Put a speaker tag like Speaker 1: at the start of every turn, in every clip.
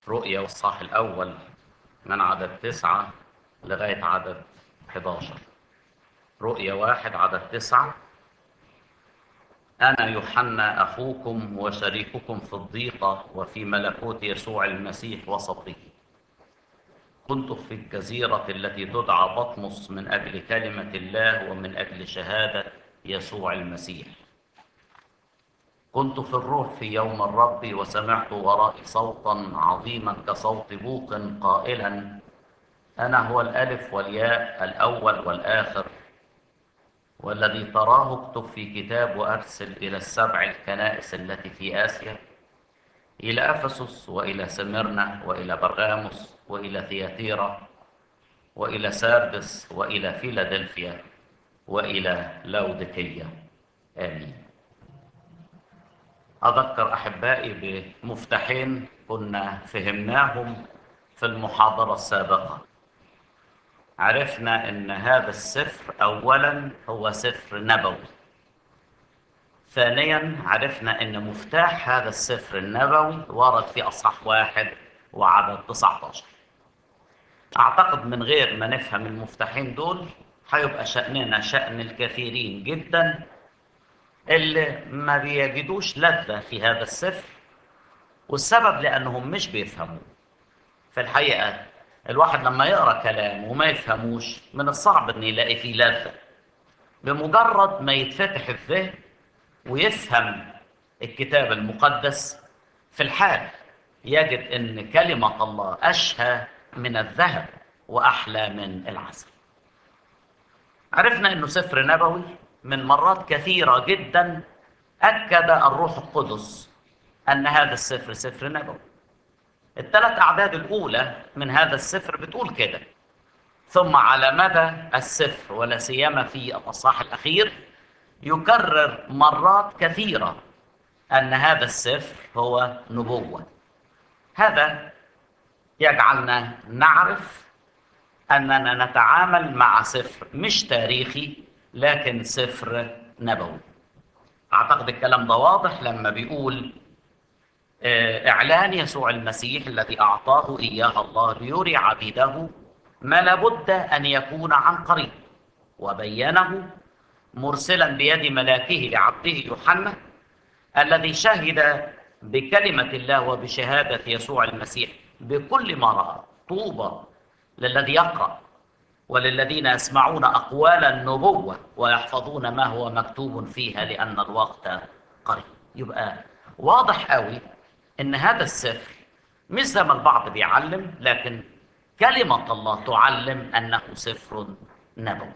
Speaker 1: رؤيا والصح الأول من عدد تسعة لغاية عدد 11 رؤيا واحد عدد تسعة أنا يوحنا أخوكم وشريككم في الضيقة وفي ملكوت يسوع المسيح وسطه كنت في الجزيرة التي تدعى بطمس من أجل كلمة الله ومن أجل شهادة يسوع المسيح كنت في الروح في يوم الرب وسمعت ورائي صوتا عظيما كصوت بوق قائلا أنا هو الألف والياء الأول والآخر والذي تراه اكتب في كتاب وأرسل إلى السبع الكنائس التي في آسيا إلى أفسس وإلى سمرنا وإلى برغاموس وإلى ثياتيرا وإلى ساردس وإلى فيلادلفيا وإلى لودكية آمين أذكر أحبائي بمفتاحين كنا فهمناهم في المحاضرة السابقة عرفنا أن هذا السفر أولا هو سفر نبوي ثانيا عرفنا أن مفتاح هذا السفر النبوي ورد في أصحاح واحد وعدد 19 أعتقد من غير ما نفهم المفتاحين دول هيبقى شأننا شأن الكثيرين جدا اللي ما بيجدوش لذة في هذا السفر والسبب لأنهم مش بيفهموه في الحقيقة الواحد لما يقرأ كلام وما يفهموش من الصعب أن يلاقي فيه لذة بمجرد ما يتفتح الذهن ويفهم الكتاب المقدس في الحال يجد أن كلمة الله أشهى من الذهب وأحلى من العسل عرفنا أنه سفر نبوي من مرات كثيرة جدا أكد الروح القدس أن هذا السفر سفر نبوي الثلاث أعداد الأولى من هذا السفر بتقول كده ثم على مدى السفر ولا سيما في الأصحاح الأخير يكرر مرات كثيرة أن هذا السفر هو نبوة هذا يجعلنا نعرف أننا نتعامل مع سفر مش تاريخي لكن سفر نبوي أعتقد الكلام ده واضح لما بيقول إعلان يسوع المسيح الذي أعطاه إياه الله ليري عبيده ما لابد أن يكون عن قريب وبينه مرسلا بيد ملاكه لعبده يوحنا الذي شهد بكلمة الله وبشهادة يسوع المسيح بكل ما رأى طوبى للذي يقرأ وللذين يسمعون أقوال النبوة ويحفظون ما هو مكتوب فيها لأن الوقت قريب يبقى واضح قوي ان هذا السفر مش زي ما البعض بيعلم لكن كلمة الله تعلم انه سفر نبوي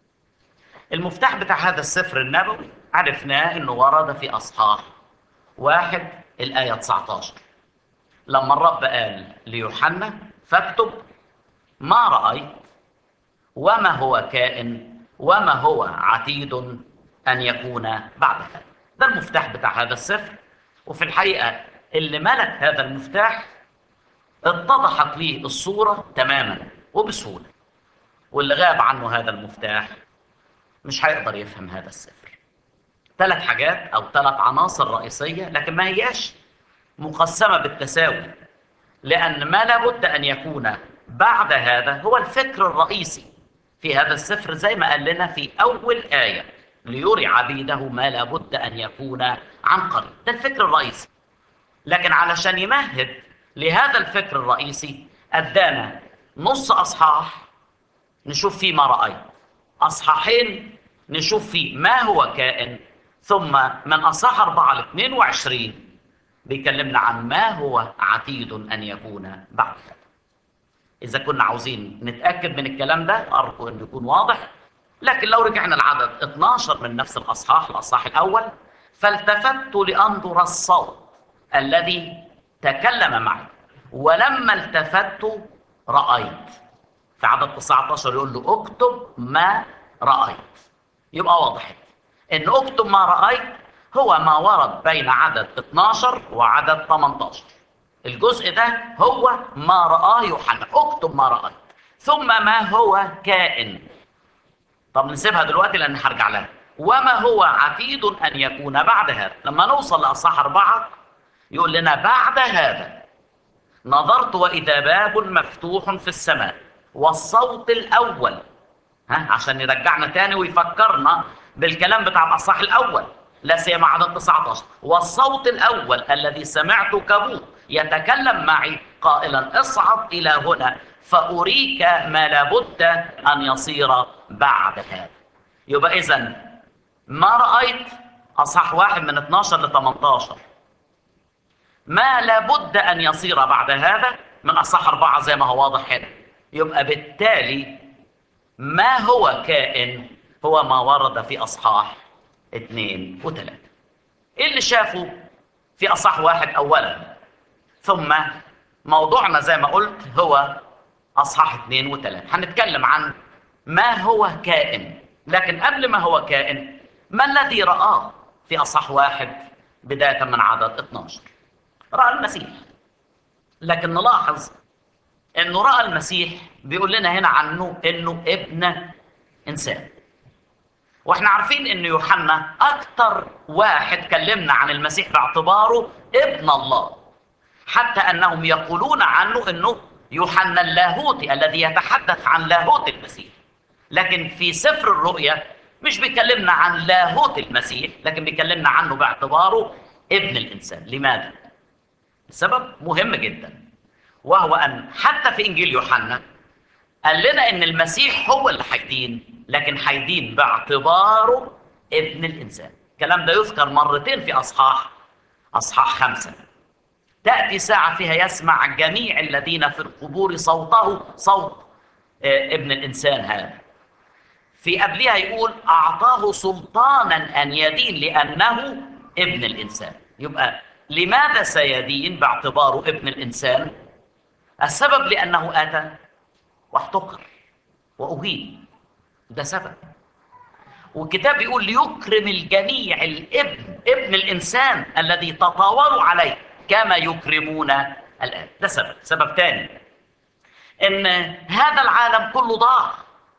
Speaker 1: المفتاح بتاع هذا السفر النبوي عرفناه انه ورد في اصحاح واحد الآية 19 لما الرب قال ليوحنا فاكتب ما رأيت وما هو كائن وما هو عتيد أن يكون بعد هذا ده المفتاح بتاع هذا السفر وفي الحقيقة اللي ملك هذا المفتاح اتضحت ليه الصورة تماما وبسهولة واللي غاب عنه هذا المفتاح مش هيقدر يفهم هذا السفر ثلاث حاجات أو ثلاث عناصر رئيسية لكن ما هياش مقسمة بالتساوي لأن ما لابد أن يكون بعد هذا هو الفكر الرئيسي في هذا السفر زي ما قال لنا في أول آية ليري عبيده ما لابد أن يكون عن قريب ده الفكر الرئيسي لكن علشان يمهد لهذا الفكر الرئيسي أدانا نص أصحاح نشوف فيه ما رأيت أصحاحين نشوف فيه ما هو كائن ثم من أصحاح 4 ل 22 بيكلمنا عن ما هو عتيد أن يكون بعد إذا كنا عاوزين نتأكد من الكلام ده أرجو أن يكون واضح لكن لو رجعنا العدد 12 من نفس الأصحاح الأصحاح الأول فالتفت لأنظر الصوت الذي تكلم معي ولما التفت رأيت في عدد 19 يقول له اكتب ما رأيت يبقى واضح ان اكتب ما رأيت هو ما ورد بين عدد 12 وعدد 18 الجزء ده هو ما رآه يوحنا اكتب ما رأيت ثم ما هو كائن طب نسيبها دلوقتي لان هرجع لها وما هو عتيد ان يكون بعد هذا لما نوصل لاصحاح اربعه يقول لنا بعد هذا نظرت وإذا باب مفتوح في السماء والصوت الأول ها عشان يرجعنا تاني ويفكرنا بالكلام بتاع الأصحاح الأول لا سيما عدد 19 والصوت الأول الذي سمعت كبوت يتكلم معي قائلا اصعد إلى هنا فأريك ما لابد أن يصير بعد هذا يبقى إذا ما رأيت أصح واحد من 12 ل 18 ما لابد أن يصير بعد هذا من أصح أربعة زي ما هو واضح هنا يبقى بالتالي ما هو كائن هو ما ورد في أصحاح اثنين وثلاثة إيه اللي شافه في أصح واحد أولا ثم موضوعنا زي ما قلت هو أصحاح اثنين وثلاثة هنتكلم عن ما هو كائن لكن قبل ما هو كائن ما الذي رآه في أصح واحد بداية من عدد 12 رأى المسيح لكن نلاحظ انه رأى المسيح بيقول لنا هنا عنه انه ابن انسان واحنا عارفين ان يوحنا اكتر واحد كلمنا عن المسيح باعتباره ابن الله حتى انهم يقولون عنه انه يوحنا اللاهوتي الذي يتحدث عن لاهوت المسيح لكن في سفر الرؤيا مش بيكلمنا عن لاهوت المسيح لكن بيكلمنا عنه باعتباره ابن الانسان لماذا السبب مهم جدا وهو ان حتى في انجيل يوحنا قال لنا ان المسيح هو اللي هيدين لكن هيدين باعتباره ابن الانسان الكلام ده يذكر مرتين في اصحاح اصحاح خمسه تاتي ساعه فيها يسمع جميع الذين في القبور صوته صوت ابن الانسان هذا في قبلها يقول اعطاه سلطانا ان يدين لانه ابن الانسان يبقى لماذا سيدين باعتباره ابن الانسان السبب لانه اتى واحتقر واهين ده سبب والكتاب بيقول ليكرم الجميع الابن ابن الانسان الذي تطاولوا عليه كما يكرمون الان ده سبب سبب ثاني ان هذا العالم كله ضاع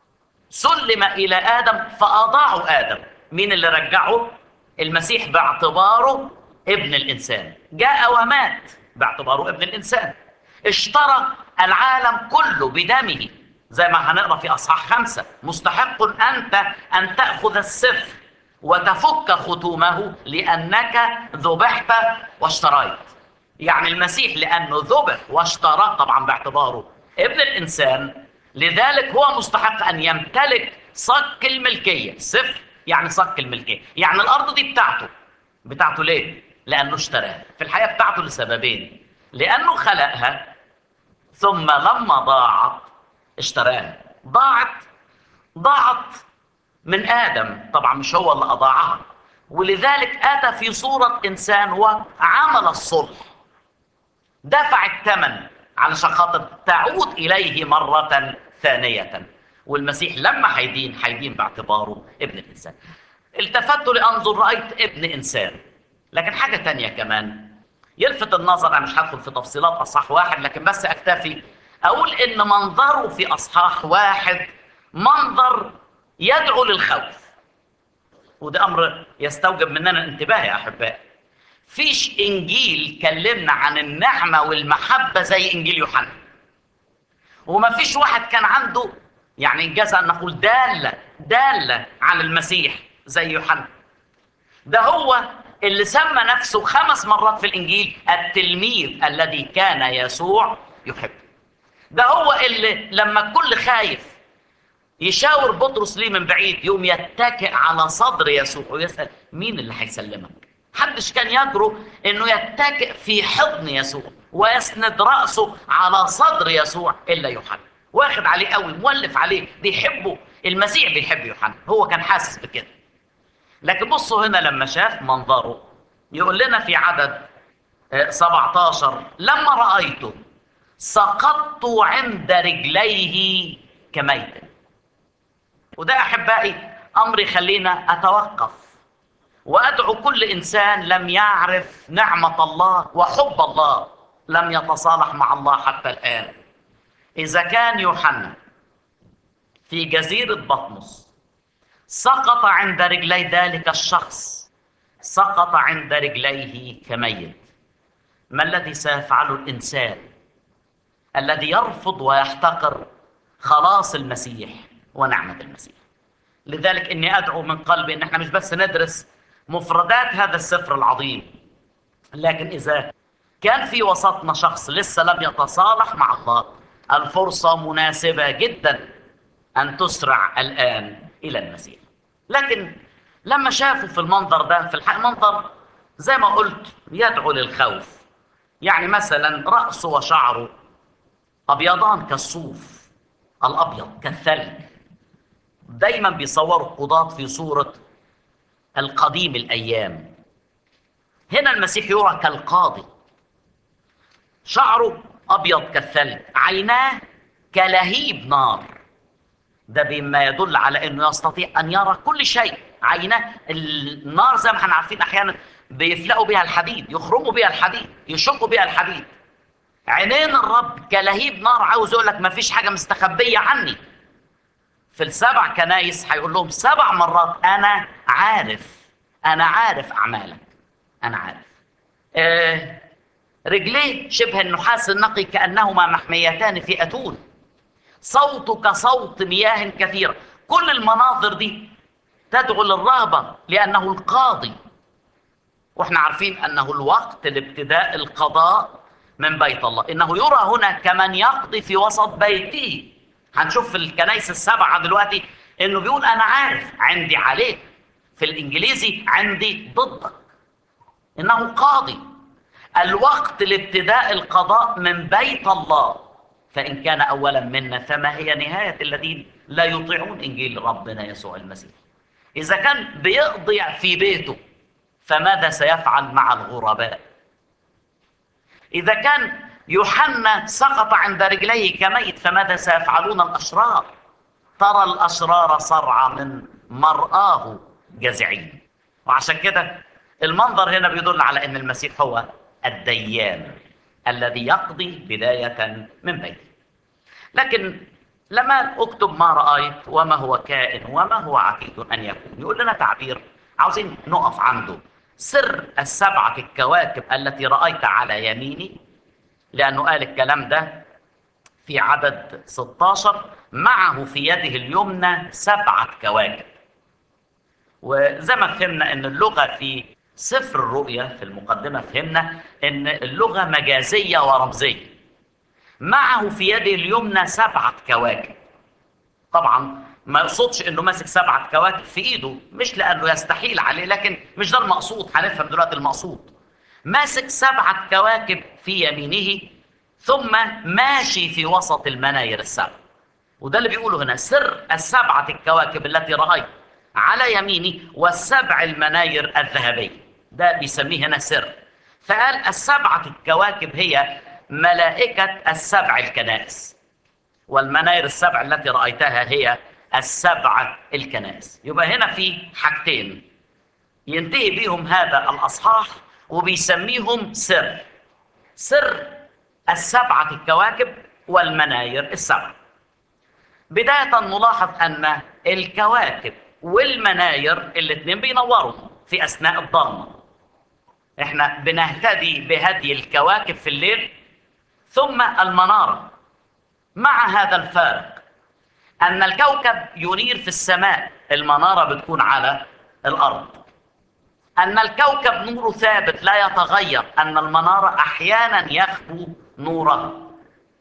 Speaker 1: سلم الى ادم فاضاعوا ادم مين اللي رجعه المسيح باعتباره ابن الانسان جاء ومات باعتباره ابن الانسان اشترى العالم كله بدمه زي ما هنقرا في اصحاح خمسه مستحق انت ان تاخذ السفر وتفك ختومه لانك ذبحت واشتريت يعني المسيح لانه ذبح واشترى طبعا باعتباره ابن الانسان لذلك هو مستحق ان يمتلك صك الملكيه سفر يعني صك الملكيه يعني الارض دي بتاعته بتاعته ليه لانه اشتراها في الحقيقه بتاعته لسببين لانه خلقها ثم لما ضاعت اشتراها ضاعت ضاعت من ادم طبعا مش هو اللي اضاعها ولذلك اتى في صوره انسان وعمل الصلح دفع الثمن علشان خاطر تعود اليه مره ثانيه والمسيح لما هيدين هيدين باعتباره ابن الانسان التفت لانظر رايت ابن انسان لكن حاجه تانية كمان يلفت النظر انا مش هدخل في تفصيلات اصحاح واحد لكن بس اكتفي اقول ان منظره في اصحاح واحد منظر يدعو للخوف وده امر يستوجب مننا الانتباه يا احبائي فيش انجيل كلمنا عن النعمه والمحبه زي انجيل يوحنا وما فيش واحد كان عنده يعني انجاز ان نقول داله داله على المسيح زي يوحنا ده هو اللي سمى نفسه خمس مرات في الانجيل التلميذ الذي كان يسوع يحبه ده هو اللي لما الكل خايف يشاور بطرس ليه من بعيد يوم يتكئ على صدر يسوع ويسال مين اللي هيسلمك محدش كان يجرؤ انه يتكئ في حضن يسوع ويسند راسه على صدر يسوع الا يوحنا واخد عليه قوي مولف عليه بيحبه المسيح بيحب يوحنا هو كان حاسس بكده لكن بصوا هنا لما شاف منظره يقول لنا في عدد 17 لما رأيته سقطت عند رجليه كميت وده أحبائي أمر يخلينا أتوقف وأدعو كل إنسان لم يعرف نعمة الله وحب الله لم يتصالح مع الله حتى الآن إذا كان يوحنا في جزيرة بطمس سقط عند رجلي ذلك الشخص سقط عند رجليه كميت ما الذي سيفعله الانسان الذي يرفض ويحتقر خلاص المسيح ونعمة المسيح لذلك إني أدعو من قلبي إن احنا مش بس ندرس مفردات هذا السفر العظيم لكن إذا كان في وسطنا شخص لسه لم يتصالح مع الله الفرصة مناسبة جدا أن تسرع الآن إلى المسيح لكن لما شافوا في المنظر ده في الحقيقة منظر زي ما قلت يدعو للخوف يعني مثلا رأسه وشعره أبيضان كالصوف الأبيض كالثلج دايما بيصوروا القضاة في صورة القديم الأيام هنا المسيح يرى كالقاضي شعره أبيض كالثلج عيناه كلهيب نار ده بما يدل على أنه يستطيع أن يرى كل شيء عيناه النار زي ما احنا عارفين أحيانا بيفلقوا بها الحديد يخرموا بها الحديد يشقوا بها الحديد عينين الرب كلهيب نار عاوز يقول لك ما فيش حاجة مستخبية عني في السبع كنايس هيقول لهم سبع مرات أنا عارف أنا عارف أعمالك أنا عارف آه رجليه شبه النحاس النقي كأنهما محميتان في أتون صوته كصوت مياه كثيرة كل المناظر دي تدعو للرهبة لأنه القاضي واحنا عارفين أنه الوقت لابتداء القضاء من بيت الله إنه يرى هنا كمن يقضي في وسط بيته هنشوف في الكنائس السبعة دلوقتي إنه بيقول أنا عارف عندي عليك في الإنجليزي عندي ضدك إنه قاضي الوقت لابتداء القضاء من بيت الله فإن كان أولا منا فما هي نهاية الذين لا يطيعون إنجيل ربنا يسوع المسيح إذا كان بيقضي في بيته فماذا سيفعل مع الغرباء إذا كان يوحنا سقط عند رجليه كميت فماذا سيفعلون الأشرار ترى الأشرار صرعى من مرآه جزعين وعشان كده المنظر هنا بيدل على أن المسيح هو الديان الذي يقضي بداية من بيته لكن لما أكتب ما رأيت وما هو كائن وما هو عتيد أن يكون يقول لنا تعبير عاوزين نقف عنده سر السبعة الكواكب التي رأيت على يميني لأنه قال الكلام ده في عدد 16 معه في يده اليمنى سبعة كواكب وزي ما فهمنا أن اللغة في سفر الرؤيا في المقدمة فهمنا أن اللغة مجازية ورمزية معه في يده اليمنى سبعة كواكب طبعا ما يقصدش انه ماسك سبعة كواكب في ايده مش لانه يستحيل عليه لكن مش ده المقصود هنفهم دلوقتي المقصود ماسك سبعة كواكب في يمينه ثم ماشي في وسط المناير السبع وده اللي بيقوله هنا سر السبعة الكواكب التي رأيت على يميني والسبع المناير الذهبية ده بيسميه هنا سر فقال السبعة الكواكب هي ملائكة السبع الكنائس والمناير السبع التي رأيتها هي السبع الكنائس يبقى هنا في حاجتين ينتهي بيهم هذا الأصحاح وبيسميهم سر سر السبعة الكواكب والمناير السبع بداية نلاحظ أن الكواكب والمناير الاثنين بينوروا في أثناء الضلمة احنا بنهتدي بهدي الكواكب في الليل ثم المنارة مع هذا الفارق أن الكوكب ينير في السماء المنارة بتكون على الأرض أن الكوكب نوره ثابت لا يتغير أن المنارة أحيانا يخبو نورها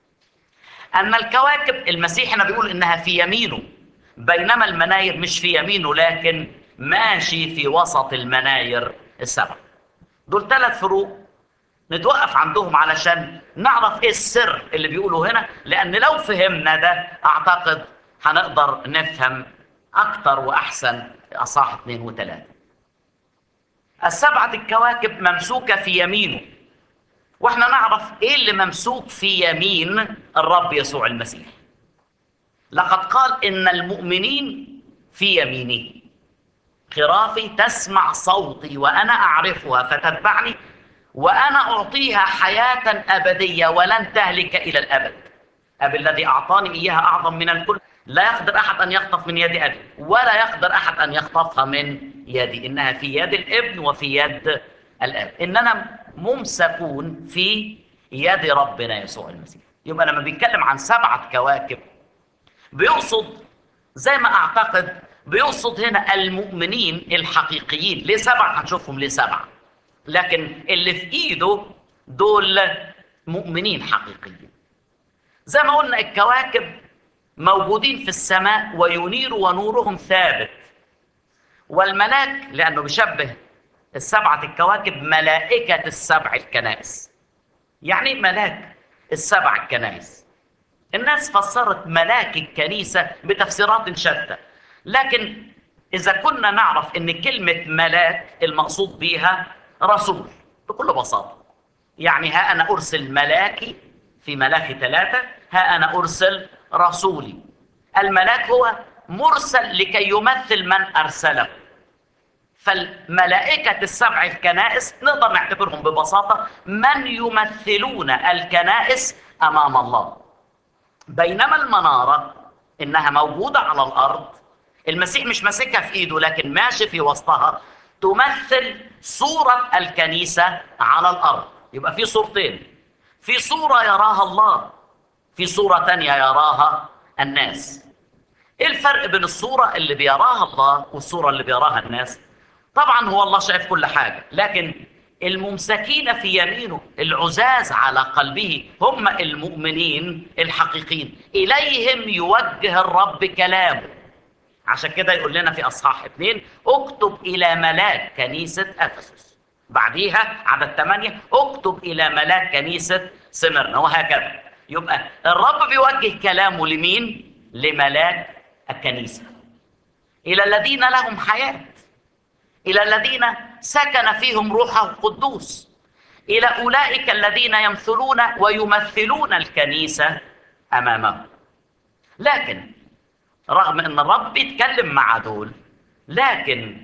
Speaker 1: أن الكواكب المسيح هنا بيقول إنها في يمينه بينما المناير مش في يمينه لكن ماشي في وسط المناير السبع دول ثلاث فروق نتوقف عندهم علشان نعرف ايه السر اللي بيقوله هنا لان لو فهمنا ده اعتقد هنقدر نفهم اكتر واحسن اصح اثنين وثلاثة السبعة الكواكب ممسوكة في يمينه واحنا نعرف ايه اللي ممسوك في يمين الرب يسوع المسيح لقد قال ان المؤمنين في يمينه خرافي تسمع صوتي وانا اعرفها فتتبعني وانا اعطيها حياه ابديه ولن تهلك الى الابد ابي الذي اعطاني اياها اعظم من الكل لا يقدر احد ان يخطف من يد ابي ولا يقدر احد ان يخطفها من يدي انها في يد الابن وفي يد الاب اننا ممسكون في يد ربنا يسوع المسيح يبقى لما بيتكلم عن سبعة كواكب بيقصد زي ما أعتقد بيقصد هنا المؤمنين الحقيقيين ليه سبعة هنشوفهم ليه سبعة لكن اللي في إيده دول مؤمنين حقيقيين زي ما قلنا الكواكب موجودين في السماء وينير ونورهم ثابت والملاك لأنه بيشبه السبعة الكواكب ملائكة السبع الكنائس يعني ملاك السبع الكنائس الناس فسرت ملاك الكنيسة بتفسيرات شتى لكن إذا كنا نعرف أن كلمة ملاك المقصود بها رسول بكل بساطة يعني ها أنا أرسل ملاكي في ملاكي ثلاثة ها أنا أرسل رسولي الملاك هو مرسل لكي يمثل من أرسله فالملائكة السبع الكنائس نقدر نعتبرهم ببساطة من يمثلون الكنائس أمام الله بينما المنارة إنها موجودة على الأرض المسيح مش ماسكها في إيده لكن ماشي في وسطها تمثل صورة الكنيسة على الأرض يبقى في صورتين في صورة يراها الله في صورة تانية يراها الناس ايه الفرق بين الصورة اللي بيراها الله والصورة اللي بيراها الناس طبعا هو الله شايف كل حاجة لكن الممسكين في يمينه العزاز على قلبه هم المؤمنين الحقيقيين إليهم يوجه الرب كلامه عشان كده يقول لنا في أصحاح اثنين اكتب إلى ملاك كنيسة أفسس بعديها عدد ثمانية اكتب إلى ملاك كنيسة سمرنا وهكذا يبقى الرب بيوجه كلامه لمين؟ لملاك الكنيسة إلى الذين لهم حياة إلى الذين سكن فيهم روحه القدوس إلى أولئك الذين يمثلون ويمثلون الكنيسة أمامه لكن رغم أن الرب بيتكلم مع دول لكن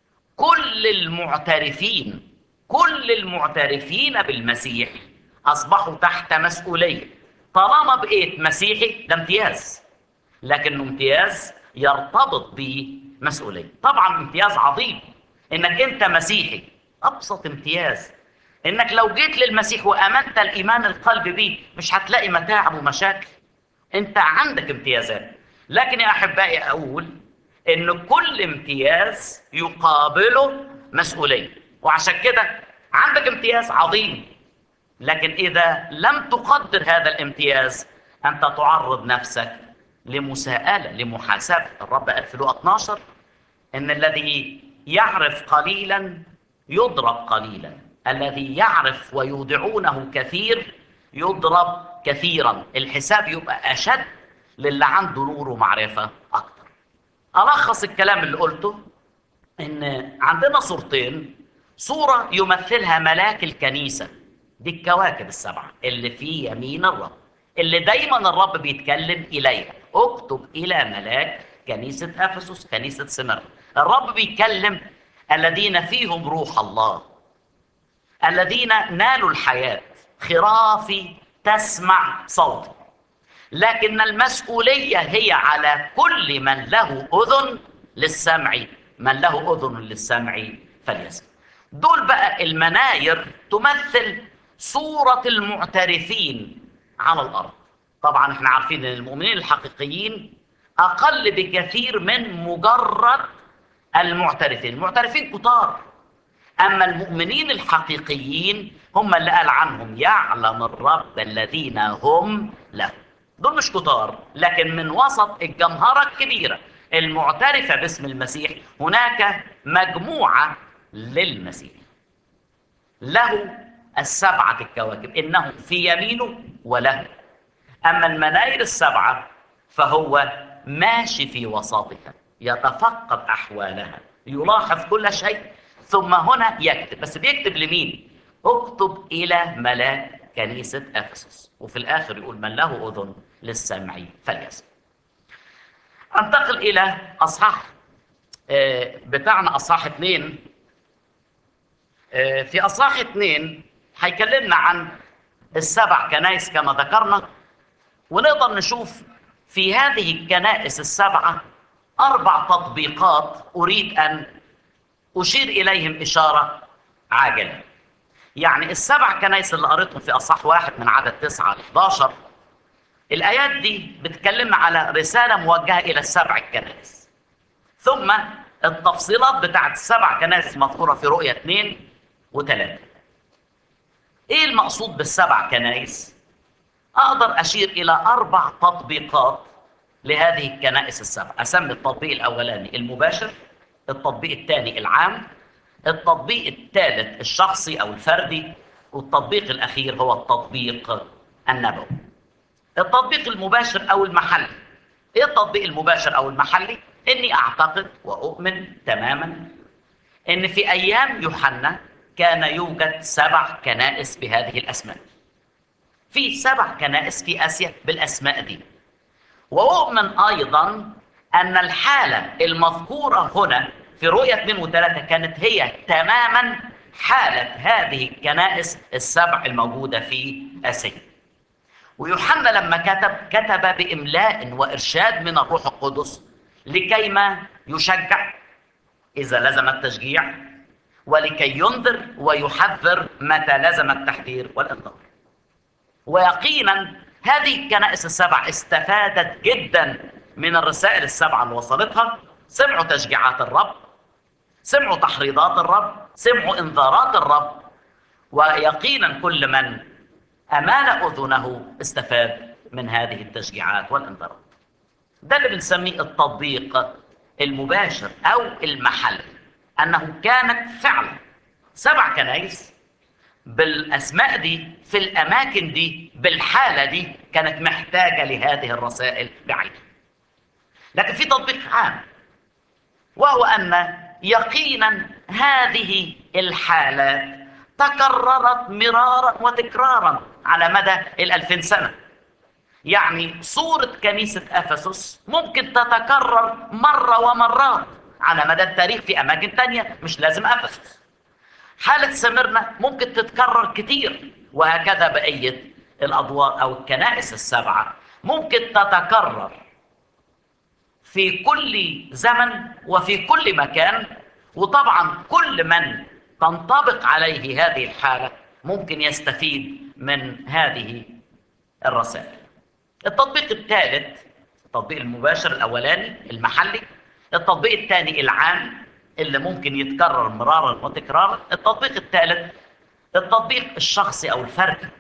Speaker 1: كل المعترفين كل المعترفين بالمسيح أصبحوا تحت مسؤولية طالما بقيت مسيحي ده امتياز لكنه امتياز يرتبط بمسؤولية طبعا امتياز عظيم انك انت مسيحي ابسط امتياز انك لو جيت للمسيح وامنت الايمان القلب بيه مش هتلاقي متاعب ومشاكل انت عندك امتيازات لكن يا احبائي اقول ان كل امتياز يقابله مسؤوليه وعشان كده عندك امتياز عظيم لكن اذا لم تقدر هذا الامتياز انت تعرض نفسك لمساءله لمحاسبه الرب قال في لقا 12 ان الذي يعرف قليلا يضرب قليلا الذي يعرف ويودعونه كثير يضرب كثيرا الحساب يبقى اشد للي عنده نور ومعرفه اكتر الخص الكلام اللي قلته ان عندنا صورتين صوره يمثلها ملاك الكنيسه دي الكواكب السبعه اللي في يمين الرب اللي دايما الرب بيتكلم اليها اكتب الى ملاك كنيسه افسس كنيسه سمر الرب بيتكلم الذين فيهم روح الله الذين نالوا الحياه خرافي تسمع صوتي لكن المسؤوليه هي على كل من له اذن للسمع من له اذن للسمع فليسمع دول بقى المناير تمثل صوره المعترفين على الارض طبعا احنا عارفين ان المؤمنين الحقيقيين اقل بكثير من مجرد المعترفين المعترفين كتار اما المؤمنين الحقيقيين هم اللي قال عنهم يعلم الرب الذين هم له دول مش كتار لكن من وسط الجمهرة الكبيرة المعترفة باسم المسيح هناك مجموعة للمسيح له السبعة الكواكب إنه في يمينه وله أما المناير السبعة فهو ماشي في وسطها يتفقد أحوالها يلاحظ كل شيء ثم هنا يكتب بس بيكتب لمين اكتب إلى ملاك كنيسة أفسس وفي الآخر يقول من له أذن للسمع فليسمع انتقل إلى أصحاح بتاعنا أصحاح اثنين في أصحاح اثنين هيكلمنا عن السبع كنائس كما ذكرنا ونقدر نشوف في هذه الكنائس السبعة أربع تطبيقات أريد أن أشير إليهم إشارة عاجلة يعني السبع كنائس اللي قريتهم في أصح واحد من عدد 9 ل 11 الآيات دي بتكلمنا على رسالة موجهة إلى السبع الكنائس ثم التفصيلات بتاعت السبع كنائس مذكورة في رؤية اثنين وثلاثة إيه المقصود بالسبع كنائس؟ أقدر أشير إلى أربع تطبيقات لهذه الكنائس السبع أسمي التطبيق الأولاني المباشر التطبيق الثاني العام التطبيق الثالث الشخصي أو الفردي والتطبيق الأخير هو التطبيق النبوي التطبيق المباشر أو المحلي إيه التطبيق المباشر أو المحلي؟ إني أعتقد وأؤمن تماما إن في أيام يوحنا كان يوجد سبع كنائس بهذه الأسماء في سبع كنائس في آسيا بالأسماء دي وأؤمن أيضا أن الحالة المذكورة هنا في رؤية 2 و3 كانت هي تماما حالة هذه الكنائس السبع الموجودة في آسيا ويوحنا لما كتب كتب بإملاء وإرشاد من الروح القدس لكيما يشجع إذا لزم التشجيع ولكي ينذر ويحذر متى لزم التحذير والإنذار ويقينا هذه الكنائس السبع استفادت جدا من الرسائل السبعة اللي وصلتها سمعوا تشجيعات الرب سمعوا تحريضات الرب سمعوا انذارات الرب ويقينا كل من أمال أذنه استفاد من هذه التشجيعات والانذارات ده اللي بنسميه التطبيق المباشر أو المحلي أنه كانت فعلا سبع كنائس بالأسماء دي في الأماكن دي بالحالة دي كانت محتاجة لهذه الرسائل بعينها لكن في تطبيق عام وهو أن يقينا هذه الحالات تكررت مرارا وتكرارا على مدى الألفين سنة يعني صورة كنيسة أفسس ممكن تتكرر مرة ومرات على مدى التاريخ في أماكن تانية مش لازم أفسس حالة سمرنا ممكن تتكرر كتير وهكذا بقية الأدوار أو الكنائس السبعة ممكن تتكرر في كل زمن وفي كل مكان وطبعا كل من تنطبق عليه هذه الحالة ممكن يستفيد من هذه الرسائل التطبيق الثالث التطبيق المباشر الأولاني المحلي التطبيق الثاني العام اللي ممكن يتكرر مرارا وتكرارا التطبيق الثالث التطبيق الشخصي أو الفردي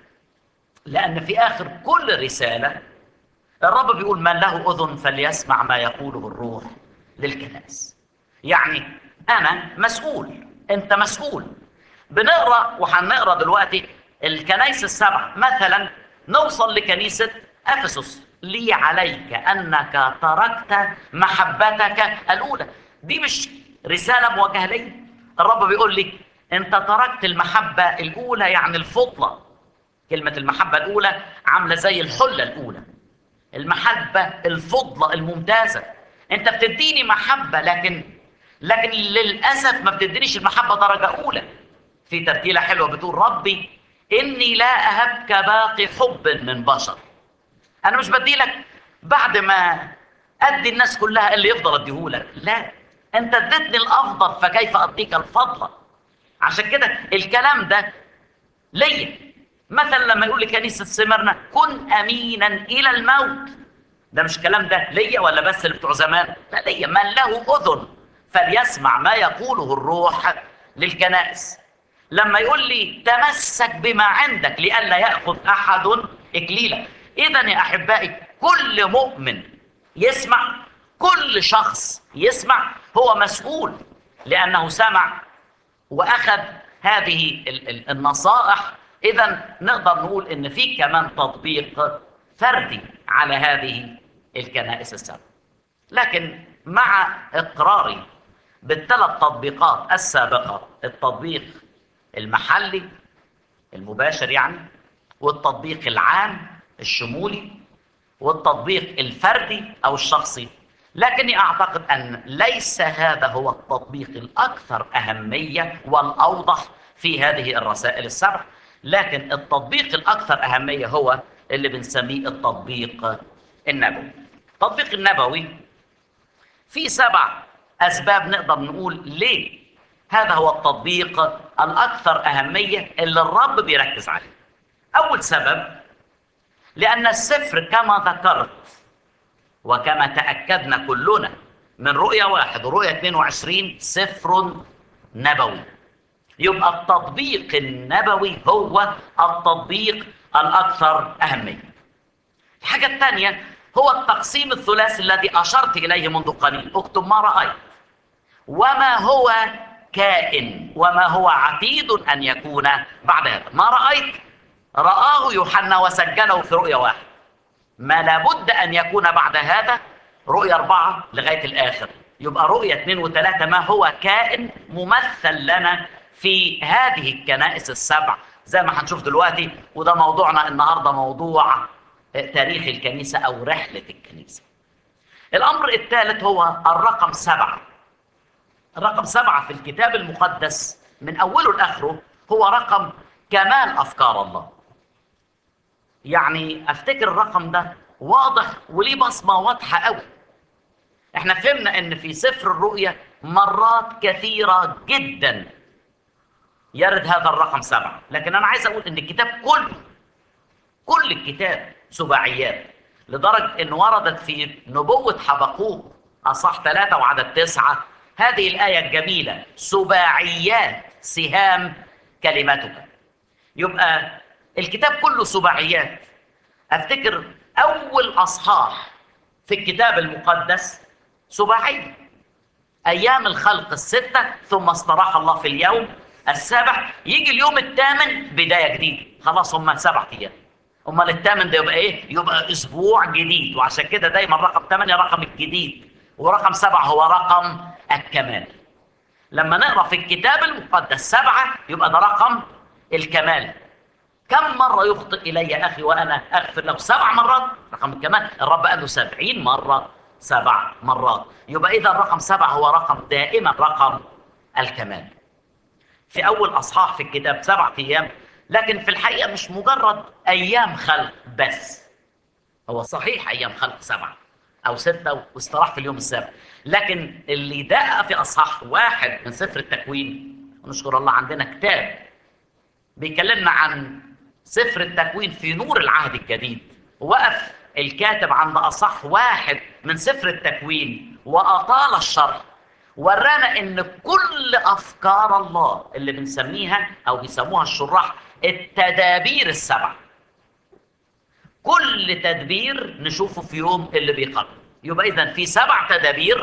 Speaker 1: لأن في آخر كل رسالة الرب بيقول من له أذن فليسمع ما يقوله الروح للكنائس يعني أنا مسؤول أنت مسؤول بنقرأ وهنقرأ دلوقتي الكنائس السبع مثلا نوصل لكنيسة أفسس لي عليك أنك تركت محبتك الأولى دي مش رسالة موجهة لي الرب بيقول لي أنت تركت المحبة الأولى يعني الفضلة كلمة المحبة الأولى عاملة زي الحلة الأولى المحبة الفضلة الممتازة أنت بتديني محبة لكن لكن للأسف ما بتدينيش المحبة درجة أولى في ترتيلة حلوة بتقول ربي إني لا أهبك باقي حب من بشر أنا مش بدي لك بعد ما أدي الناس كلها اللي يفضل أديهولك لا أنت اديتني الأفضل فكيف أديك الفضل عشان كده الكلام ده ليا مثلا لما يقول لكنيسة سمرنا كن أمينا إلى الموت ده مش الكلام ده ليا ولا بس اللي بتوع زمان لا ليا من له أذن فليسمع ما يقوله الروح للكنائس لما يقول لي تمسك بما عندك لئلا يأخذ أحد إكليلا إذا يا أحبائي كل مؤمن يسمع كل شخص يسمع هو مسؤول لأنه سمع وأخذ هذه النصائح إذا نقدر نقول إن في كمان تطبيق فردي على هذه الكنائس السبع لكن مع إقراري بالثلاث تطبيقات السابقة التطبيق المحلي المباشر يعني والتطبيق العام الشمولي والتطبيق الفردي أو الشخصي لكني أعتقد أن ليس هذا هو التطبيق الأكثر أهمية والأوضح في هذه الرسائل السبع لكن التطبيق الأكثر أهمية هو اللي بنسميه التطبيق النبوي التطبيق النبوي في سبع أسباب نقدر نقول ليه هذا هو التطبيق الأكثر أهمية اللي الرب بيركز عليه أول سبب لأن السفر كما ذكرت وكما تأكدنا كلنا من رؤية واحد ورؤية 22 سفر نبوي يبقى التطبيق النبوي هو التطبيق الأكثر أهمية الحاجة الثانية هو التقسيم الثلاثي الذي أشرت إليه منذ قليل اكتب ما رأيت وما هو كائن وما هو عتيد أن يكون بعد هذا ما رأيت رآه يوحنا وسجله في رؤية واحد ما لابد أن يكون بعد هذا رؤية أربعة لغاية الآخر يبقى رؤية اثنين وثلاثة ما هو كائن ممثل لنا في هذه الكنائس السبع زي ما هنشوف دلوقتي وده موضوعنا النهاردة موضوع تاريخ الكنيسة أو رحلة الكنيسة الأمر الثالث هو الرقم سبعة الرقم سبعة في الكتاب المقدس من أوله لآخره هو رقم كمال أفكار الله يعني أفتكر الرقم ده واضح وليه بصمة واضحة قوي احنا فهمنا ان في سفر الرؤيا مرات كثيرة جدا يرد هذا الرقم سبعة لكن انا عايز اقول ان الكتاب كله كل الكتاب سباعيات لدرجة ان وردت في نبوة حبقوق اصح ثلاثة وعدد تسعة هذه الآية الجميلة سباعيات سهام كلمتك يبقى الكتاب كله سباعيات افتكر اول اصحاح في الكتاب المقدس سباعي ايام الخلق السته ثم استراح الله في اليوم السابع يجي اليوم الثامن بدايه جديده خلاص هم سبع ايام امال الثامن ده يبقى ايه يبقى اسبوع جديد وعشان كده دايما رقم 8 رقم الجديد ورقم سبعة هو رقم الكمال لما نقرا في الكتاب المقدس سبعة يبقى ده رقم الكمال كم مرة يخطئ إلي أخي وأنا أغفر له سبع مرات رقم الكمال الرب قال له سبعين مرة سبع مرات يبقى إذا الرقم سبع هو رقم دائما رقم الكمال في أول أصحاح في الكتاب سبعة أيام لكن في الحقيقة مش مجرد أيام خلق بس هو صحيح أيام خلق سبعة أو ستة واستراح في اليوم السابع لكن اللي دقق في أصحاح واحد من سفر التكوين ونشكر الله عندنا كتاب بيكلمنا عن سفر التكوين في نور العهد الجديد وقف الكاتب عند أصح واحد من سفر التكوين وأطال الشرح ورانا ان كل افكار الله اللي بنسميها او بيسموها الشراح التدابير السبع كل تدبير نشوفه في يوم اللي بيقرب يبقى اذا في سبع تدابير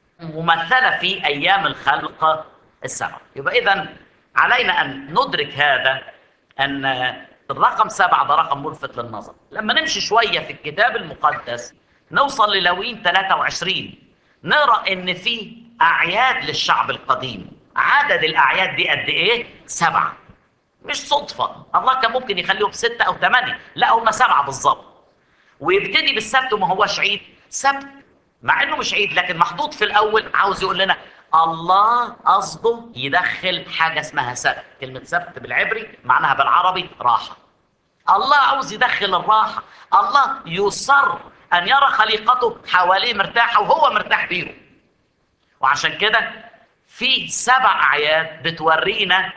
Speaker 1: ممثله في ايام الخلق السبع يبقى اذا علينا ان ندرك هذا ان الرقم سبعة ده رقم ملفت للنظر لما نمشي شوية في الكتاب المقدس نوصل للوين 23 نرى ان في اعياد للشعب القديم عدد الاعياد دي قد ايه سبعة مش صدفة الله كان ممكن يخليهم ستة او ثمانية لا هم سبعة بالظبط ويبتدي بالسبت وما هوش عيد سبت مع انه مش عيد لكن محطوط في الاول عاوز يقول لنا الله قصده يدخل حاجة اسمها سبت كلمة سبت بالعبري معناها بالعربي راحة الله عاوز يدخل الراحة الله يصر أن يرى خليقته حواليه مرتاحة وهو مرتاح بيهم وعشان كده في سبع أعياد بتورينا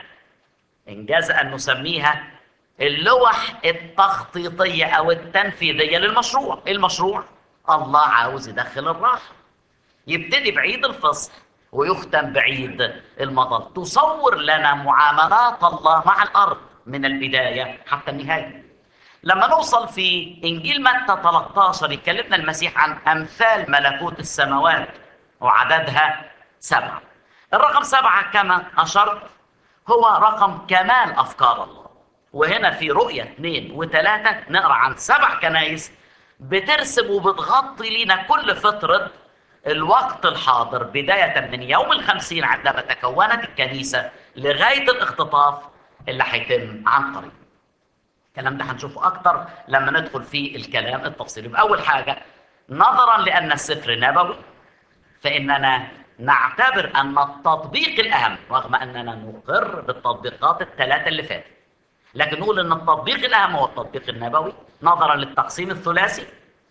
Speaker 1: إنجاز أن نسميها اللوح التخطيطية أو التنفيذية للمشروع المشروع الله عاوز يدخل الراحة يبتدي بعيد الفصح ويختم بعيد المطر تصور لنا معاملات الله مع الأرض من البداية حتى النهاية لما نوصل في إنجيل متى 13 يكلمنا المسيح عن أمثال ملكوت السماوات وعددها سبعة الرقم سبعة كما أشرت هو رقم كمال أفكار الله وهنا في رؤية اثنين وثلاثة نقرأ عن سبع كنايس بترسم وبتغطي لنا كل فترة الوقت الحاضر بداية من يوم الخمسين عندما تكونت الكنيسة لغاية الاختطاف اللي هيتم عن قريب الكلام ده هنشوفه أكتر لما ندخل في الكلام التفصيلي بأول حاجة نظرا لأن السفر نبوي فإننا نعتبر أن التطبيق الأهم رغم أننا نقر بالتطبيقات الثلاثة اللي فاتت لكن نقول أن التطبيق الأهم هو التطبيق النبوي نظرا للتقسيم الثلاثي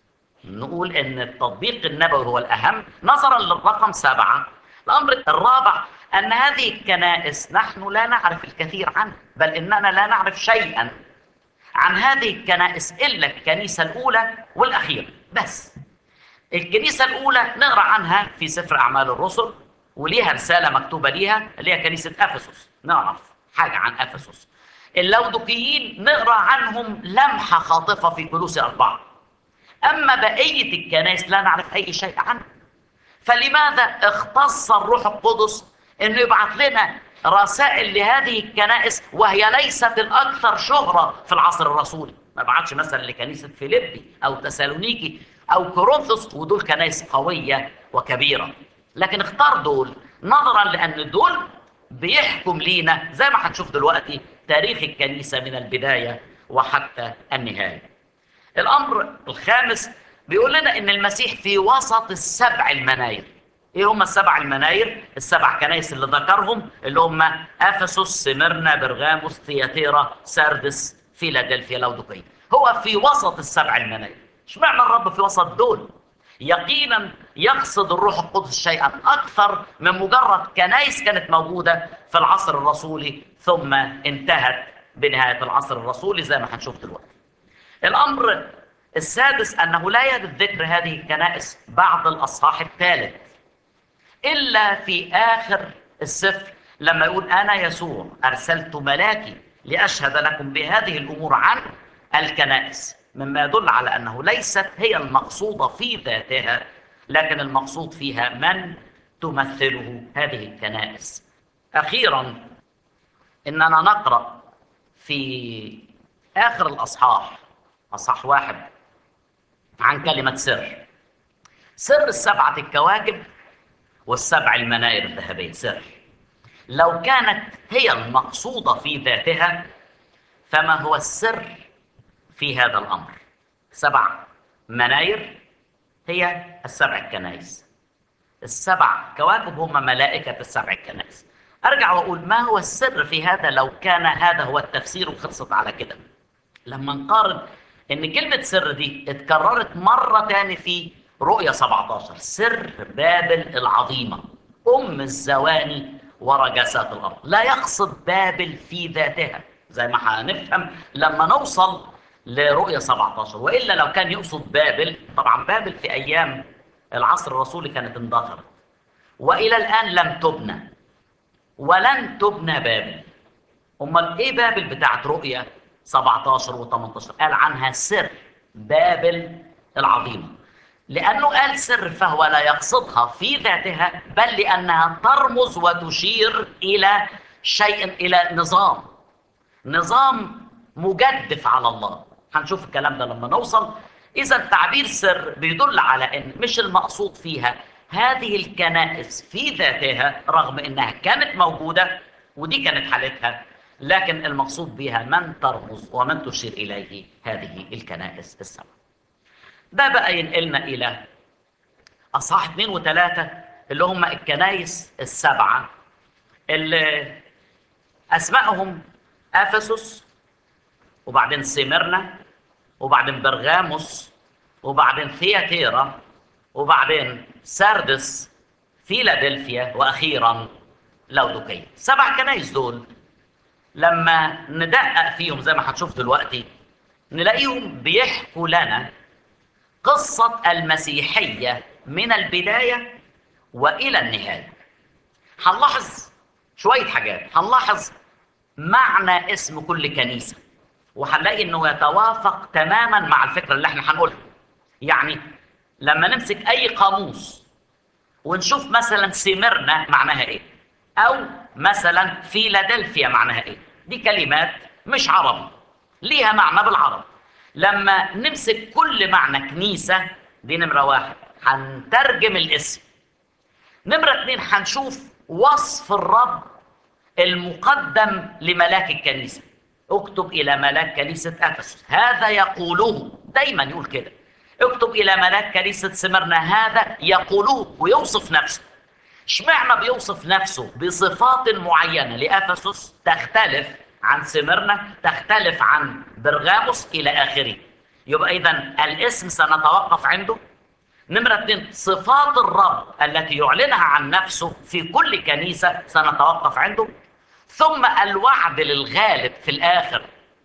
Speaker 1: نقول ان التطبيق النبوي هو الاهم نظرا للرقم سبعه الامر الرابع ان هذه الكنائس نحن لا نعرف الكثير عنها بل اننا لا نعرف شيئا عن هذه الكنائس إلا الكنيسة الأولى والأخيرة بس الكنيسة الأولى نقرأ عنها في سفر أعمال الرسل وليها رسالة مكتوبة ليها اللي هي كنيسة أفسس نعرف حاجة عن أفسس اللودقيين نقرأ عنهم لمحة خاطفة في كلوسي أربعة أما بقية الكنائس لا نعرف أي شيء عنها فلماذا اختص الروح القدس انه يبعث لنا رسائل لهذه الكنائس وهي ليست الاكثر شهره في العصر الرسولي ما بعتش مثلا لكنيسه فيليبي او تسالونيكي او كورنثوس ودول كنائس قويه وكبيره لكن اختار دول نظرا لان دول بيحكم لينا زي ما هنشوف دلوقتي تاريخ الكنيسه من البدايه وحتى النهايه الامر الخامس بيقول لنا ان المسيح في وسط السبع المناير ايه هم السبع المناير السبع كنائس اللي ذكرهم اللي هم افسس سمرنا برغاموس ثياتيرا ساردس فيلادلفيا لودقية هو في وسط السبع المناير اشمعنى الرب في وسط دول يقينا يقصد الروح القدس شيئا اكثر من مجرد كنائس كانت موجوده في العصر الرسولي ثم انتهت بنهايه العصر الرسولي زي ما هنشوف دلوقتي الامر السادس انه لا يرد ذكر هذه الكنائس بعد الاصحاح الثالث الا في اخر السفر لما يقول انا يسوع ارسلت ملاكي لاشهد لكم بهذه الامور عن الكنائس مما يدل على انه ليست هي المقصوده في ذاتها لكن المقصود فيها من تمثله هذه الكنائس اخيرا اننا نقرا في اخر الاصحاح اصحاح واحد عن كلمه سر سر السبعه الكواكب والسبع المنائر الذهبيه سر لو كانت هي المقصوده في ذاتها فما هو السر في هذا الامر سبع مناير هي السبع الكنائس السبع كواكب هم ملائكه السبع الكنائس ارجع واقول ما هو السر في هذا لو كان هذا هو التفسير وخلصت على كده لما نقارن ان كلمه سر دي اتكررت مره تاني في رؤيا 17 سر بابل العظيمه ام الزواني ورجسات الارض لا يقصد بابل في ذاتها زي ما هنفهم لما نوصل لرؤيا 17 والا لو كان يقصد بابل طبعا بابل في ايام العصر الرسولي كانت اندثرت والى الان لم تبنى ولن تبنى بابل امال ايه بابل بتاعت رؤيا 17 و18 قال عنها سر بابل العظيمه لانه قال سر فهو لا يقصدها في ذاتها بل لانها ترمز وتشير الى شيء الى نظام نظام مجدف على الله هنشوف الكلام ده لما نوصل اذا تعبير سر بيدل على ان مش المقصود فيها هذه الكنائس في ذاتها رغم انها كانت موجوده ودي كانت حالتها لكن المقصود بها من ترمز ومن تشير اليه هذه الكنائس السبع ده بقى ينقلنا الى اصحاح اثنين وثلاثه اللي هم الكنائس السبعه اللي اسمائهم افسس وبعدين سمرنا وبعدين برغاموس وبعدين ثياتيرا وبعدين ساردس فيلادلفيا واخيرا لودوكية سبع كنايس دول لما ندقق فيهم زي ما هنشوف دلوقتي نلاقيهم بيحكوا لنا قصة المسيحية من البداية وإلى النهاية هنلاحظ شوية حاجات هنلاحظ معنى اسم كل كنيسة وهنلاقي انه يتوافق تماما مع الفكرة اللي احنا هنقولها يعني لما نمسك اي قاموس ونشوف مثلا سمرنا معناها ايه او مثلا فيلادلفيا معناها ايه دي كلمات مش عربي ليها معنى بالعربي لما نمسك كل معنى كنيسة دي نمرة واحد هنترجم الاسم نمرة اتنين هنشوف وصف الرب المقدم لملاك الكنيسة اكتب إلى ملاك كنيسة أفسس هذا يقوله دايما يقول كده اكتب إلى ملاك كنيسة سمرنا هذا يقوله ويوصف نفسه اشمعنى بيوصف نفسه بصفات معينة لأفسس تختلف عن سمرنا تختلف عن برغاموس إلى آخره يبقى إذا الاسم سنتوقف عنده نمرة اثنين صفات الرب التي يعلنها عن نفسه في كل كنيسة سنتوقف عنده ثم الوعد للغالب في الآخر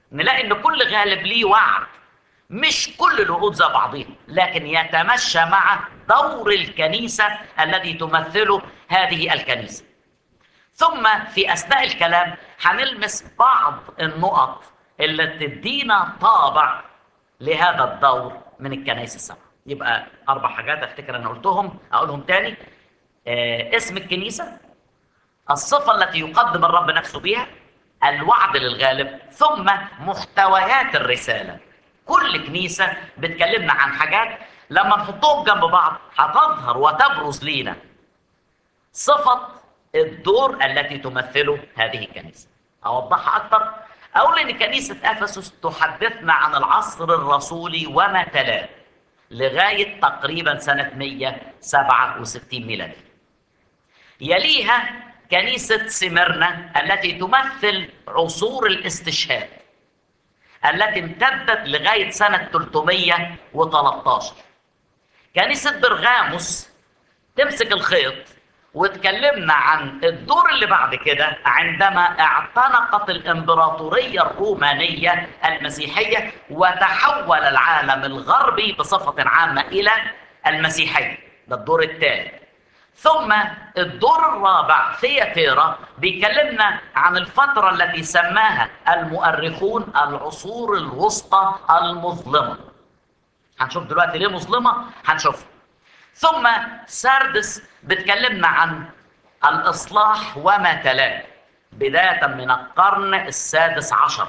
Speaker 1: نلاقي ان كل غالب ليه وعد مش كل الوعود زي بعضها لكن يتمشى مع دور الكنيسة الذي تمثله هذه الكنيسة ثم في أثناء الكلام هنلمس بعض النقط اللي تدينا طابع لهذا الدور من الكنائس السبع يبقى أربع حاجات أفتكر أنا قلتهم أقولهم تاني آه اسم الكنيسة الصفة التي يقدم الرب نفسه بها الوعد للغالب ثم محتويات الرسالة كل كنيسة بتكلمنا عن حاجات لما نحطهم جنب بعض هتظهر وتبرز لينا صفة الدور التي تمثله هذه الكنيسة أوضحها أكثر أقول إن كنيسة أفسس تحدثنا عن العصر الرسولي وما تلاه لغاية تقريبا سنة 167 ميلادي يليها كنيسة سمرنا التي تمثل عصور الاستشهاد التي امتدت لغاية سنة 313 كنيسة برغاموس تمسك الخيط وتكلمنا عن الدور اللي بعد كده عندما اعتنقت الامبراطورية الرومانية المسيحية وتحول العالم الغربي بصفة عامة إلى المسيحية ده الدور الثالث ثم الدور الرابع ثياتيرا بيكلمنا عن الفترة التي سماها المؤرخون العصور الوسطى المظلمة هنشوف دلوقتي ليه مظلمة هنشوف ثم ساردس بتكلمنا عن الإصلاح وما تلاه بداية من القرن السادس عشر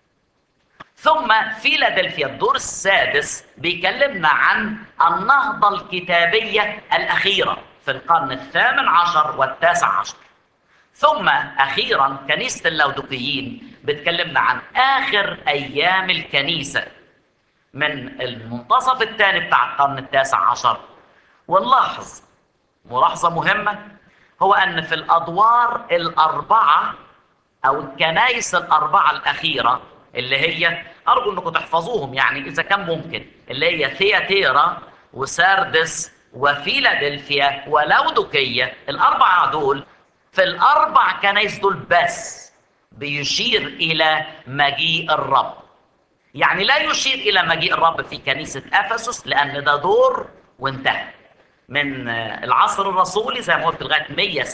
Speaker 1: ثم فيلادلفيا الدور السادس بيكلمنا عن النهضة الكتابية الأخيرة في القرن الثامن عشر والتاسع عشر ثم أخيرا كنيسة اللودقيين بتكلمنا عن آخر أيام الكنيسة من المنتصف الثاني بتاع القرن التاسع عشر ونلاحظ ملاحظة مهمة هو أن في الأدوار الأربعة أو الكنائس الأربعة الأخيرة اللي هي أرجو أنكم تحفظوهم يعني إذا كان ممكن اللي هي ثياتيرا وساردس وفيلادلفيا ولودوكية الأربعة دول في الأربع كنائس دول بس بيشير إلى مجيء الرب يعني لا يشير إلى مجيء الرب في كنيسة أفسس لأن ده دور وانتهى من العصر الرسولي زي ما قلت لغاية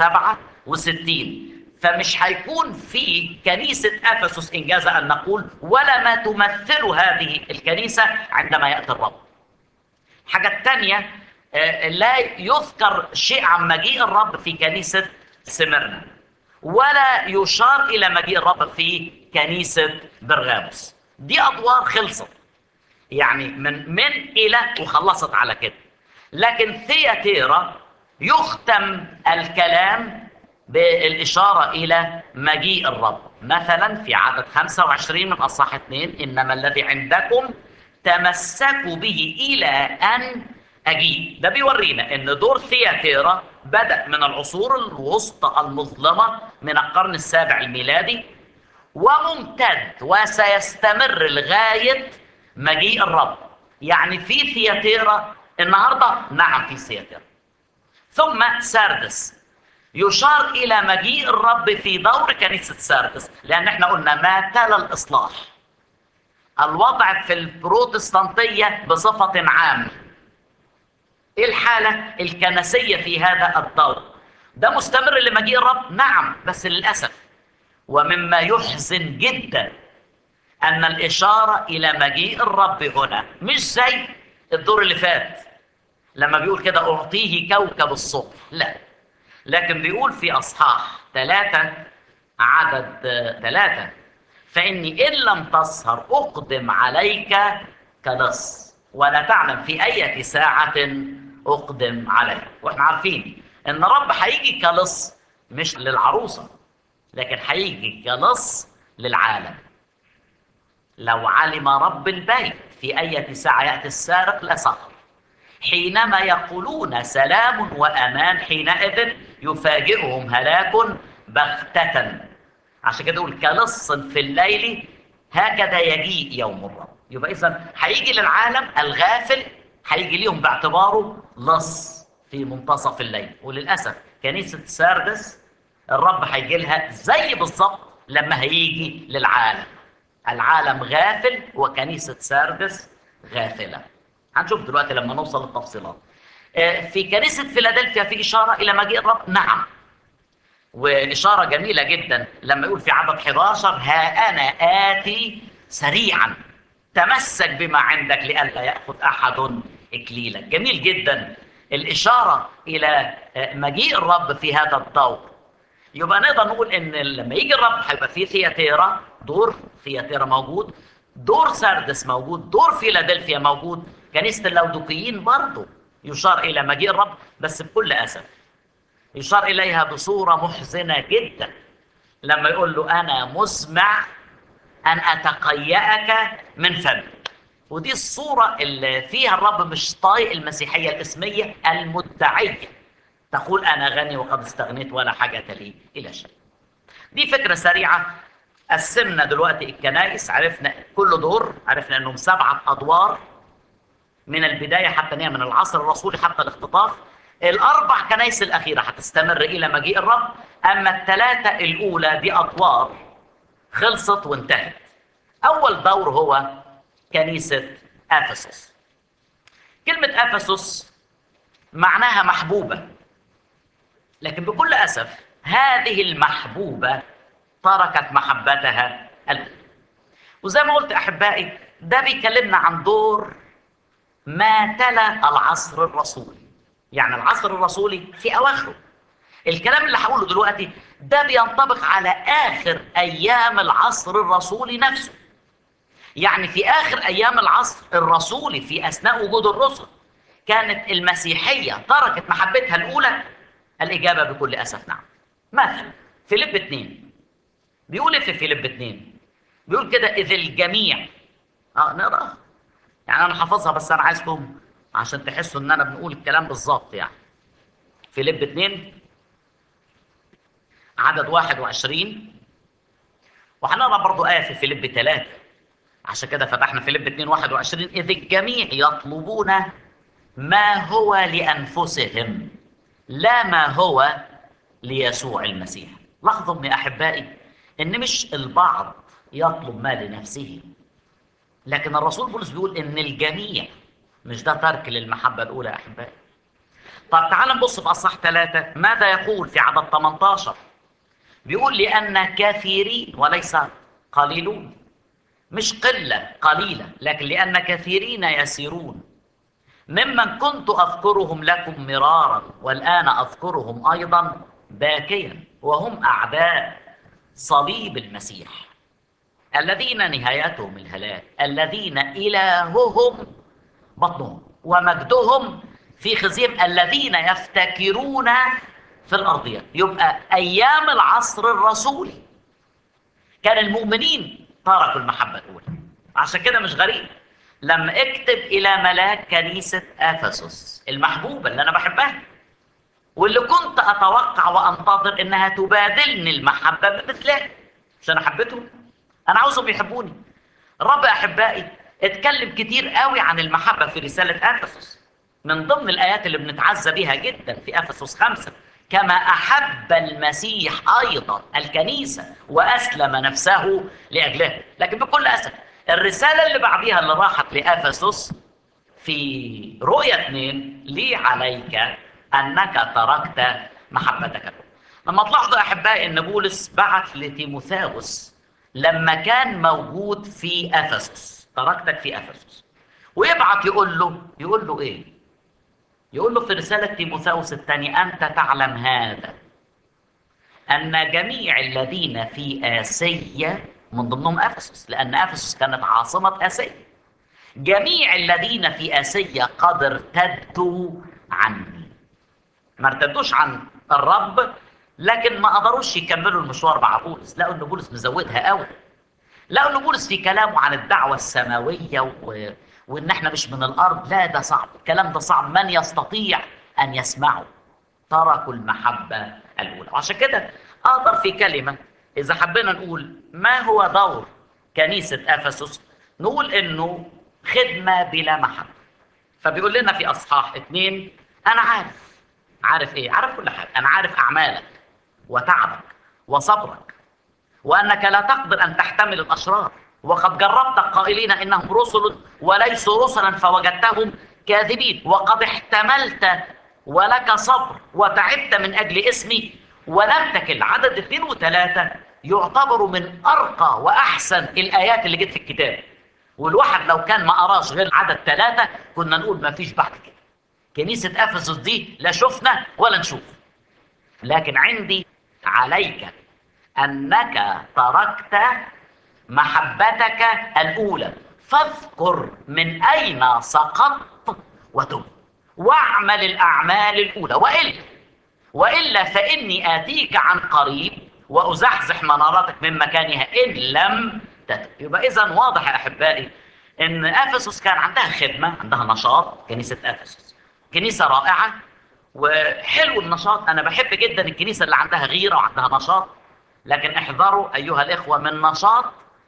Speaker 1: 167 فمش هيكون في كنيسة أفسس إنجاز أن نقول ولا ما تمثل هذه الكنيسة عندما يأتي الرب الحاجة الثانية لا يذكر شيء عن مجيء الرب في كنيسة سمرنا ولا يشار إلى مجيء الرب في كنيسة برغاموس دي أدوار خلصت يعني من من إلى وخلصت على كده لكن ثياتيرا يختم الكلام بالإشارة إلى مجيء الرب مثلا في عدد 25 من أصحاح 2 إنما الذي عندكم تمسكوا به إلى أن أجيب ده بيورينا ان دور ثياتيرا بدأ من العصور الوسطى المظلمة من القرن السابع الميلادي وممتد وسيستمر لغاية مجيء الرب يعني في ثياتيرا النهاردة نعم في ثياتيرا ثم ساردس يشار إلى مجيء الرب في دور كنيسة ساردس لأن احنا قلنا ما تلا الإصلاح الوضع في البروتستانتية بصفة عامة ايه الحالة الكنسية في هذا الدور ده مستمر لمجيء الرب نعم بس للأسف ومما يحزن جدا أن الإشارة إلى مجيء الرب هنا مش زي الدور اللي فات لما بيقول كده أعطيه كوكب الصبح لا لكن بيقول في أصحاح ثلاثة عدد ثلاثة فإني إن لم تسهر أقدم عليك كلص ولا تعلم في أي ساعة أقدم عليه وإحنا عارفين إن الرب هيجي كلص مش للعروسة لكن هيجي كلص للعالم لو علم رب البيت في أي ساعة يأتي السارق لسهر حينما يقولون سلام وأمان حينئذ يفاجئهم هلاك بغتة عشان كده يقول كلص في الليل هكذا يجيء يوم الرب يبقى إذا هيجي للعالم الغافل هيجي ليهم باعتباره لص في منتصف الليل وللأسف كنيسة ساردس الرب هيجي لها زي بالظبط لما هيجي للعالم العالم غافل وكنيسة ساردس غافلة هنشوف دلوقتي لما نوصل للتفصيلات آه، في كنيسة فيلادلفيا في إشارة إلى مجيء الرب نعم وإشارة جميلة جدا لما يقول في عدد 11 ها أنا آتي سريعا تمسك بما عندك لئلا يأخذ أحد إكليلك جميل جدا الإشارة إلى آه، مجيء الرب في هذا الدور يبقى نقدر نقول ان لما يجي الرب هيبقى في ثياتيرا دور ثياتيرا موجود دور سردس موجود دور فيلادلفيا موجود كنيسه اللودقيين برضه يشار الى مجيء الرب بس بكل اسف يشار اليها بصوره محزنه جدا لما يقول له انا مسمع ان اتقيأك من فمي ودي الصوره اللي فيها الرب مش طايق المسيحيه الاسميه المدعيه تقول أنا غني وقد استغنيت ولا حاجة لي إلى شيء دي فكرة سريعة قسمنا دلوقتي الكنائس عرفنا كل دور عرفنا أنهم سبعة أدوار من البداية حتى نهاية من العصر الرسولي حتى الاختطاف الأربع كنائس الأخيرة هتستمر إلى مجيء الرب أما الثلاثة الأولى دي أدوار خلصت وانتهت أول دور هو كنيسة أفسس كلمة أفسس معناها محبوبة لكن بكل أسف هذه المحبوبة تركت محبتها الأولى وزي ما قلت أحبائي ده بيكلمنا عن دور ما تلا العصر الرسولي يعني العصر الرسولي في أواخره الكلام اللي هقوله دلوقتي ده بينطبق على آخر أيام العصر الرسولي نفسه يعني في آخر أيام العصر الرسولي في أثناء وجود الرسل كانت المسيحية تركت محبتها الأولى الإجابة بكل أسف نعم مثلا فيليب 2 بيقول إيه في فيليب 2 بيقول كده إذ الجميع اه نقرا يعني أنا حافظها بس أنا عايزكم عشان تحسوا إن أنا بنقول الكلام بالظبط يعني فيليب 2 عدد 21 وهنقرا برضو آية في فيليب 3 عشان كده فتحنا فيليب 2 21 إذ الجميع يطلبون ما هو لأنفسهم لا ما هو ليسوع المسيح لاحظوا يا احبائي ان مش البعض يطلب ما لنفسه لكن الرسول بولس بيقول ان الجميع مش ده ترك للمحبه الاولى يا احبائي طب تعال نبص في اصح ثلاثة ماذا يقول في عدد 18 بيقول لان كثيرين وليس قليلون مش قله قليله لكن لان كثيرين يسيرون ممن كنت اذكرهم لكم مرارا والان اذكرهم ايضا باكيا وهم اعداء صليب المسيح الذين نهايتهم الهلاك الذين الههم بطنهم ومجدهم في خزيهم الذين يفتكرون في الارضيات يبقى ايام العصر الرسولي كان المؤمنين تركوا المحبه الاولى عشان كده مش غريب لما اكتب الى ملاك كنيسه افسس المحبوبه اللي انا بحبها واللي كنت اتوقع وانتظر انها تبادلني المحبه بمثلها مش انا حبيتهم انا عاوزهم يحبوني الرب احبائي اتكلم كتير قوي عن المحبه في رساله افسس من ضمن الايات اللي بنتعزى بيها جدا في افسس خمسة كما احب المسيح ايضا الكنيسه واسلم نفسه لاجلها لكن بكل اسف الرسالة اللي بعديها اللي راحت لأفسس في رؤية اثنين لي عليك أنك تركت محبتك لما تلاحظوا أحبائي أن بولس بعت لتيموثاوس لما كان موجود في أفسس تركتك في أفسس ويبعت يقول له يقول له إيه؟ يقول له في رسالة تيموثاوس الثاني أنت تعلم هذا أن جميع الذين في آسيا من ضمنهم افسس لان افسس كانت عاصمه اسيا جميع الذين في اسيا قد ارتدوا عني ما ارتدوش عن الرب لكن ما قدروش يكملوا المشوار مع بولس لقوا ان بولس مزودها قوي لقوا ان بولس في كلامه عن الدعوه السماويه و... وان احنا مش من الارض لا ده صعب الكلام ده صعب من يستطيع ان يسمعه تركوا المحبه الاولى وعشان كده اقدر في كلمه إذا حبينا نقول ما هو دور كنيسة أفسس نقول إنه خدمة بلا محبة فبيقول لنا في أصحاح اثنين أنا عارف عارف إيه؟ عارف كل حاجة أنا عارف أعمالك وتعبك وصبرك وأنك لا تقدر أن تحتمل الأشرار وقد جربت قائلين إنهم رسل وليسوا رسلا فوجدتهم كاذبين وقد احتملت ولك صبر وتعبت من أجل اسمي ولم تكل عدد اثنين وثلاثة يعتبروا من أرقى وأحسن الآيات اللي جت في الكتاب والواحد لو كان ما قراش غير عدد ثلاثة كنا نقول ما فيش بعد كده كنيسة أفسس دي لا شفنا ولا نشوف لكن عندي عليك أنك تركت محبتك الأولى فاذكر من أين سقطت وتب واعمل الأعمال الأولى وإلا وإلا فإني آتيك عن قريب وأزحزح منارتك من مكانها إن لم تتب يبقى إذا واضح يا أحبائي إن أفسس كان عندها خدمة عندها نشاط كنيسة أفسس كنيسة رائعة وحلو النشاط أنا بحب جدا الكنيسة اللي عندها غيرة وعندها نشاط لكن احذروا أيها الإخوة من نشاط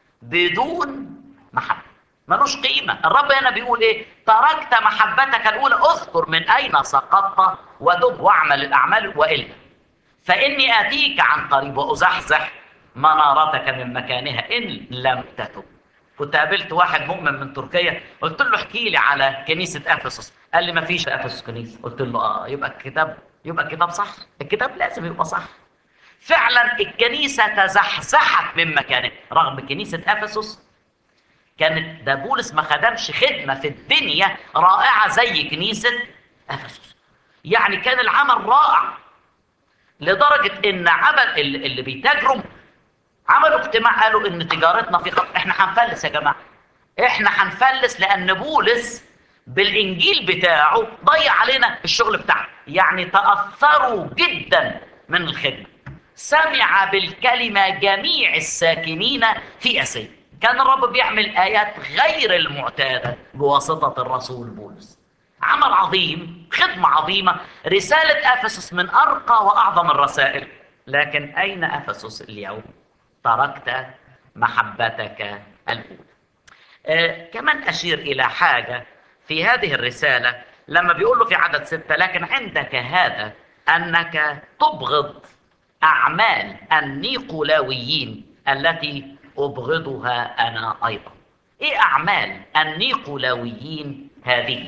Speaker 1: بدون محبة ملوش قيمة الرب هنا بيقول إيه تركت محبتك الأولى أذكر من أين سقطت ودب واعمل الأعمال وإلا فإني آتيك عن قريب وأزحزح منارتك من مكانها إن لم تتب كنت قابلت واحد مؤمن من تركيا قلت له احكي لي على كنيسة أفسس قال لي ما فيش في أفسس كنيسة قلت له آه يبقى الكتاب يبقى الكتاب صح الكتاب لازم يبقى صح فعلا الكنيسة تزحزحت من مكانها رغم كنيسة أفسس كانت ده بولس ما خدمش خدمة في الدنيا رائعة زي كنيسة أفسس يعني كان العمل رائع لدرجة إن عمل اللي بيتاجروا عملوا اجتماع قالوا إن تجارتنا في خط إحنا هنفلس يا جماعة إحنا هنفلس لأن بولس بالإنجيل بتاعه ضيع علينا الشغل بتاعنا يعني تأثروا جدا من الخدمة سمع بالكلمة جميع الساكنين في أسيا كان الرب بيعمل آيات غير المعتادة بواسطة الرسول بولس عمل عظيم خدمة عظيمة رسالة أفسس من أرقى وأعظم الرسائل لكن أين أفسس اليوم تركت محبتك الأولى آه كمان أشير إلى حاجة في هذه الرسالة لما بيقول له في عدد ستة لكن عندك هذا أنك تبغض أعمال النيقولاويين التي أبغضها أنا أيضا إيه أعمال النيقولاويين هذه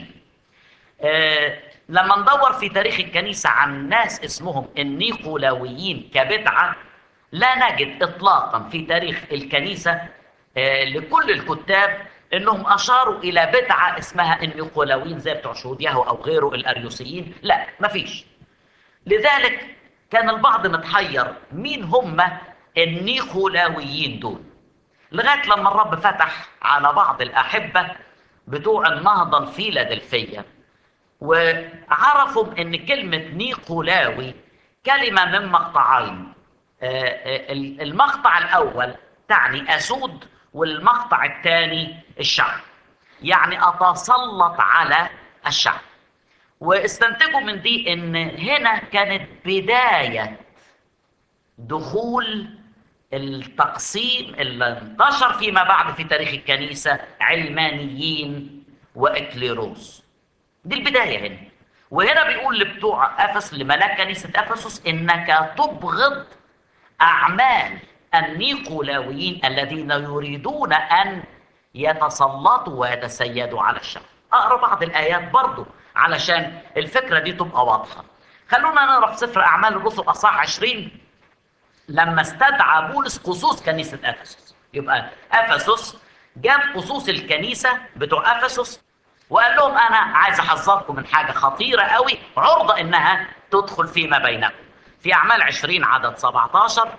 Speaker 1: آه لما ندور في تاريخ الكنيسة عن ناس اسمهم النيقولاويين كبدعة لا نجد إطلاقا في تاريخ الكنيسة آه لكل الكتاب انهم اشاروا الى بدعه اسمها النيقولاويين زي بتوع شهود يهوه او غيره الاريوسيين لا مفيش لذلك كان البعض متحير مين هم النيقولاويين دول لغايه لما الرب فتح على بعض الاحبه بتوع النهضه الفيلادلفيه وعرفوا ان كلمه نيقولاوي كلمه من مقطعين المقطع الاول تعني اسود والمقطع الثاني الشعب يعني اتسلط على الشعب واستنتجوا من دي ان هنا كانت بدايه دخول التقسيم اللي انتشر فيما بعد في تاريخ الكنيسه علمانيين واكليروس دي البدايه هنا وهنا بيقول لبتوع افس لملاك كنيسه افسس انك تبغض اعمال النيقولاويين الذين يريدون ان يتسلطوا ويتسيدوا على الشعب اقرا بعض الايات برضو علشان الفكره دي تبقى واضحه خلونا نقرا في سفر اعمال الرسل اصحاح 20 لما استدعى بولس خصوص كنيسه افسس يبقى افسس جاب خصوص الكنيسه بتوع افسس وقال لهم انا عايز احذركم من حاجه خطيره قوي عرضه انها تدخل فيما بينكم في اعمال 20 عدد 17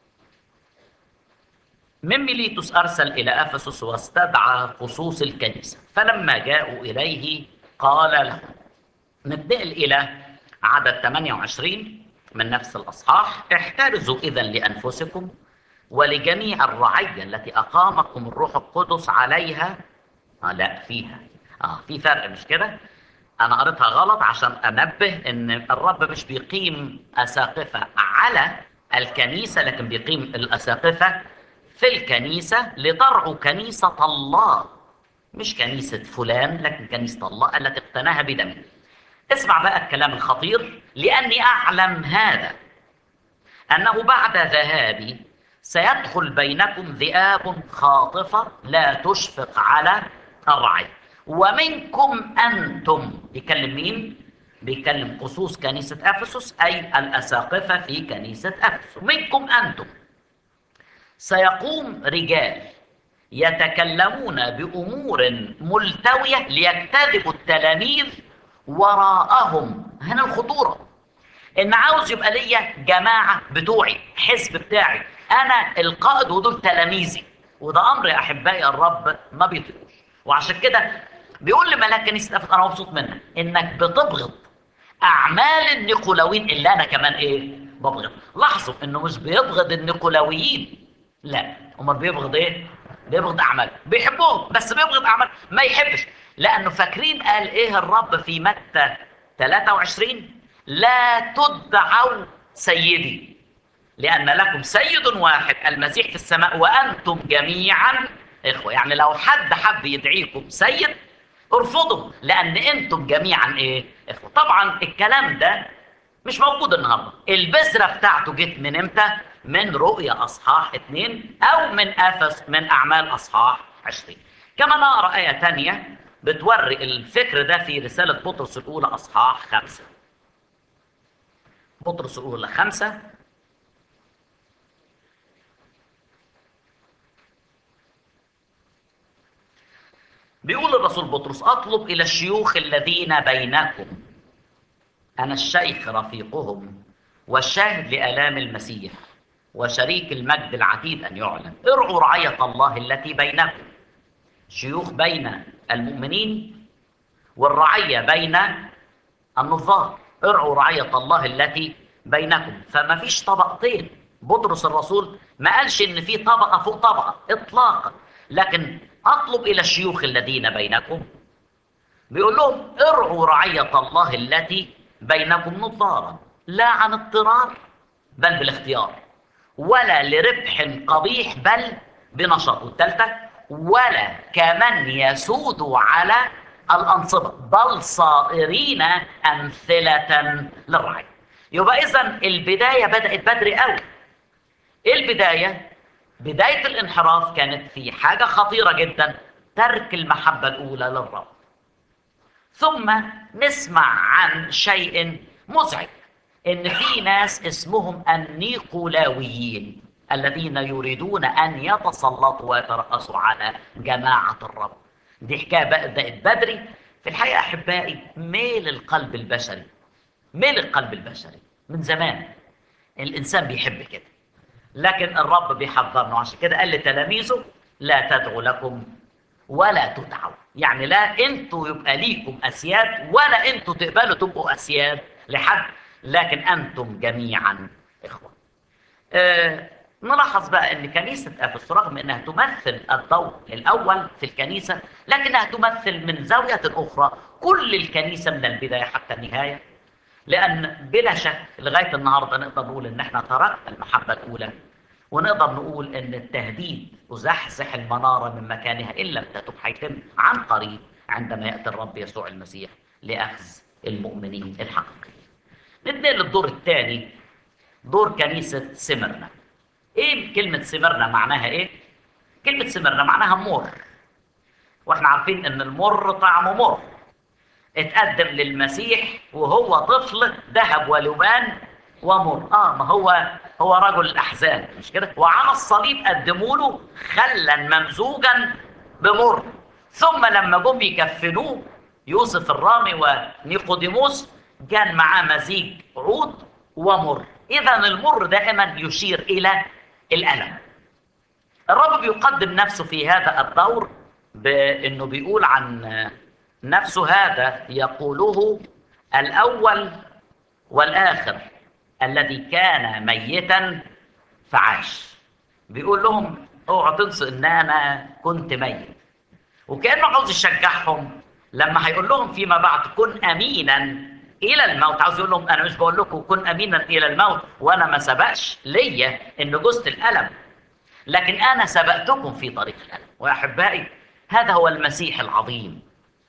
Speaker 1: من ميليتوس أرسل إلى أفسس واستدعى خصوص الكنيسة فلما جاءوا إليه قال لهم ننتقل إلى عدد 28 من نفس الأصحاح احترزوا إذا لأنفسكم ولجميع الرعية التي أقامكم الروح القدس عليها آه لا فيها آه في فرق مش كده أنا قريتها غلط عشان أنبه إن الرب مش بيقيم أساقفة على الكنيسة لكن بيقيم الأساقفة في الكنيسة لترعوا كنيسة الله مش كنيسة فلان لكن كنيسة الله التي اقتناها بدمه اسمع بقى الكلام الخطير لأني أعلم هذا أنه بعد ذهابي سيدخل بينكم ذئاب خاطفة لا تشفق على الرعي ومنكم أنتم بيكلم مين؟ بيكلم خصوص كنيسة أفسس أي الأساقفة في كنيسة أفسس منكم أنتم سيقوم رجال يتكلمون بأمور ملتوية ليجتذبوا التلاميذ وراءهم هنا الخطورة إن عاوز يبقى ليا جماعة بتوعي حزب بتاعي أنا القائد ودول تلاميذي وده أمر يا أحبائي الرب ما بيطيقوش وعشان كده بيقول لملاك كنيسة أفت أنا مبسوط منك إنك بتبغض أعمال النيقولاويين اللي أنا كمان إيه ببغض لاحظوا إنه مش بيبغض النيقولاويين لا امال بيبغض ايه بيبغض اعمال بيحبهم بس بيبغض اعمال ما يحبش لانه فاكرين قال ايه الرب في متى 23 لا تدعوا سيدي لان لكم سيد واحد المسيح في السماء وانتم جميعا اخوه يعني لو حد حب يدعيكم سيد ارفضوا لان انتم جميعا ايه اخوه طبعا الكلام ده مش موجود النهارده البذره بتاعته جت من امتى من رؤيا اصحاح اثنين او من افس من اعمال اصحاح 20 كما نقرا ايه ثانيه بتوري الفكر ده في رساله بطرس الاولى اصحاح خمسه بطرس الاولى خمسه بيقول الرسول بطرس اطلب الى الشيوخ الذين بينكم انا الشيخ رفيقهم والشاهد لالام المسيح وشريك المجد العتيد ان يعلن ارعوا رعيه الله التي بينكم شيوخ بين المؤمنين والرعيه بين النظار ارعوا رعيه الله التي بينكم فما فيش طبقتين بطرس الرسول ما قالش ان في طبقه فوق طبقه اطلاقا لكن اطلب الى الشيوخ الذين بينكم بيقول لهم ارعوا رعيه الله التي بينكم نظارا لا عن اضطرار بل بالاختيار ولا لربح قبيح بل بنشاط والثالثه ولا كمن يسود على الانصبه بل صائرين امثله للرعي يبقى اذا البدايه بدات بدري قوي ايه البدايه بدايه الانحراف كانت في حاجه خطيره جدا ترك المحبه الاولى للرب ثم نسمع عن شيء مزعج ان في ناس اسمهم النيقولاويين الذين يريدون ان يتسلطوا ويترأسوا على جماعه الرب دي حكايه بدات بدري في الحقيقه احبائي ميل القلب البشري ميل القلب البشري من زمان الانسان بيحب كده لكن الرب بيحذرنا عشان كده قال لتلاميذه لا تدعوا لكم ولا تدعوا يعني لا انتوا يبقى ليكم اسياد ولا انتوا تقبلوا تبقوا اسياد لحد لكن انتم جميعا اخوه آه نلاحظ بقى ان كنيسه افس رغم انها تمثل الدور الاول في الكنيسه لكنها تمثل من زاويه اخرى كل الكنيسه من البدايه حتى النهايه لان بلا شك لغايه النهارده نقدر نقول ان احنا تركنا المحبه الاولى ونقدر نقول ان التهديد وزحزح المناره من مكانها ان لم تتب هيتم عن قريب عندما ياتي الرب يسوع المسيح لاخذ المؤمنين الحقيقيين. ننتقل للدور الثاني دور كنيسه سمرنا. ايه كلمه سمرنا معناها ايه؟ كلمه سمرنا معناها مر. واحنا عارفين ان المر طعمه مر. اتقدم للمسيح وهو طفل ذهب ولبان ومر اه ما هو هو رجل الاحزان مش كده وعلى الصليب قدموا له خلا ممزوجا بمر ثم لما جم يكفنوه يوسف الرامي ونيقوديموس كان معاه مزيج عود ومر اذا المر دائما يشير الى الالم الرب بيقدم نفسه في هذا الدور بانه بيقول عن نفسه هذا يقوله الاول والاخر الذي كان ميتا فعاش بيقول لهم اوعوا تنسوا ان انا كنت ميت وكانه عاوز يشجعهم لما هيقول لهم فيما بعد كن امينا الى الموت عاوز يقول لهم انا مش بقول لكم كن امينا الى الموت وانا ما سبقش ليا ان جزت الالم لكن انا سبقتكم في طريق الالم واحبائي هذا هو المسيح العظيم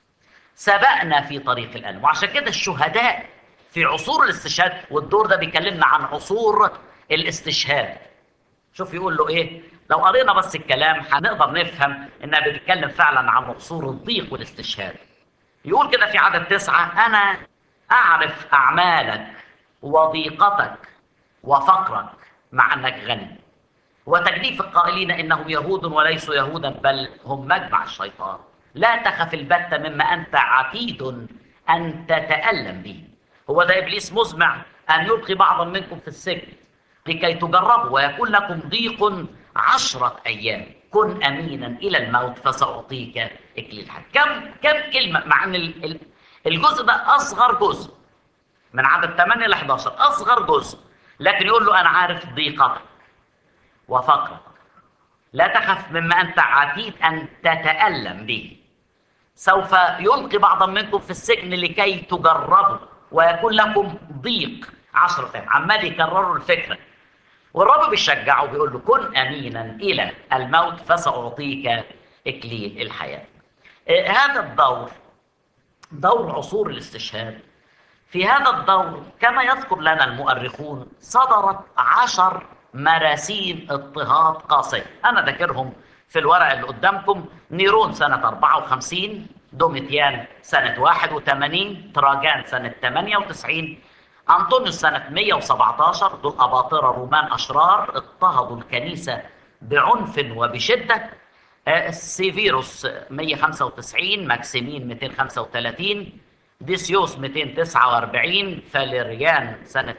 Speaker 1: سبقنا في طريق الالم وعشان كده الشهداء في عصور الاستشهاد والدور ده بيكلمنا عن عصور الاستشهاد شوف يقول له ايه لو قرينا بس الكلام هنقدر نفهم انها بتتكلم فعلا عن عصور الضيق والاستشهاد يقول كده في عدد تسعة أنا أعرف أعمالك وضيقتك وفقرك مع أنك غني وتجديف القائلين إنهم يهود وليسوا يهودا بل هم مجمع الشيطان لا تخف البتة مما أنت عتيد أن تتألم به هو ده إبليس مزمع أن يلقي بعضا منكم في السجن لكي تجربوا ويكون لكم ضيق عشرة أيام كن أمينا إلى الموت فسأعطيك إكليل الحياة كم كم كلمة مع أن ال- ال- الجزء ده أصغر جزء من عدد 8 ل 11 أصغر جزء لكن يقول له أنا عارف ضيقتك وفقرك لا تخف مما أنت عتيد أن تتألم به سوف يلقي بعضا منكم في السجن لكي تجربوا ويكون لكم ضيق عشرة أيام عمال يكرروا الفكرة والرب بيشجعه بيقول له كن أمينا إلى الموت فسأعطيك إكليل الحياة آه، هذا الدور دور عصور الاستشهاد في هذا الدور كما يذكر لنا المؤرخون صدرت عشر مراسيم اضطهاد قاسية أنا ذاكرهم في الورقة اللي قدامكم نيرون سنة 54 دوميتيان سنة 81 تراجان سنة 98 أنطونيوس سنة 117 دول أباطرة رومان أشرار اضطهدوا الكنيسة بعنف وبشدة آه، سيفيروس 195 ماكسيمين 235 ديسيوس 249 فاليريان سنة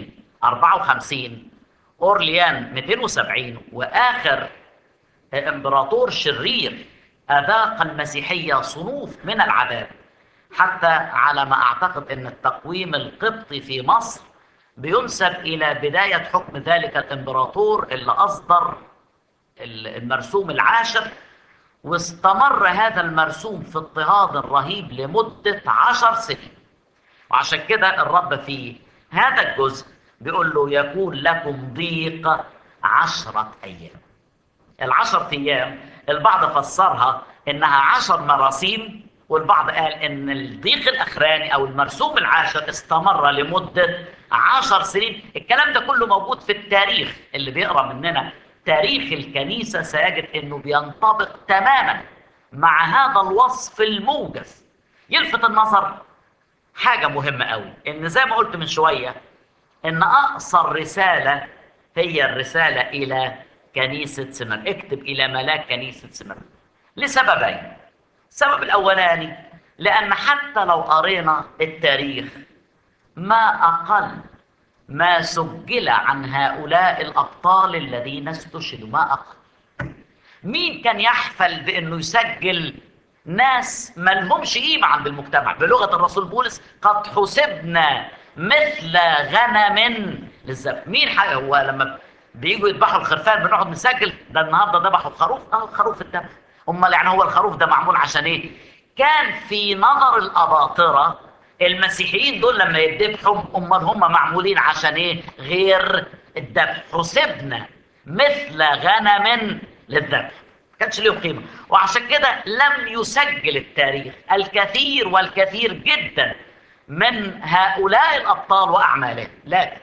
Speaker 1: 254 أورليان 270 وآخر امبراطور شرير أذاق المسيحية صنوف من العذاب حتى على ما أعتقد أن التقويم القبطي في مصر بينسب إلى بداية حكم ذلك الإمبراطور اللي أصدر المرسوم العاشر واستمر هذا المرسوم في اضطهاد رهيب لمدة عشر سنين وعشان كده الرب في هذا الجزء بيقول له يكون لكم ضيق عشرة أيام العشرة أيام البعض فسرها إنها عشر مراسيم والبعض قال إن الضيق الأخراني أو المرسوم العاشر استمر لمدة عشر سنين الكلام ده كله موجود في التاريخ اللي بيقرأ مننا تاريخ الكنيسة سيجد إنه بينطبق تماما مع هذا الوصف الموجز يلفت النظر حاجة مهمة قوي إن زي ما قلت من شوية إن أقصر رسالة هي الرسالة إلى كنيسة سمر اكتب إلى ملاك كنيسة سمر لسببين السبب الأولاني لأن حتى لو قرينا التاريخ ما أقل ما سجل عن هؤلاء الأبطال الذين استشهدوا ما أقل مين كان يحفل بأنه يسجل ناس ما لهمش قيمة عند المجتمع بلغة الرسول بولس قد حسبنا مثل غنم للذبح مين حق هو لما بييجوا يذبحوا الخرفان بنقعد نسجل ده النهارده ذبحوا الخروف اه الخروف اتذبح امال يعني هو الخروف ده معمول عشان ايه كان في نظر الاباطره المسيحيين دول لما يذبحوا امال هم معمولين عشان ايه غير الذبح حسبنا مثل غنم للذبح كانش ليهم قيمه وعشان كده لم يسجل التاريخ الكثير والكثير جدا من هؤلاء الابطال واعمالهم لكن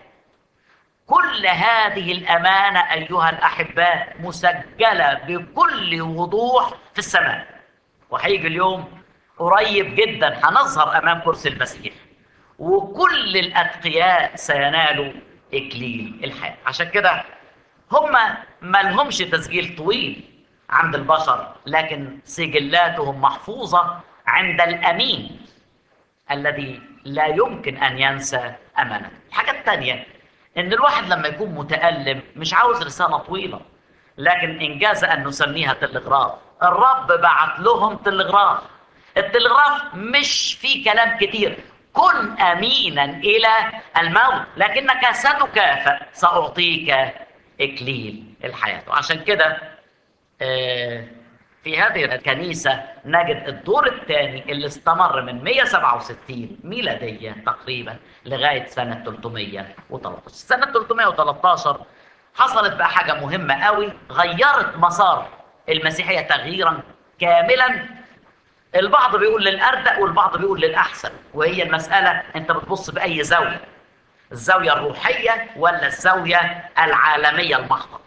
Speaker 1: كل هذه الامانه ايها الاحباء مسجله بكل وضوح في السماء وهيجي اليوم قريب جدا هنظهر امام كرسي المسيح وكل الاتقياء سينالوا اكليل الحياه عشان كده هم ما لهمش تسجيل طويل عند البشر لكن سجلاتهم محفوظه عند الامين الذي لا يمكن ان ينسى امانته الحاجه الثانيه ان الواحد لما يكون متالم مش عاوز رساله طويله لكن انجاز ان نسميها تلغراف الرب بعت لهم تلغراف التلغراف مش فيه كلام كتير كن امينا الى الموت لكنك ستكافئ ساعطيك اكليل الحياه وعشان كده آه، في هذه الكنيسة نجد الدور الثاني اللي استمر من 167 ميلادية تقريبا لغاية سنة 313 سنة 313 حصلت بقى حاجة مهمة قوي غيرت مسار المسيحية تغييرا كاملا البعض بيقول للأردأ والبعض بيقول للأحسن وهي المسألة أنت بتبص بأي زاوية الزاوية الروحية ولا الزاوية العالمية المحضة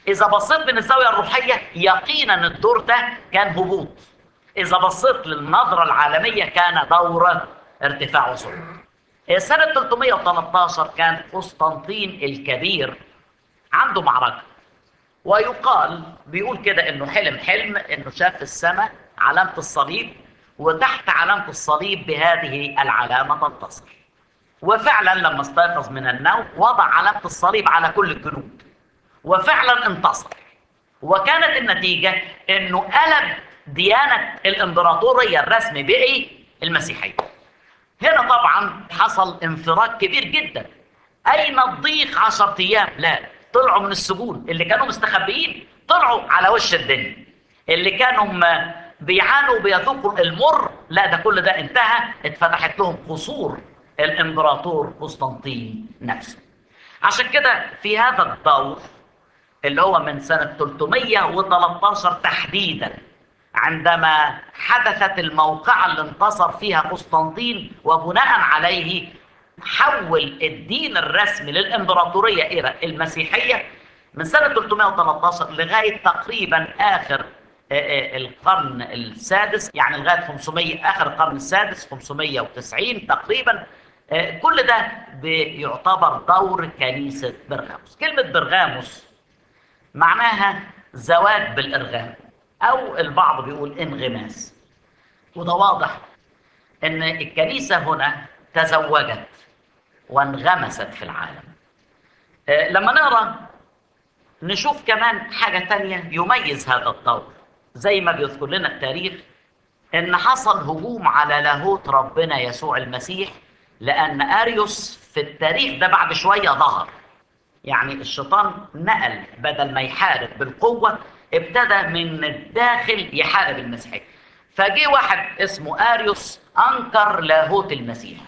Speaker 1: اذا بصيت من الزاويه الروحيه يقينا الدور ده كان هبوط اذا بصيت للنظره العالميه كان دور ارتفاع وصعود سنه 313 كان قسطنطين الكبير عنده معركه ويقال بيقول كده انه حلم حلم انه شاف في السماء علامه الصليب وتحت علامه الصليب بهذه العلامه تنتصر وفعلا لما استيقظ من النوم وضع علامه الصليب على كل الجنود وفعلا انتصر وكانت النتيجه انه قلب ديانه الامبراطوريه الرسمي بقي المسيحيه هنا طبعا حصل انفراج كبير جدا اين الضيق 10 ايام لا طلعوا من السجون اللي كانوا مستخبيين طلعوا على وش الدنيا اللي كانوا م- بيعانوا بيذوقوا المر لا ده كل ده انتهى اتفتحت لهم قصور الامبراطور قسطنطين نفسه عشان كده في هذا الدور اللي هو من سنة 313 تحديدا عندما حدثت الموقعة اللي انتصر فيها قسطنطين وبناء عليه حول الدين الرسمي للإمبراطورية إلى المسيحية من سنة 313 لغاية تقريبا آخر آه، آه، القرن السادس يعني لغاية 500 آخر القرن السادس 590 تقريبا آه، كل ده بيعتبر دور كنيسة برغاموس كلمة برغاموس معناها زواج بالإرغام أو البعض بيقول انغماس وده واضح إن الكنيسة هنا تزوجت وانغمست في العالم آه، لما نقرأ نشوف كمان حاجة تانية يميز هذا الدور زي ما بيذكر لنا التاريخ إن حصل هجوم على لاهوت ربنا يسوع المسيح لأن أريوس في التاريخ ده بعد شوية ظهر يعني الشيطان نقل بدل ما يحارب بالقوة ابتدى من الداخل يحارب المسيحية فجه واحد اسمه أريوس أنكر لاهوت المسيح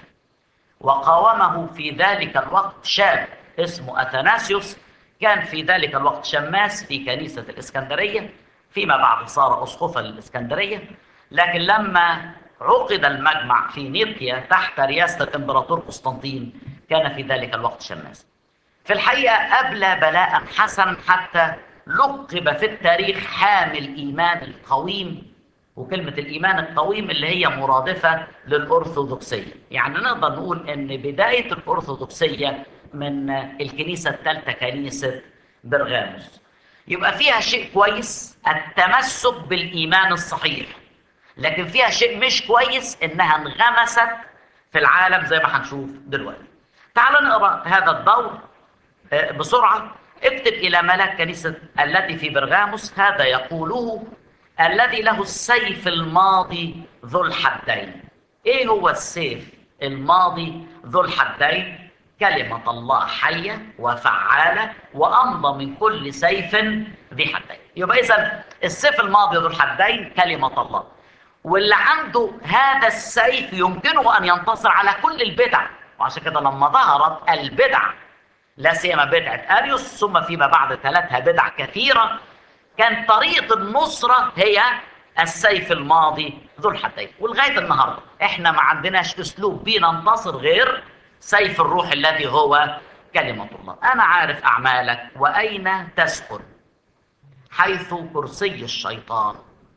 Speaker 1: وقاومه في ذلك الوقت شاب اسمه أثناسيوس كان في ذلك الوقت شماس في كنيسة الإسكندرية فيما بعد صار أسقفا للإسكندرية لكن لما عقد المجمع في نيقيا تحت رئاسة الإمبراطور قسطنطين كان في ذلك الوقت شماس في الحقيقة أبلى بلاء حسن حتى لقب في التاريخ حامل إيمان القويم وكلمة الإيمان القويم اللي هي مرادفة للأرثوذكسية يعني نقدر نقول أن بداية الأرثوذكسية من الكنيسة الثالثة كنيسة برغاموس يبقى فيها شيء كويس التمسك بالإيمان الصحيح لكن فيها شيء مش كويس إنها انغمست في العالم زي ما هنشوف دلوقتي تعالوا نقرأ هذا الدور آه، بسرعة اكتب إلى ملاك كنيسة التي في برغاموس هذا يقوله الذي له السيف الماضي ذو الحدين ايه هو السيف الماضي ذو الحدين كلمة الله حية وفعالة وأمضى من كل سيف ذي حدين يبقى إذا السيف الماضي ذو الحدين كلمة الله واللي عنده هذا السيف يمكنه أن ينتصر على كل البدع وعشان كده لما ظهرت البدع لا سيما بدعة أريوس ثم فيما بعد ثلاثها بدع كثيرة كان طريقة النصرة هي السيف الماضي ذو الحدين ولغاية النهاردة احنا ما عندناش اسلوب بيه ننتصر غير سيف الروح الذي هو كلمة الله أنا عارف أعمالك وأين تسكن حيث كرسي الشيطان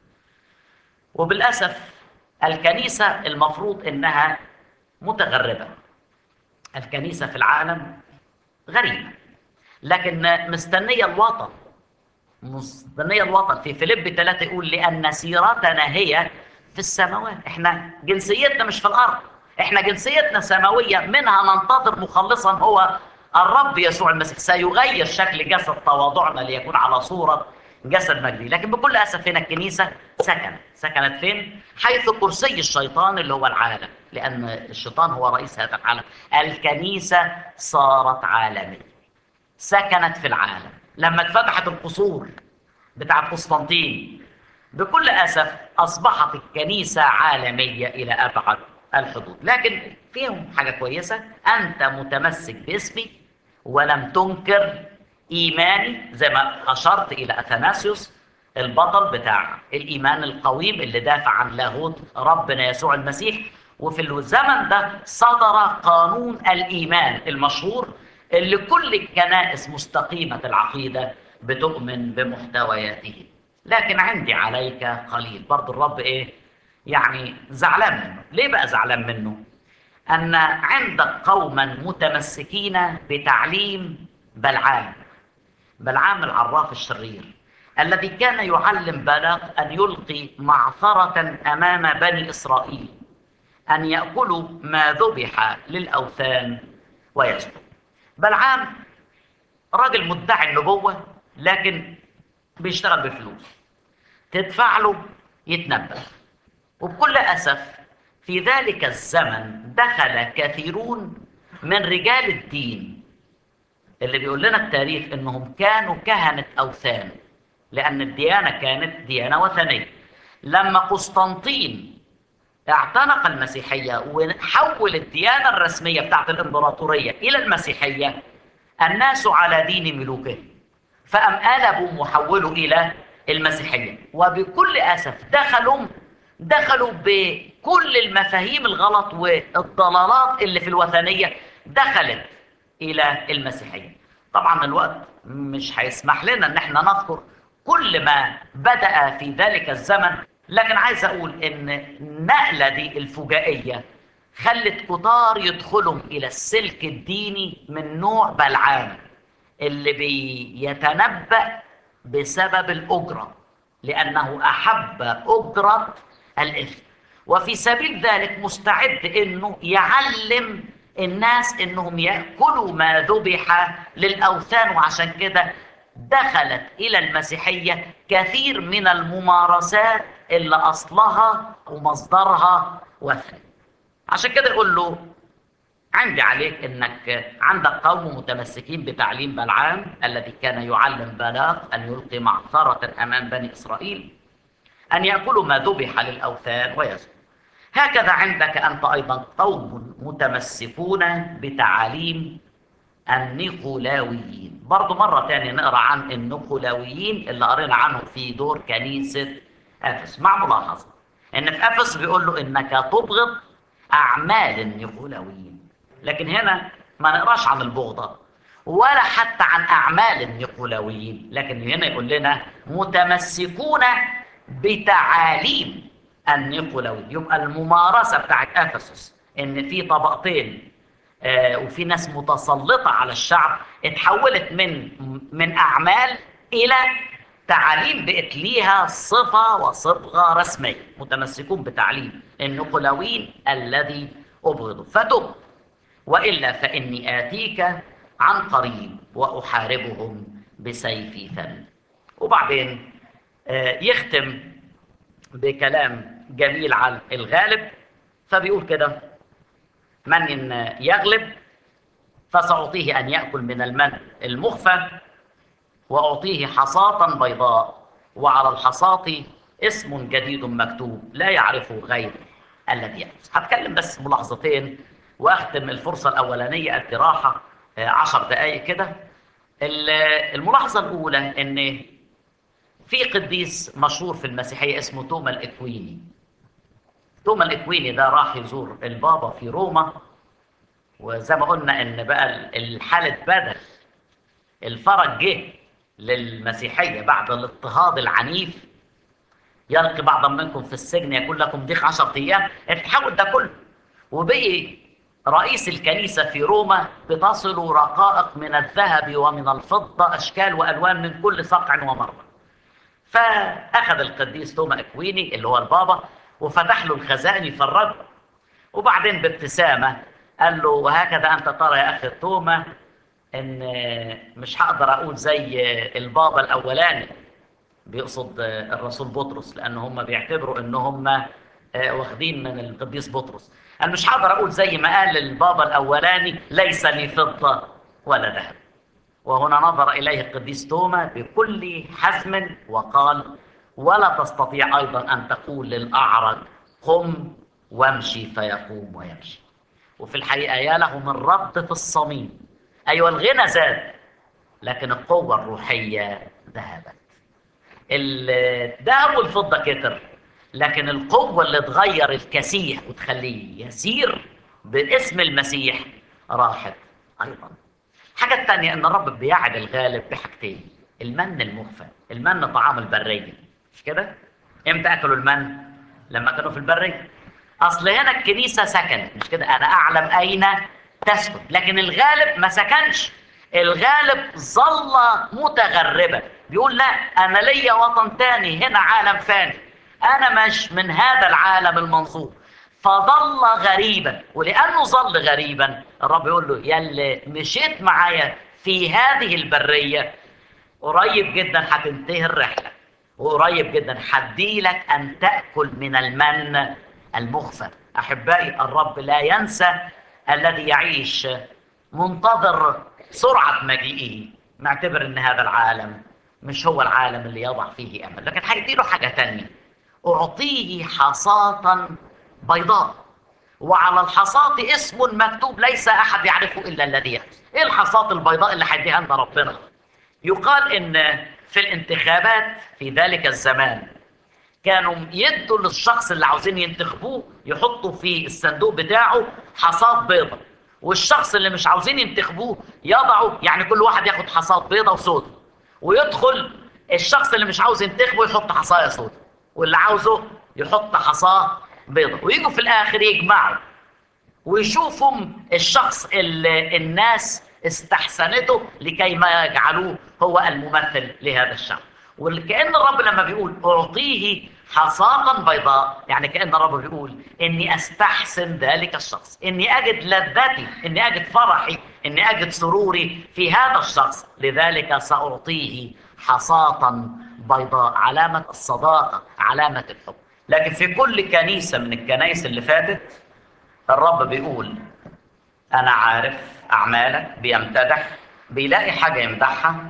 Speaker 1: وبالأسف الكنيسة المفروض إنها متغربة الكنيسة في العالم غريبة لكن مستنية الوطن مستنية الوطن في فيليب 3 يقول لأن سيرتنا هي في السماوات احنا جنسيتنا مش في الأرض احنا جنسيتنا سماوية منها ننتظر مخلصا هو الرب يسوع المسيح سيغير شكل جسد تواضعنا ليكون على صورة جسد مجدي لكن بكل أسف هنا الكنيسة سكنت سكنت فين؟ حيث كرسي الشيطان اللي هو العالم لأن الشيطان هو رئيس هذا العالم الكنيسة صارت عالمية سكنت في العالم لما اتفتحت القصور بتاعت قسطنطين بكل أسف أصبحت الكنيسة عالمية إلى أبعد الحدود لكن فيهم حاجة كويسة أنت متمسك باسمي ولم تنكر إيماني زي ما أشرت إلى أثناسيوس البطل بتاع الإيمان القويم اللي دافع عن لاهوت ربنا يسوع المسيح وفي الزمن ده صدر قانون الإيمان المشهور اللي كل الكنائس مستقيمة العقيدة بتؤمن بمحتوياته لكن عندي عليك قليل برضو الرب ايه يعني زعلان منه ليه بقى زعلان منه ان عندك قوما متمسكين بتعليم بلعام بلعام العراف الشرير الذي كان يعلم بلاق ان يلقي معثره امام بني اسرائيل ان ياكلوا ما ذبح للاوثان ويسجدوا بلعام راجل مدعي النبوه لكن بيشتغل بفلوس تدفع له يتنبأ وبكل أسف في ذلك الزمن دخل كثيرون من رجال الدين اللي بيقول لنا التاريخ انهم كانوا كهنة اوثان لان الديانة كانت ديانة وثنية لما قسطنطين اعتنق المسيحية وحول الديانة الرسمية بتاعت الامبراطورية الى المسيحية الناس على دين ملوكهم فأم قلبوا محولوا إلى المسيحية وبكل أسف دخلوا دخلوا بكل المفاهيم الغلط والضلالات اللي في الوثنية دخلت إلى المسيحية طبعا الوقت مش هيسمح لنا ان احنا نذكر كل ما بدأ في ذلك الزمن لكن عايز اقول ان النقلة دي الفجائية خلت كتار يدخلوا الى السلك الديني من نوع بلعام اللي بيتنبأ بسبب الأجرة لأنه أحب أجرة الإثم وفي سبيل ذلك مستعد أنه يعلم الناس أنهم يأكلوا ما ذبح للأوثان وعشان كده دخلت إلى المسيحية كثير من الممارسات اللي أصلها ومصدرها وثني عشان كده يقول له عندي عليك انك عندك قوم متمسكين بتعليم بلعام الذي كان يعلم بلاق ان يلقي معثرة امام بني اسرائيل ان ياكلوا ما ذبح للاوثان ويسجدوا هكذا عندك انت ايضا قوم متمسكون بتعاليم النيقولاويين برضو مرة تانية نقرأ عن النيقولاويين اللي قرينا عنهم في دور كنيسة أفس مع ملاحظة إن في أفس بيقول له إنك تبغض أعمال النيقولاويين لكن هنا ما نقراش عن البغضة ولا حتى عن أعمال النيقولاويين لكن هنا يقول لنا متمسكون بتعاليم النيقولاويين يبقى الممارسة بتاعت أفسس إن في طبقتين آه وفي ناس متسلطة على الشعب اتحولت من من أعمال إلى تعاليم بقت ليها صفة وصبغة رسمية متمسكون بتعليم النيقولاويين الذي أبغضوا فتب وإلا فإني آتيك عن قريب وأحاربهم بسيفي ثمن وبعدين يختم بكلام جميل عن الغالب فبيقول كده من يغلب فسأعطيه أن يأكل من المن المخفى وأعطيه حصاة بيضاء وعلى الحصاة اسم جديد مكتوب لا يعرفه غير الذي يأكل هتكلم بس ملاحظتين واختم الفرصه الاولانيه ادي راحه عشر دقائق كده الملاحظه الاولى ان في قديس مشهور في المسيحيه اسمه توما الاكويني توما الاكويني ده راح يزور البابا في روما وزي ما قلنا ان بقى الحاله بدل الفرج جه للمسيحيه بعد الاضطهاد العنيف يلقي بعضا منكم في السجن يكون لكم ضيق 10 ايام اتحول ده كله وبقي رئيس الكنيسة في روما بتصل رقائق من الذهب ومن الفضة أشكال وألوان من كل صقع ومرة فأخذ القديس توما إكويني اللي هو البابا وفتح له الخزائن يفرجه وبعدين بابتسامة قال له وهكذا أنت ترى يا أخي توما إن مش هقدر أقول زي البابا الأولاني بيقصد الرسول بطرس لأن هم بيعتبروا إن هم واخدين من القديس بطرس انا مش هقدر اقول زي ما قال البابا الاولاني ليس لي فضه ولا ذهب وهنا نظر اليه القديس توما بكل حزم وقال ولا تستطيع ايضا ان تقول للاعرج قم وامشي فيقوم ويمشي وفي الحقيقه يا له من رد في الصميم ايوه الغنى زاد لكن القوه الروحيه ذهبت الذهب والفضه كتر لكن القوة اللي تغير الكسيح وتخليه يسير باسم المسيح راحت أيضا الحاجة الثانية أن الرب بيعد الغالب بحاجتين المن المخفى المن طعام البريه مش كده امتى اكلوا المن لما كانوا في البريه اصل هنا الكنيسه سكنت مش كده انا اعلم اين تسكن لكن الغالب ما سكنش الغالب ظل متغربا بيقول لا انا ليا وطن تاني هنا عالم فاني انا مش من هذا العالم المنظور فظل غريبا ولانه ظل غريبا الرب يقول له يلي مشيت معايا في هذه البريه قريب جدا هتنتهي الرحله وقريب جدا هديلك ان تاكل من المن المخفى احبائي الرب لا ينسى الذي يعيش منتظر سرعه مجيئه معتبر ان هذا العالم مش هو العالم اللي يضع فيه امل لكن هيديله حاجه تانية اعطيه حصاه بيضاء وعلى الحصاة اسم مكتوب ليس أحد يعرفه إلا الذي يعرف إيه الحصاة البيضاء اللي هيديها لنا ربنا يقال إن في الانتخابات في ذلك الزمان كانوا يدوا للشخص اللي عاوزين ينتخبوه يحطوا في الصندوق بتاعه حصاة بيضة والشخص اللي مش عاوزين ينتخبوه يضعوا يعني كل واحد ياخد حصاة بيضة وسودة ويدخل الشخص اللي مش عاوز ينتخبه يحط حصاية سودة واللي عاوزه يحط حصاة بيضة ويجوا في الآخر يجمعوا ويشوفوا الشخص اللي الناس استحسنته لكي ما يجعلوه هو الممثل لهذا الشعب وكأن الرب لما بيقول أعطيه حصاة بيضاء يعني كأن الرب بيقول إني أستحسن ذلك الشخص إني أجد لذتي إني أجد فرحي إني أجد سروري في هذا الشخص لذلك سأعطيه حصاة بيضاء علامة الصداقة علامة الحب لكن في كل كنيسة من الكنائس اللي فاتت الرب بيقول أنا عارف أعمالك بيمتدح بيلاقي حاجة يمدحها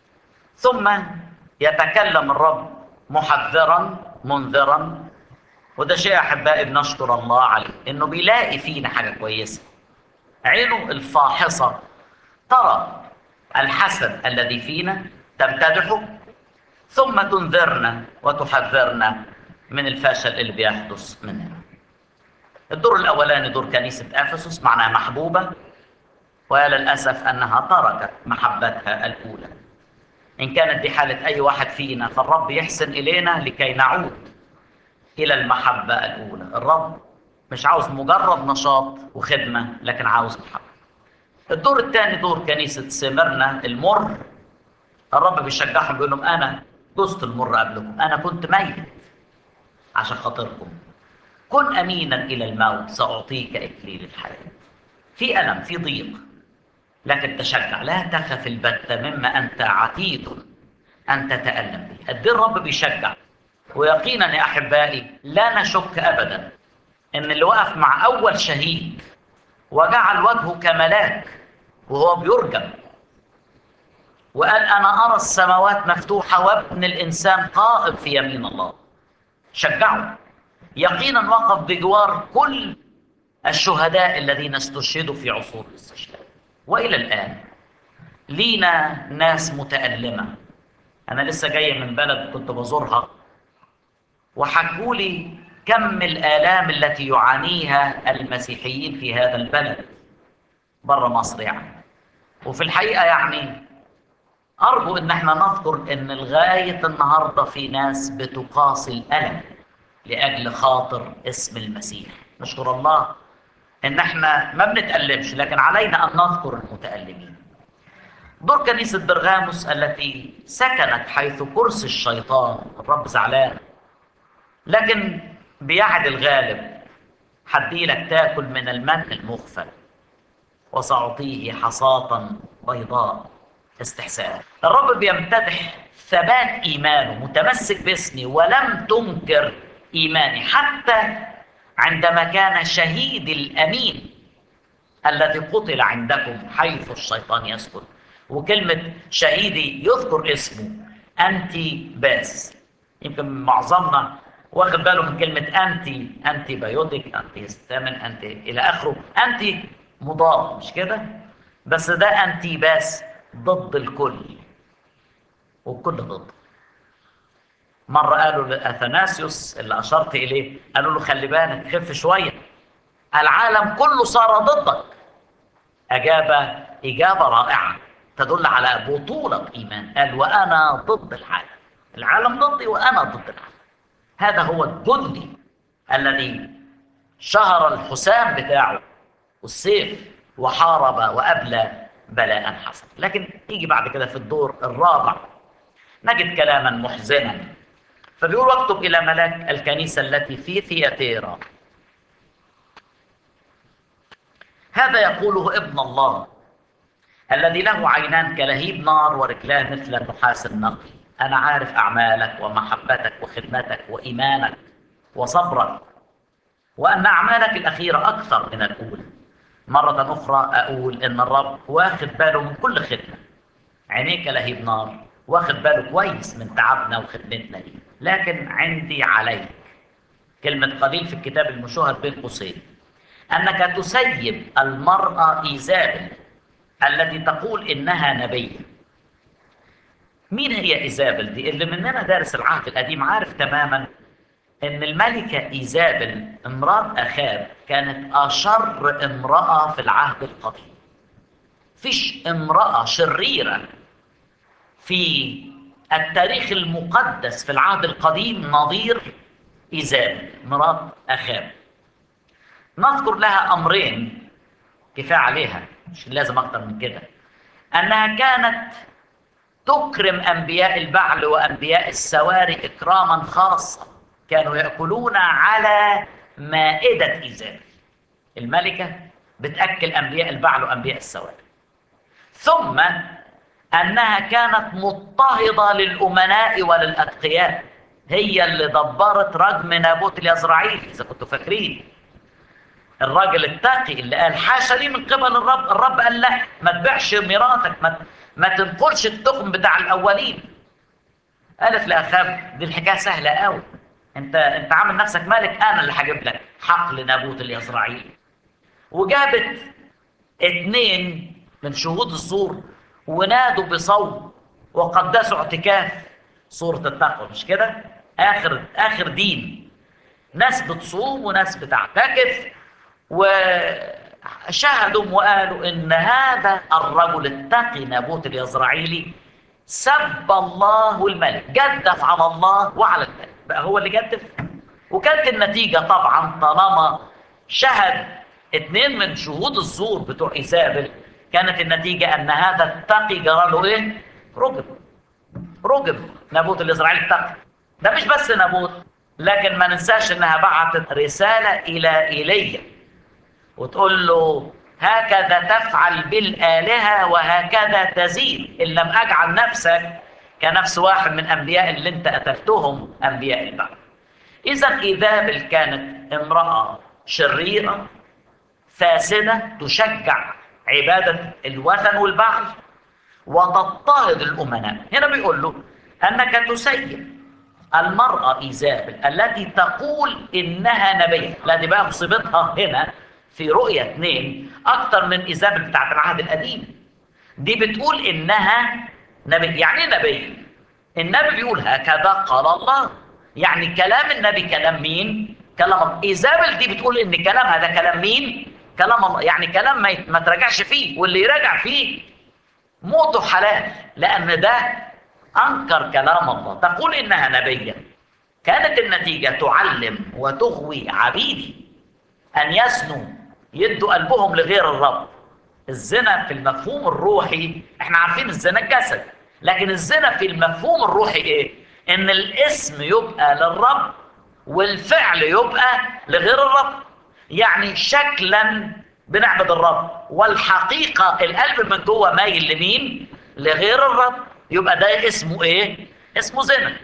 Speaker 1: ثم يتكلم الرب محذرا منذرا وده شيء أحبائي بنشكر الله عليه إنه بيلاقي فينا حاجة كويسة عينه الفاحصة ترى الحسن الذي فينا تمتدحه ثم تنذرنا وتحذرنا من الفشل اللي بيحدث مننا الدور الأولاني دور كنيسة أفسس معناها محبوبة وللأسف أنها تركت محبتها الأولى إن كانت دي حالة أي واحد فينا فالرب يحسن إلينا لكي نعود إلى المحبة الأولى الرب مش عاوز مجرد نشاط وخدمة لكن عاوز محبة الدور الثاني دور كنيسة سمرنا المر الرب بيشجعهم بيقول لهم أنا جزت المر قبلكم أنا كنت ميت عشان خاطركم كن امينا الى الموت ساعطيك اكليل الحياه في الم في ضيق لكن تشجع لا تخف البتة مما انت عتيد ان تتالم به قد الرب بيشجع ويقينا يا احبائي لا نشك ابدا ان اللي وقف مع اول شهيد وجعل وجهه كملاك وهو بيرجم وقال انا ارى السماوات مفتوحه وابن الانسان قائم في يمين الله شجعوا يقينا وقف بجوار كل الشهداء الذين استشهدوا في عصور الاستشهاد والى الان لينا ناس متالمه انا لسه جاي من بلد كنت بزورها وحكوا لي كم الالام التي يعانيها المسيحيين في هذا البلد بره مصر يعني وفي الحقيقه يعني ارجو ان احنا نذكر ان لغايه النهارده في ناس بتقاسي الالم لاجل خاطر اسم المسيح نشكر الله ان احنا ما بنتألمش لكن علينا ان نذكر المتألمين دور كنيسة برغاموس التي سكنت حيث كرسي الشيطان الرب زعلان لكن بيعد الغالب حديلك تاكل من المن المغفل وسأعطيه حصاة بيضاء استحسان الرب بيمتدح ثبات إيمانه متمسك باسمي ولم تنكر إيماني حتى عندما كان شهيد الأمين الذي قتل عندكم حيث الشيطان يسكن وكلمة شهيدي يذكر اسمه أنتي باس يمكن معظمنا واخد باله من كلمة أنتي أنتي بايوتيك أنتي هيستامين أنتي إلى آخره أنتي مضاد مش كده؟ بس ده أنتي باس ضد الكل والكل ضد مرة قالوا لأثناسيوس اللي أشرت إليه قالوا له خلي بالك خف شوية العالم كله صار ضدك أجاب إجابة رائعة تدل على بطولة إيمان قال وأنا ضد العالم العالم ضدي وأنا ضد العالم هذا هو الجندي الذي شهر الحسام بتاعه والسيف وحارب وأبلى بلاء حسن لكن يجي بعد كده في الدور الرابع نجد كلاما محزنا فبيقول واكتب إلى ملاك الكنيسة التي في ثياتيرا هذا يقوله ابن الله الذي له عينان كلهيب نار ورجلان مثل النحاس النقي أنا عارف أعمالك ومحبتك وخدمتك وإيمانك وصبرك وأن أعمالك الأخيرة أكثر من الأولى مرة أخرى أقول إن الرب واخد باله من كل خدمة عينيك لهيب نار واخد باله كويس من تعبنا وخدمتنا دي لكن عندي عليك كلمة قليل في الكتاب المشوهر بين قوسين أنك تسيب المرأة إيزابل التي تقول إنها نبية مين هي إيزابل دي اللي مننا دارس العهد القديم عارف تماما ان الملكة ايزابل امرأة اخاب كانت اشر امرأة في العهد القديم فيش امرأة شريرة في التاريخ المقدس في العهد القديم نظير ايزابل مرات اخاب نذكر لها امرين كفاية عليها مش لازم اكتر من كده انها كانت تكرم انبياء البعل وانبياء السواري اكراما خاصا كانوا ياكلون على مائده ايزابل الملكه بتاكل انبياء البعل وانبياء السواري ثم انها كانت مضطهده للامناء وللاتقياء هي اللي دبرت رجم نابوت اليزرعيل اذا كنتوا فاكرين الراجل التقي اللي قال حاشا لي من قبل الرب الرب قال لا ما تبيعش ميراثك ما ما تنقلش التخم بتاع الاولين قالت لاخاب دي الحكايه سهله قوي انت انت عامل نفسك ملك انا اللي هجيب لك حقل نابوت اليزرعيل وجابت اتنين من شهود الزور ونادوا بصوت وقدسوا اعتكاف صورة التقوى مش كده؟ آخر آخر دين ناس بتصوم وناس بتعتكف وشهدوا وقالوا إن هذا الرجل التقي نابوت اليزرعيلي سب الله والملك جدف على الله وعلى الملك بقى هو اللي جدف وكانت النتيجة طبعا طالما شهد اتنين من شهود الزور بتوع إيزابل كانت النتيجة أن هذا التقي جرى له إيه؟ رجم رجم نابوت الإسرائيلي التقي ده مش بس نابوت لكن ما ننساش إنها بعتت رسالة إلى إيليا وتقول له هكذا تفعل بالآلهة وهكذا تزيد إن لم أجعل نفسك كنفس واحد من أنبياء اللي أنت قتلتهم أنبياء البعث إذا إيزابل كانت امرأة شريرة فاسدة تشجع عبادة الوثن والبعل وتضطهد الأمناء هنا بيقول له أنك تسيب المرأة إيزابل التي تقول إنها نبية لا دي بقى مصيبتها هنا في رؤية اثنين أكتر من إيزابل بتاعت العهد القديم دي بتقول إنها نبي يعني ايه نبي النبي بيقول هكذا قال الله يعني كلام النبي كلام مين كلام الله ايزابل دي بتقول ان كلامها ده كلام مين كلام الله يعني كلام ما, ما تراجعش فيه واللي يراجع فيه موته حلال لان ده انكر كلام الله تقول انها نبيه كانت النتيجه تعلم وتغوي عبيدي ان يسنوا يدوا قلبهم لغير الرب الزنا في المفهوم الروحي احنا عارفين الزنا الجسد لكن الزنا في المفهوم الروحي ايه ان الاسم يبقى للرب والفعل يبقى لغير الرب يعني شكلا بنعبد الرب والحقيقة القلب من جوه مايل لمين لغير الرب يبقى ده اسمه ايه اسمه زنا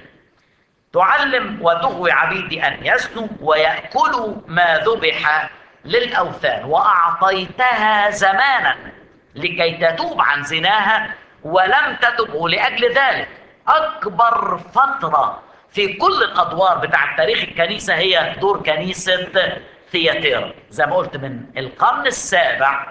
Speaker 1: تعلم وتغوي عبيدي ان يزنوا ويأكلوا ما ذبح للأوثان وأعطيتها زمانا لكي تتوب عن زناها ولم تتب ولأجل ذلك أكبر فترة في كل الأدوار بتاع تاريخ الكنيسة هي دور كنيسة ثياتيرا زي ما قلت من القرن السابع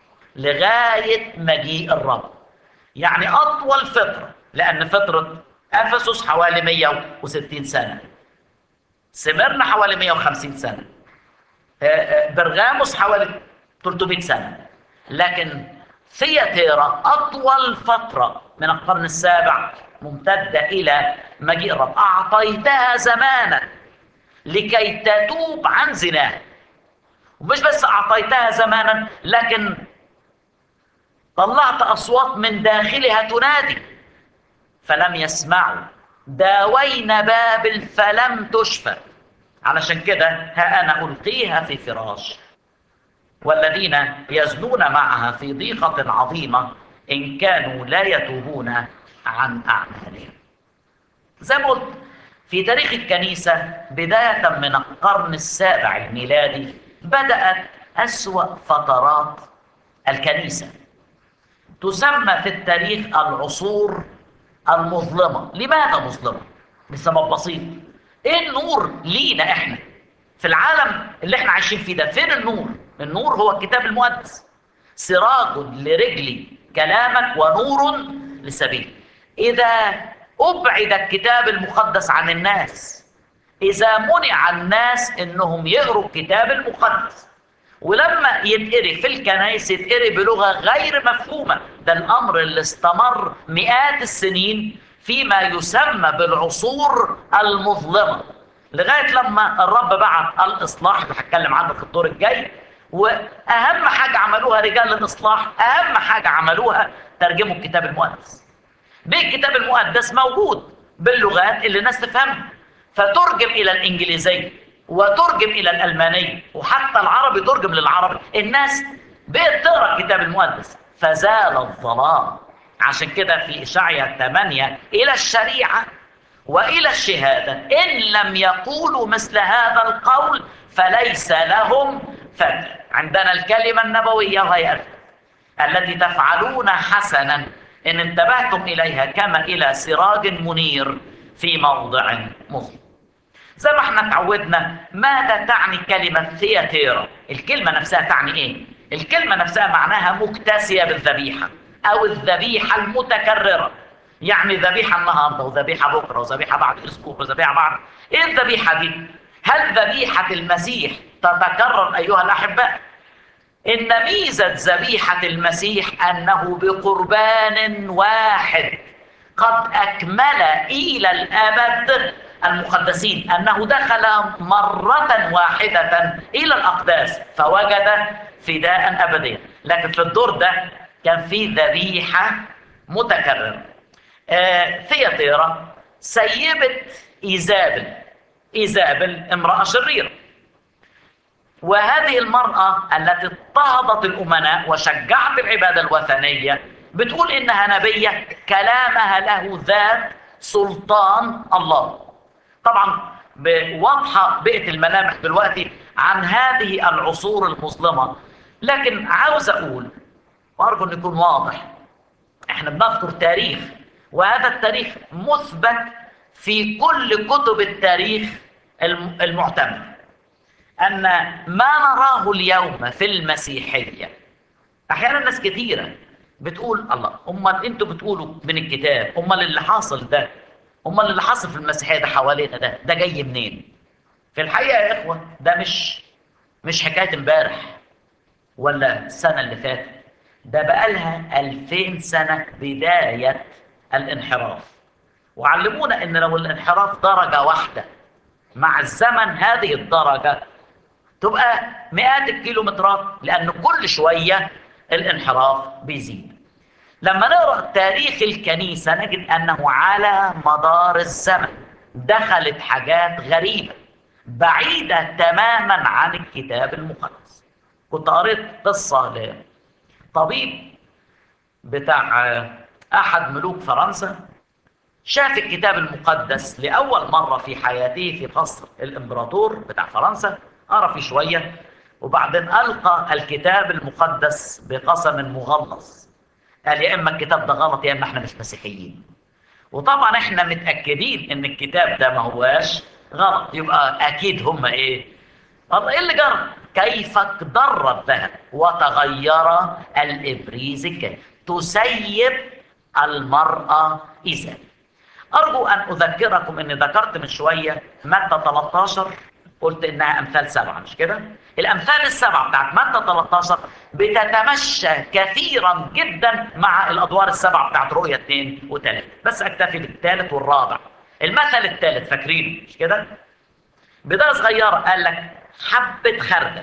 Speaker 1: لغاية مجيء الرب يعني أطول فترة لأن فترة أفسس حوالي 160 سنة سمرنا حوالي 150 سنة برغاموس حوالي 300 سنة لكن ثياتيرا أطول فترة من القرن السابع ممتدة إلى مجيء الرب أعطيتها زمانا لكي تتوب عن زناها ومش بس أعطيتها زمانا لكن طلعت أصوات من داخلها تنادي فلم يسمعوا داوينا بابل فلم تشفى علشان كده ها أنا ألقيها في فراش والذين يزنون معها في ضيقة عظيمة إن كانوا لا يتوبون عن أعمالهم زي ما قلت في تاريخ الكنيسة بداية من القرن السابع الميلادي بدأت أسوأ فترات الكنيسة تسمى في التاريخ العصور المظلمة لماذا مظلمة؟ لسبب بسيط ايه النور لينا احنا في العالم اللي احنا عايشين فيه ده فين النور النور هو الكتاب المقدس سراج لرجلي كلامك ونور لسبيل اذا ابعد الكتاب المقدس عن الناس اذا منع الناس انهم يقروا الكتاب المقدس ولما يتقري في الكنائس يتقري بلغه غير مفهومه ده الامر اللي استمر مئات السنين فيما يسمى بالعصور المظلمه لغايه لما الرب بعت الاصلاح اللي هتكلم عنه في الدور الجاي واهم حاجه عملوها رجال الاصلاح اهم حاجه عملوها ترجموا الكتاب المقدس ليه الكتاب المقدس موجود باللغات اللي الناس تفهمها فترجم الى الانجليزيه وترجم الى الالمانيه وحتى العربي ترجم للعربي الناس بقت تقرا الكتاب المقدس فزال الظلام عشان كده في اشعيا 8 الى الشريعه والى الشهاده ان لم يقولوا مثل هذا القول فليس لهم فجر عندنا الكلمه النبويه وهي التي تفعلون حسنا ان انتبهتم اليها كما الى سراج منير في موضع مظلم زي ما احنا اتعودنا ماذا تعني كلمة ثياتيرا الكلمة نفسها تعني ايه الكلمة نفسها معناها مكتسية بالذبيحة او الذبيحة المتكررة يعني ذبيحة النهاردة وذبيحة بكرة وذبيحة بعد اسبوع وذبيحة بعد ايه الذبيحة دي هل ذبيحة المسيح تتكرر ايها الاحباء ان ميزة ذبيحة المسيح انه بقربان واحد قد اكمل الى الابد المقدسين انه دخل مره واحده الى الاقداس فوجد فداء ابديا لكن في الدور ده كان في ذبيحه متكرره آه ثياتيرا سيبه ايزابل ايزابل امراه شريره وهذه المراه التي اضطهدت الامناء وشجعت العباده الوثنيه بتقول انها نبيه كلامها له ذات سلطان الله طبعا واضحه بقت الملامح دلوقتي عن هذه العصور المظلمه لكن عاوز اقول وارجو ان يكون واضح احنا بنذكر تاريخ وهذا التاريخ مثبت في كل كتب التاريخ المعتمد ان ما نراه اليوم في المسيحيه احيانا ناس كثيره بتقول الله امال انتوا بتقولوا من الكتاب امال اللي حاصل ده امال اللي حصل في المسيحيه ده حوالينا ده ده جاي منين في الحقيقه يا اخوه ده مش مش حكايه امبارح ولا السنه اللي فاتت ده بقالها 2000 سنه بدايه الانحراف وعلمونا ان لو الانحراف درجه واحده مع الزمن هذه الدرجه تبقى مئات الكيلومترات لان كل شويه الانحراف بيزيد لما نقرا تاريخ الكنيسه نجد انه على مدار الزمن دخلت حاجات غريبه بعيده تماما عن الكتاب المقدس كنت قريت قصه لطبيب بتاع احد ملوك فرنسا شاف الكتاب المقدس لاول مره في حياته في قصر الامبراطور بتاع فرنسا قرا فيه شويه وبعدين القى الكتاب المقدس بقسم مغلظ قال يا اما الكتاب ده غلط يا اما احنا مش مسيحيين وطبعا احنا متاكدين ان الكتاب ده ما هواش غلط يبقى اكيد هم ايه الله ايه اللي جرى كيف اقدر الذهب وتغير الابريز الكامل تسيب المراه اذا ارجو ان اذكركم اني ذكرت من شويه ماده 13 قلت انها امثال سبعه مش كده الامثال السبعه بتاعت متى 13 بتتمشى كثيرا جدا مع الادوار السبعه بتاعت رؤيه اثنين وثلاثه بس اكتفي بالثالث والرابع المثل الثالث فاكرينه مش كده بدايه صغيره قال لك حبه خردل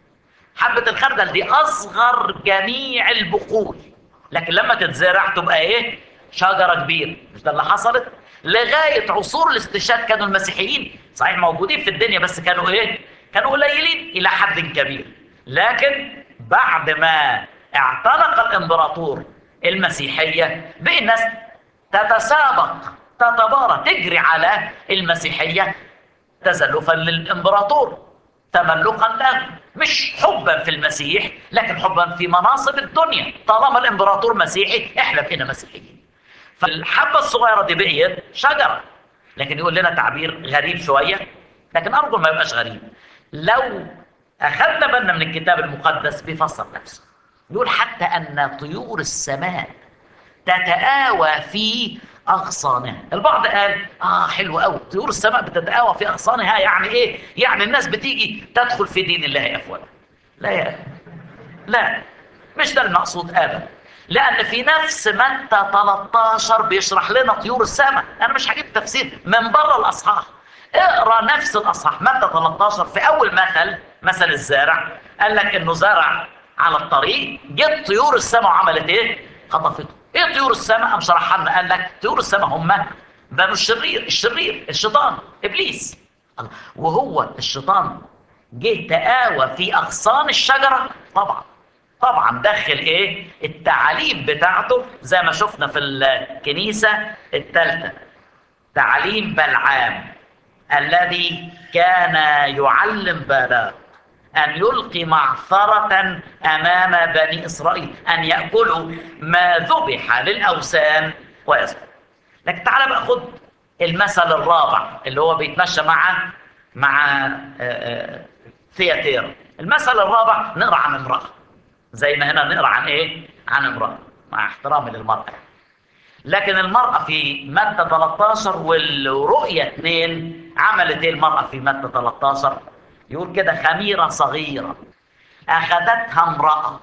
Speaker 1: حبه الخردل دي اصغر جميع البقول لكن لما تتزرع تبقى ايه شجره كبيره مش ده اللي حصلت لغايه عصور الاستشهاد كانوا المسيحيين صحيح موجودين في الدنيا بس كانوا ايه كانوا قليلين الى حد كبير لكن بعد ما اعتنق الامبراطور المسيحيه بقي الناس تتسابق تتبارى تجري على المسيحيه تزلفا للامبراطور تملقا له مش حبا في المسيح لكن حبا في مناصب الدنيا طالما الامبراطور مسيحي احنا بقينا مسيحيين فالحبه الصغيره دي بقيت شجره لكن يقول لنا تعبير غريب شويه لكن ارجو ما يبقاش غريب لو اخذنا بالنا من الكتاب المقدس بيفسر نفسه يقول حتى ان طيور السماء تتآوى في اغصانها البعض قال اه حلو قوي طيور السماء بتتآوى في اغصانها يعني ايه يعني الناس بتيجي تدخل في دين الله افواجا لا يا لا مش ده المقصود ابدا لان في نفس متى 13 بيشرح لنا طيور السماء انا مش هجيب تفسير من بره الاصحاح اقرا نفس الاصحاح متى 13 في اول مثل مثل الزارع قال لك انه زرع على الطريق جت طيور السماء وعملت ايه خطفته ايه طيور السماء قام شرحها لنا قال لك طيور السماء هم بنو الشرير الشرير الشيطان ابليس وهو الشيطان جه تآوى في اغصان الشجره طبعا طبعا دخل ايه التعاليم بتاعته زي ما شفنا في الكنيسه الثالثه تعليم بلعام الذي كان يعلم بالاق أن يلقي معثرة أمام بني إسرائيل أن يأكلوا ما ذبح للأوثان ويصبر لكن تعال بقى خد المثل الرابع اللي هو بيتمشى مع مع ثياتيرا المثل الرابع نقرا عن امرأة زي ما هنا نقرا عن ايه؟ عن امرأة مع احترامي للمرأة لكن المرأة في مادة 13 والرؤية 2 عملت ايه المرأة في مادة 13 يقول كده خميرة صغيرة أخذتها امرأة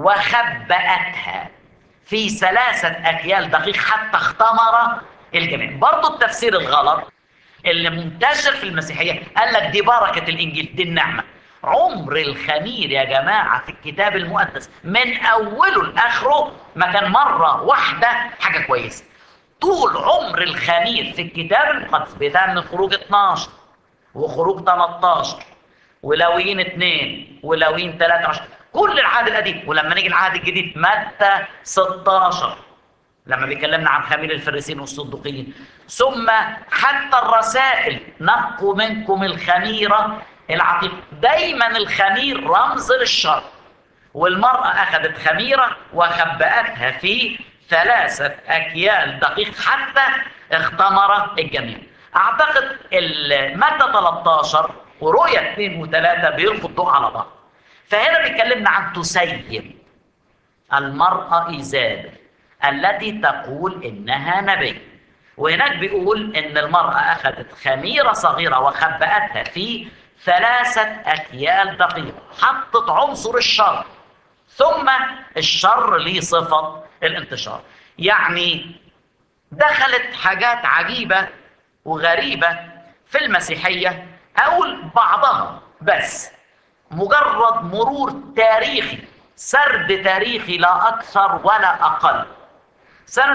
Speaker 1: وخبأتها في ثلاثة أكيال دقيق حتى اختمر الجميع برضو التفسير الغلط اللي منتشر في المسيحية قال لك دي بركة الإنجيل دي النعمة عمر الخمير يا جماعة في الكتاب المقدس من أوله لآخره ما كان مرة واحدة حاجة كويسة طول عمر الخمير في الكتاب المقدس بتاع من خروج 12 وخروج 13 ولويين 2 ولويين 13 كل العهد القديم ولما نيجي العهد الجديد متى 16 لما بيكلمنا عن خمير الفريسين والصدوقيين ثم حتى الرسائل نقوا منكم الخميره العتيق دايما الخمير رمز للشر والمرأة أخذت خميرة وخبأتها في ثلاثة أكيال دقيق حتى اختمر الجميع أعتقد المادة 13 ورؤية 2 و3 بيلقوا الضوء على بعض فهنا بيكلمنا عن تسيب المرأة إيزابل التي تقول إنها نبي وهناك بيقول إن المرأة أخذت خميرة صغيرة وخبأتها في ثلاثة أكيال دقيق حطت عنصر الشر ثم الشر ليه صفة الانتشار يعني دخلت حاجات عجيبة وغريبة في المسيحية أقول بعضها بس مجرد مرور تاريخي سرد تاريخي لا أكثر ولا أقل سنة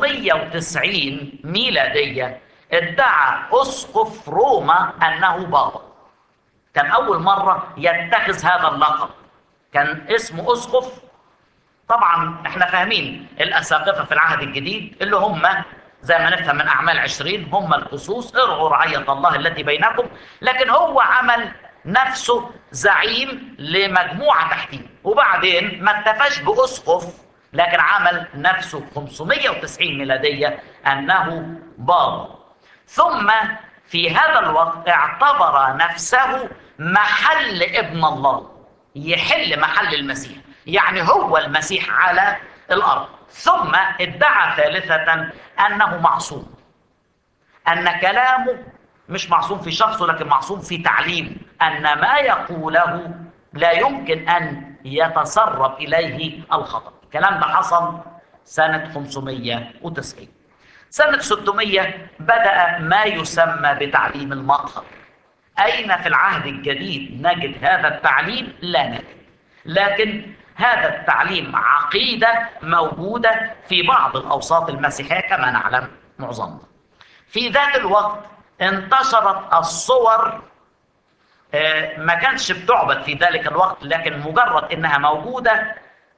Speaker 1: 590 ميلادية ادعى أسقف روما أنه بابا كان أول مرة يتخذ هذا اللقب كان اسمه أسقف طبعا احنا فاهمين الأساقفة في العهد الجديد اللي هم زي ما نفهم من أعمال عشرين هم الخصوص ارعوا رعية الله التي بينكم لكن هو عمل نفسه زعيم لمجموعة تحتيه وبعدين ما اكتفاش بأسقف لكن عمل نفسه 590 ميلادية أنه بابا ثم في هذا الوقت اعتبر نفسه محل ابن الله يحل محل المسيح يعني هو المسيح على الارض ثم ادعى ثالثة انه معصوم ان كلامه مش معصوم في شخصه لكن معصوم في تعليمه أن ما يقوله لا يمكن أن يتسرب إليه الخطأ الكلام ده حصل سنة 590 سنة 600 بدأ ما يسمى بتعليم المطهر أين في العهد الجديد نجد هذا التعليم؟ لا نجد لكن هذا التعليم عقيدة موجودة في بعض الأوساط المسيحية كما نعلم معظمها في ذات الوقت انتشرت الصور آه، ما كانش بتعبد في ذلك الوقت لكن مجرد انها موجودة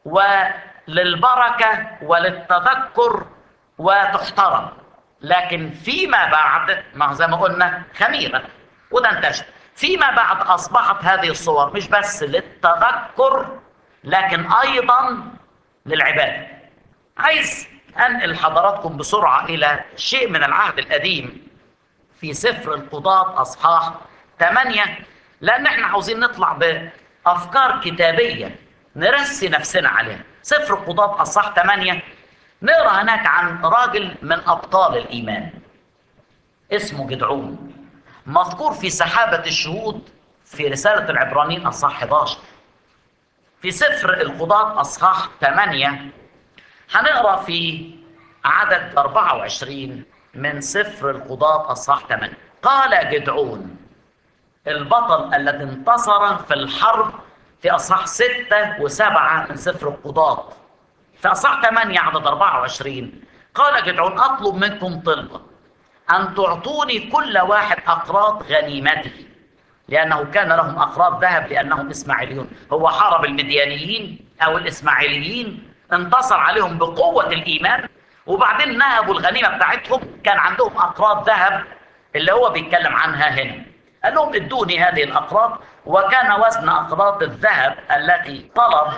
Speaker 1: وللبركة وللتذكر وتحترم لكن فيما بعد ما زي ما قلنا خميرة وده انتشر فيما بعد أصبحت هذه الصور مش بس للتذكر لكن أيضا للعبادة عايز أنقل حضراتكم بسرعة إلى شيء من العهد القديم في سفر القضاة أصحاح 8 لأن احنا عاوزين نطلع بأفكار كتابية نرسي نفسنا عليها سفر القضاة أصحاح 8 نقرا هناك عن راجل من أبطال الإيمان اسمه جدعون مذكور في سحابة الشهود في رسالة العبرانيين أصحاح 11 في سفر القضاة أصحاح 8 هنقرا في عدد 24 من سفر القضاة أصحاح 8 قال جدعون البطل الذي انتصر في الحرب في أصحاح 6 و7 من سفر القضاة في أصحاح 8 عدد 24 قال جدعون أطلب منكم طلبة أن تعطوني كل واحد أقراط غنيمته لأنه كان لهم أقراط ذهب لأنهم إسماعيليون هو حارب المديانيين أو الإسماعيليين انتصر عليهم بقوة الإيمان وبعدين نهبوا الغنيمة بتاعتهم كان عندهم أقراط ذهب اللي هو بيتكلم عنها هنا قال لهم ادوني هذه الأقراط وكان وزن أقراط الذهب التي طلب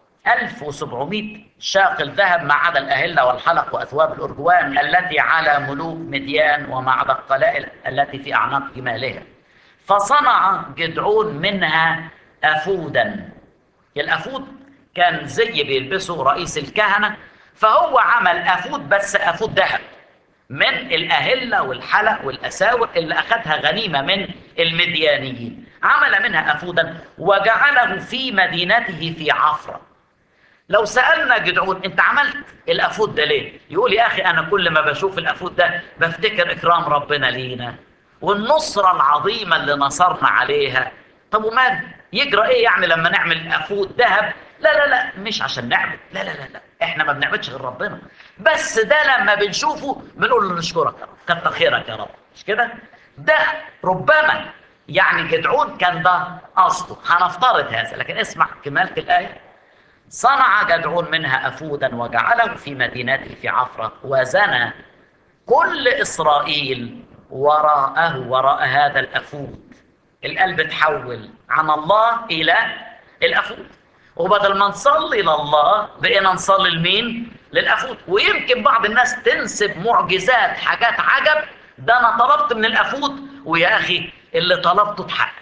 Speaker 1: 1700 شاقل ذهب ما عدا الأهلة والحلق وأثواب الأرجوان التي على ملوك مديان وما عدا القلائل التي في أعناق جمالها فصنع جدعون منها أفودا الأفود كان زي بيلبسه رئيس الكهنة فهو عمل أفود بس أفود ذهب من الأهلة والحلق والأساور اللي أخذها غنيمة من المديانيين عمل منها أفودا وجعله في مدينته في عفرة لو سألنا جدعون أنت عملت الأفود ده ليه؟ يقول يا أخي أنا كل ما بشوف الأفود ده بفتكر إكرام ربنا لينا والنصرة العظيمة اللي نصرنا عليها طب ومال يجرى إيه يعني لما نعمل أفود ذهب لا لا لا مش عشان نعمل لا لا لا لا احنا ما بنعملش غير ربنا بس ده لما بنشوفه بنقول له نشكرك يا رب كتر خيرك يا رب مش كده ده ربما يعني جدعون كان ده قصده هنفترض هذا لكن اسمع كمالة الآية صنع جدعون منها أفودا وجعله في مدينته في عفرة وزنى كل إسرائيل وراءه وراء هذا الأفود القلب تحول عن الله إلى الأفود وبدل ما نصلي لله بقينا نصلي لمين؟ للأفود ويمكن بعض الناس تنسب معجزات حاجات عجب ده أنا طلبت من الأفود ويا أخي اللي طلبته اتحقق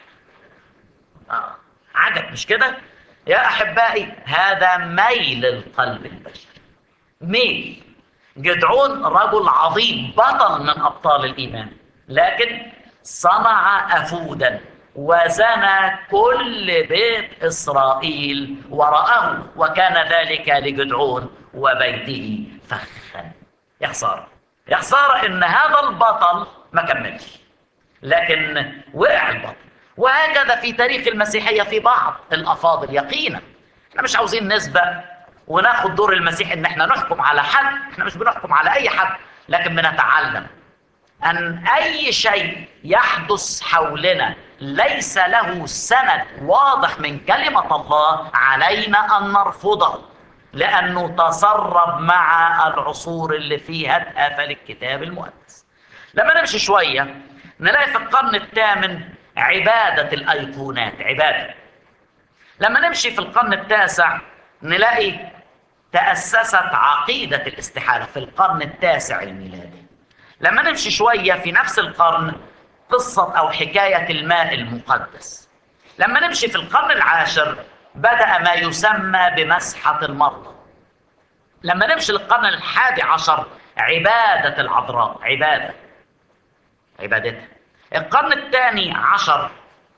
Speaker 1: آه. عجب مش كده؟ يا أحبائي هذا ميل القلب البشري ميل جدعون رجل عظيم بطل من أبطال الإيمان لكن صنع أفودا وزنى كل بيت إسرائيل وراءه وكان ذلك لجدعون وبيته فخا يا خسارة يا خسارة إن هذا البطل ما كملش لكن وقع البطل وهكذا في تاريخ المسيحية في بعض الأفاضل يقينا احنا مش عاوزين نسبق وناخد دور المسيح ان احنا نحكم على حد احنا مش بنحكم على اي حد لكن بنتعلم ان اي شيء يحدث حولنا ليس له سند واضح من كلمة الله علينا ان نرفضه لانه تسرب مع العصور اللي فيها اتقفل الكتاب المقدس لما نمشي شوية نلاقي في القرن الثامن عبادة الأيقونات عبادة لما نمشي في القرن التاسع نلاقي تأسست عقيدة الاستحالة في القرن التاسع الميلادي لما نمشي شوية في نفس القرن قصة أو حكاية الماء المقدس لما نمشي في القرن العاشر بدأ ما يسمى بمسحة المرضى لما نمشي للقرن الحادي عشر عبادة العذراء عبادة عبادتها القرن الثاني عشر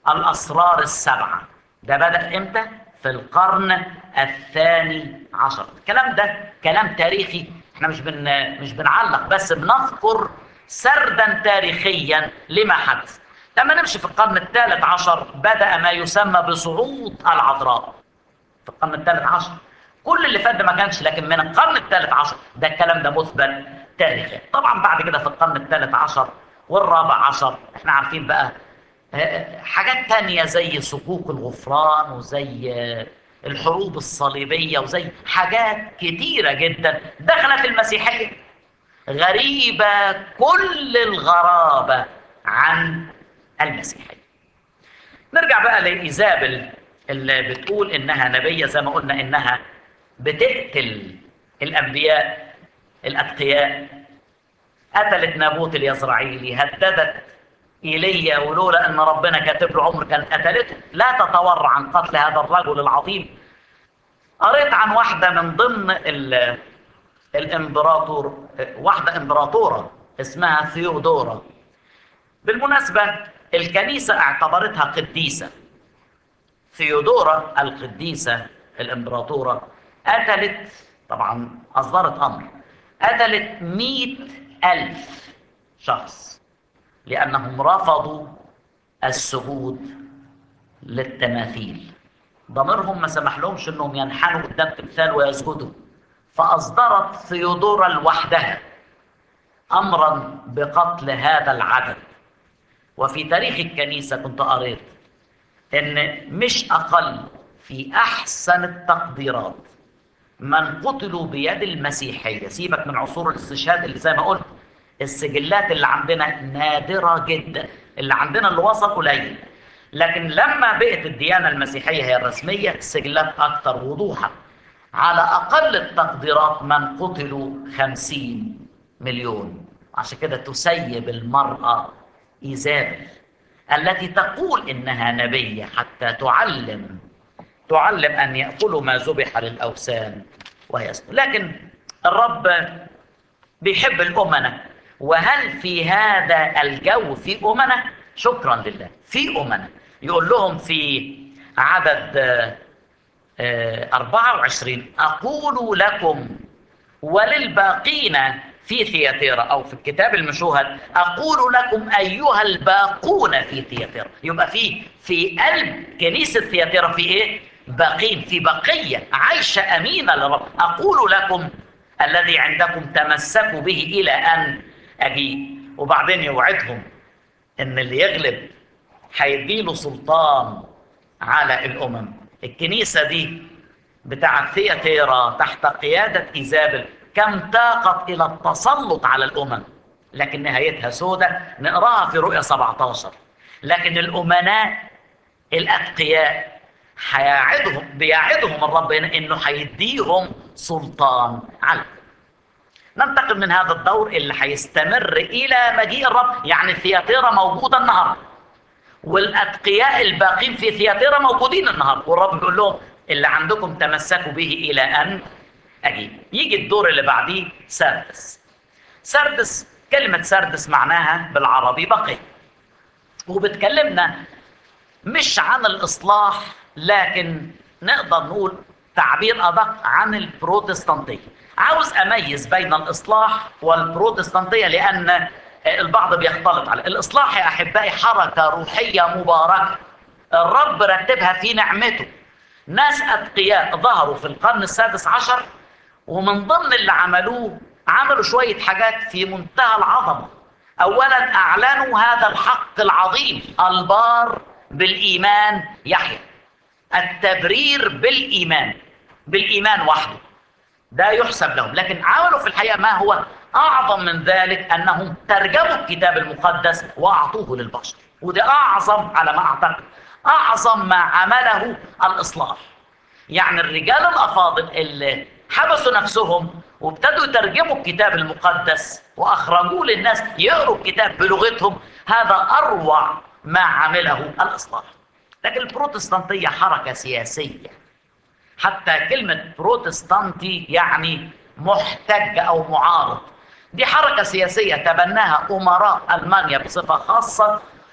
Speaker 1: الأسرار السبعة ده بدأ إمتى؟ في القرن الثاني عشر الكلام ده كلام تاريخي احنا مش بن مش بنعلق بس بنذكر سردا تاريخيا لما حدث لما نمشي في القرن الثالث عشر بدأ ما يسمى بصعود العذراء في القرن الثالث عشر كل اللي فات ده ما كانش لكن من القرن الثالث عشر ده الكلام ده مثبت تاريخيا طبعا بعد كده في القرن الثالث عشر والرابع عشر احنا عارفين بقى حاجات تانية زي صكوك الغفران وزي الحروب الصليبية وزي حاجات كتيرة جدا دخلت المسيحية غريبة كل الغرابة عن المسيحية نرجع بقى لإيزابل اللي بتقول إنها نبية زي ما قلنا إنها بتقتل الأنبياء الأتقياء قتلت نابوت اليزرعيلي هددت ايليا ولولا ان ربنا كاتب له عمر كان قتلته لا تتورع عن قتل هذا الرجل العظيم قريت عن واحده من ضمن ال الامبراطور واحده امبراطوره اسمها ثيودورا بالمناسبه الكنيسه اعتبرتها قديسه ثيودورا القديسه الامبراطوره قتلت طبعا اصدرت امر قتلت مئة ألف شخص لأنهم رفضوا السجود للتماثيل ضميرهم ما سمح لهمش انهم ينحنوا قدام تمثال ويسجدوا فاصدرت ثيودورا لوحدها امرا بقتل هذا العدد وفي تاريخ الكنيسه كنت قريت ان مش اقل في احسن التقديرات من قتلوا بيد المسيحيه سيبك من عصور الاستشهاد اللي زي ما قلت السجلات اللي عندنا نادرة جدا اللي عندنا اللي وصل قليل لكن لما بقت الديانة المسيحية هي الرسمية السجلات أكثر وضوحا على أقل التقديرات من قتلوا خمسين مليون عشان كده تسيب المرأة إيزابل التي تقول إنها نبية حتى تعلم تعلم أن يأكلوا ما ذبح للأوثان ويسكت لكن الرب بيحب الأمنة وهل في هذا الجو في أمنة؟ شكرا لله في أمنة يقول لهم في عدد 24 أقول لكم وللباقين في ثياتيرا أو في الكتاب المشوهد أقول لكم أيها الباقون في ثياتيرا يبقى في في قلب كنيسة ثياتيرا في إيه؟ باقين في بقية عايشة أمينة للرب أقول لكم الذي عندكم تمسكوا به إلى أن أجيب وبعدين يوعدهم إن اللي يغلب هيديله سلطان على الأمم الكنيسة دي بتاعت ثياتيرا تحت قيادة إيزابل كم طاقت إلى التسلط على الأمم لكن نهايتها سودة نقراها في رؤية 17 لكن الأمناء الأتقياء هيعدهم بيعدهم الرب انه هيديهم سلطان على ننتقل من هذا الدور اللي هيستمر الى مجيء الرب يعني ثياتيرا موجوده النهارده والاتقياء الباقين في ثياتيرا موجودين النهارده والرب بيقول لهم اللي عندكم تمسكوا به الى ان اجيب يجي الدور اللي بعديه سردس سردس كلمه سردس معناها بالعربي بقي وبتكلمنا مش عن الاصلاح لكن نقدر نقول تعبير ادق عن البروتستانتيه عاوز اميز بين الاصلاح والبروتستانتيه لان البعض بيختلط عليه الاصلاح يا احبائي حركه روحيه مباركه الرب رتبها في نعمته ناس اتقياء ظهروا في القرن السادس عشر ومن ضمن اللي عملوه عملوا شويه حاجات في منتهى العظمه اولا اعلنوا هذا الحق العظيم البار بالايمان يحيى التبرير بالايمان بالايمان وحده ده يحسب لهم لكن عملوا في الحقيقه ما هو اعظم من ذلك انهم ترجموا الكتاب المقدس واعطوه للبشر وده اعظم على ما اعتقد اعظم ما عمله الاصلاح يعني الرجال الافاضل اللي حبسوا نفسهم وابتدوا يترجموا الكتاب المقدس واخرجوه للناس يقروا الكتاب بلغتهم هذا اروع ما عمله الاصلاح لكن البروتستانتيه حركه سياسيه حتى كلمه بروتستانتي يعني محتج او معارض دي حركه سياسيه تبناها امراء المانيا بصفه خاصه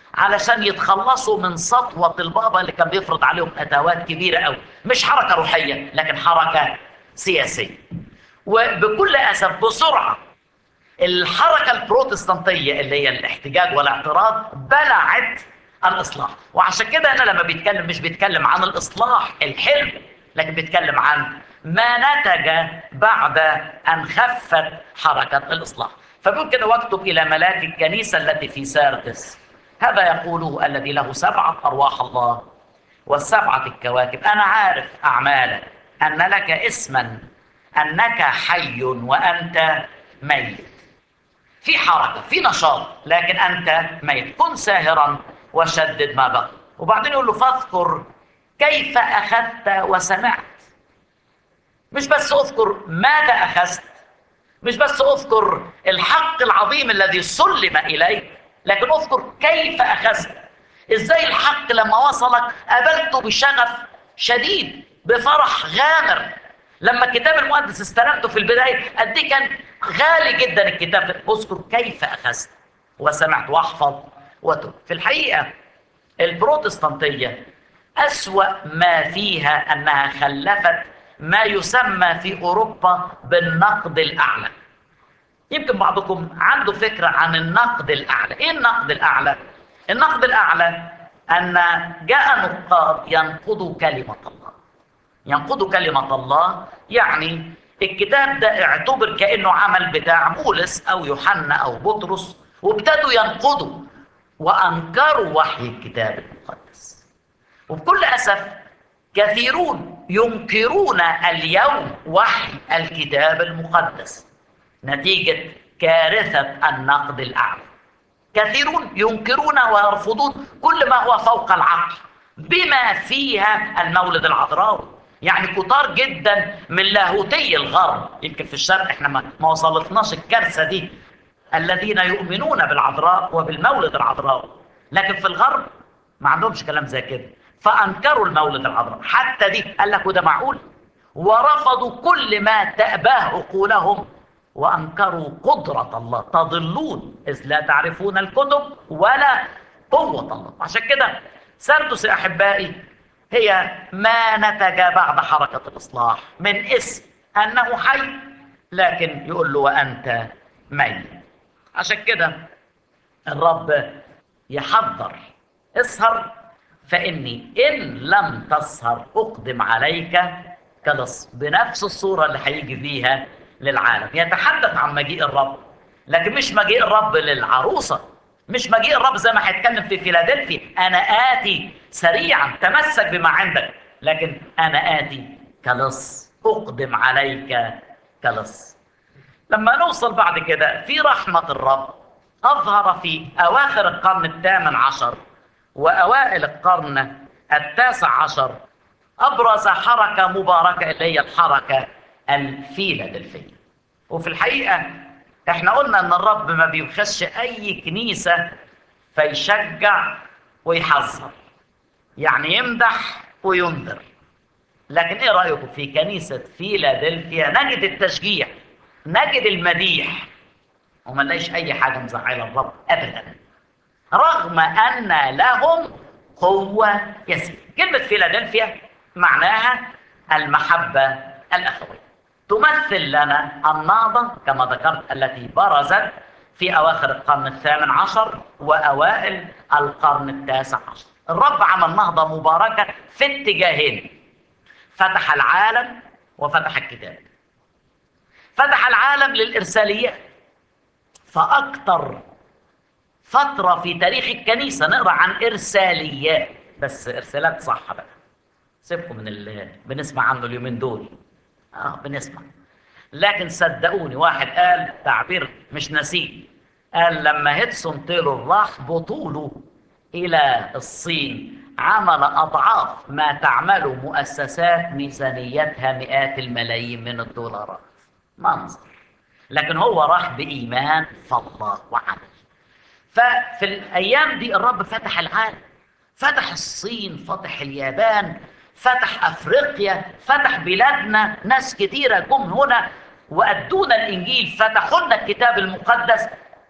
Speaker 1: علشان يتخلصوا من سطوة البابا اللي كان بيفرض عليهم أدوات كبيرة أوي مش حركة روحية لكن حركة سياسية وبكل أسف بسرعة الحركة البروتستانتية اللي هي الاحتجاج والاعتراض بلعت الإصلاح وعشان كده أنا لما بيتكلم مش بيتكلم عن الإصلاح الحلو لكن بيتكلم عن ما نتج بعد أن خفت حركة الإصلاح فبيقول كده واكتب إلى ملاك الكنيسة التي في ساردس هذا يقوله الذي له سبعة أرواح الله والسبعة الكواكب أنا عارف أعمالك أن لك اسما أنك حي وأنت ميت في حركة في نشاط لكن أنت ميت كن ساهرا وشدد ما بقي وبعدين يقول له فاذكر كيف أخذت وسمعت مش بس أذكر ماذا أخذت مش بس أذكر الحق العظيم الذي سلم إليك لكن أذكر كيف أخذت إزاي الحق لما وصلك قابلته بشغف شديد بفرح غامر لما الكتاب المقدس استلمته في البداية قد إيه كان غالي جدا الكتاب اذكر كيف أخذت وسمعت واحفظ وتب في الحقيقة البروتستانتية أسوأ ما فيها أنها خلفت ما يسمى في أوروبا بالنقد الأعلى يمكن بعضكم عنده فكرة عن النقد الأعلى إيه النقد الأعلى؟ النقد الأعلى أن جاء نقاد ينقضوا كلمة الله ينقضوا كلمة الله يعني الكتاب ده اعتبر كأنه عمل بتاع بولس أو يوحنا أو بطرس وابتدوا ينقضوا وأنكروا وحي الكتاب المقدس وبكل أسف كثيرون ينكرون اليوم وحي الكتاب المقدس نتيجة كارثة النقد الأعلى كثيرون ينكرون ويرفضون كل ما هو فوق العقل بما فيها المولد العذراوي يعني كتار جدا من لاهوتي الغرب يمكن في الشرق احنا ما, ما وصلتناش الكارثه دي الذين يؤمنون بالعذراء وبالمولد العذراوي لكن في الغرب ما عندهمش كلام زي كده فانكروا المولد العذراء حتى دي قال لك وده معقول ورفضوا كل ما تأباه عقولهم وانكروا قدره الله تضلون اذ لا تعرفون الكتب ولا قوه الله عشان كده سردس يا احبائي هي ما نتج بعد حركه الاصلاح من اسم انه حي لكن يقول له وانت ميت عشان كده الرب يحذر اسهر فاني ان لم تسهر اقدم عليك كلص بنفس الصوره اللي هيجي فيها للعالم يتحدث عن مجيء الرب لكن مش مجيء الرب للعروسه مش مجيء الرب زي ما هيتكلم في فيلادلفيا انا اتي سريعا تمسك بما عندك لكن انا اتي كلص اقدم عليك كلص لما نوصل بعد كده في رحمه الرب اظهر في اواخر القرن الثامن عشر واوائل القرن التاسع عشر ابرز حركه مباركه اللي هي الحركه الفيلادلفيه وفي الحقيقه احنا قلنا ان الرب ما بيخش اي كنيسه فيشجع ويحذر يعني يمدح وينذر لكن ايه رايكم في كنيسه فيلادلفيا نجد التشجيع نجد المديح وما نلاقيش اي حاجه مزعله الرب ابدا رغم ان لهم قوه يسير كلمه فيلادلفيا معناها المحبه الاخويه تمثل لنا النهضة كما ذكرت التي برزت في أواخر القرن الثامن عشر وأوائل القرن التاسع عشر الرب عمل نهضة مباركة في اتجاهين فتح العالم وفتح الكتاب فتح العالم للإرساليات فأكثر فترة في تاريخ الكنيسة نقرأ عن إرساليات بس إرسالات صح بقى سيبكم من اللي بنسمع عنه اليومين دول اه بنسمع لكن صدقوني واحد قال تعبير مش نسيه قال لما هيدسون تيلور راح بطوله الى الصين عمل اضعاف ما تعمله مؤسسات ميزانيتها مئات الملايين من الدولارات منظر لكن هو راح بايمان فالله وعمل ففي الايام دي الرب فتح العالم فتح الصين فتح اليابان فتح افريقيا فتح بلادنا ناس كتيره جم هنا وادونا الانجيل فتحوا لنا الكتاب المقدس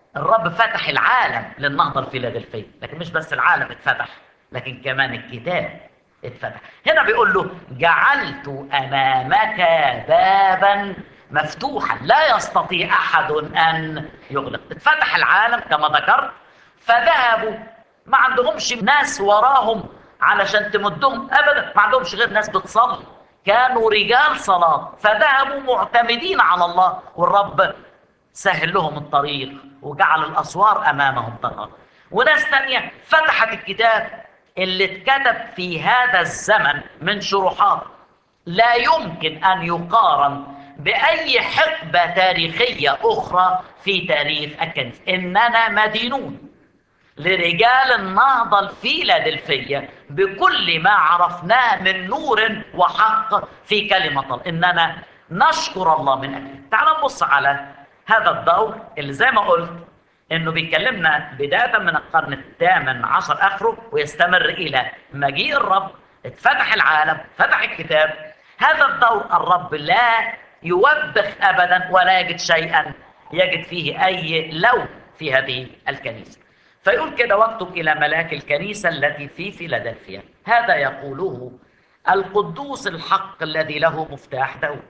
Speaker 1: الرب فتح العالم للنهضة الفيلادلفية لكن مش بس العالم اتفتح لكن كمان الكتاب اتفتح هنا بيقول له جعلت أمامك بابا مفتوحا لا يستطيع أحد أن يغلق اتفتح العالم كما ذكرت فذهبوا ما عندهمش ناس وراهم علشان تمدهم أبدا ما عندهمش غير ناس بتصلي كانوا رجال صلاة فذهبوا معتمدين على الله والرب سهل لهم الطريق وجعل الأسوار أمامهم تنهار وناس تانية فتحت الكتاب اللي اتكتب في هذا الزمن من شروحات لا يمكن أن يقارن بأي حقبة تاريخية أخرى في تاريخ الكنيسة إننا مدينون لرجال النهضة الفيلادلفية بكل ما عرفناه من نور وحق في كلمة الله إننا نشكر الله من أجله تعال نبص على هذا الدور اللي زي ما قلت انه بيكلمنا بدايه من القرن الثامن عشر اخره ويستمر الى مجيء الرب اتفتح العالم فتح الكتاب هذا الدور الرب لا يوبخ ابدا ولا يجد شيئا يجد فيه اي لوم في هذه الكنيسه فيقول كده واكتب الى ملاك الكنيسه التي في فيلادلفيا هذا يقوله القدوس الحق الذي له مفتاح داود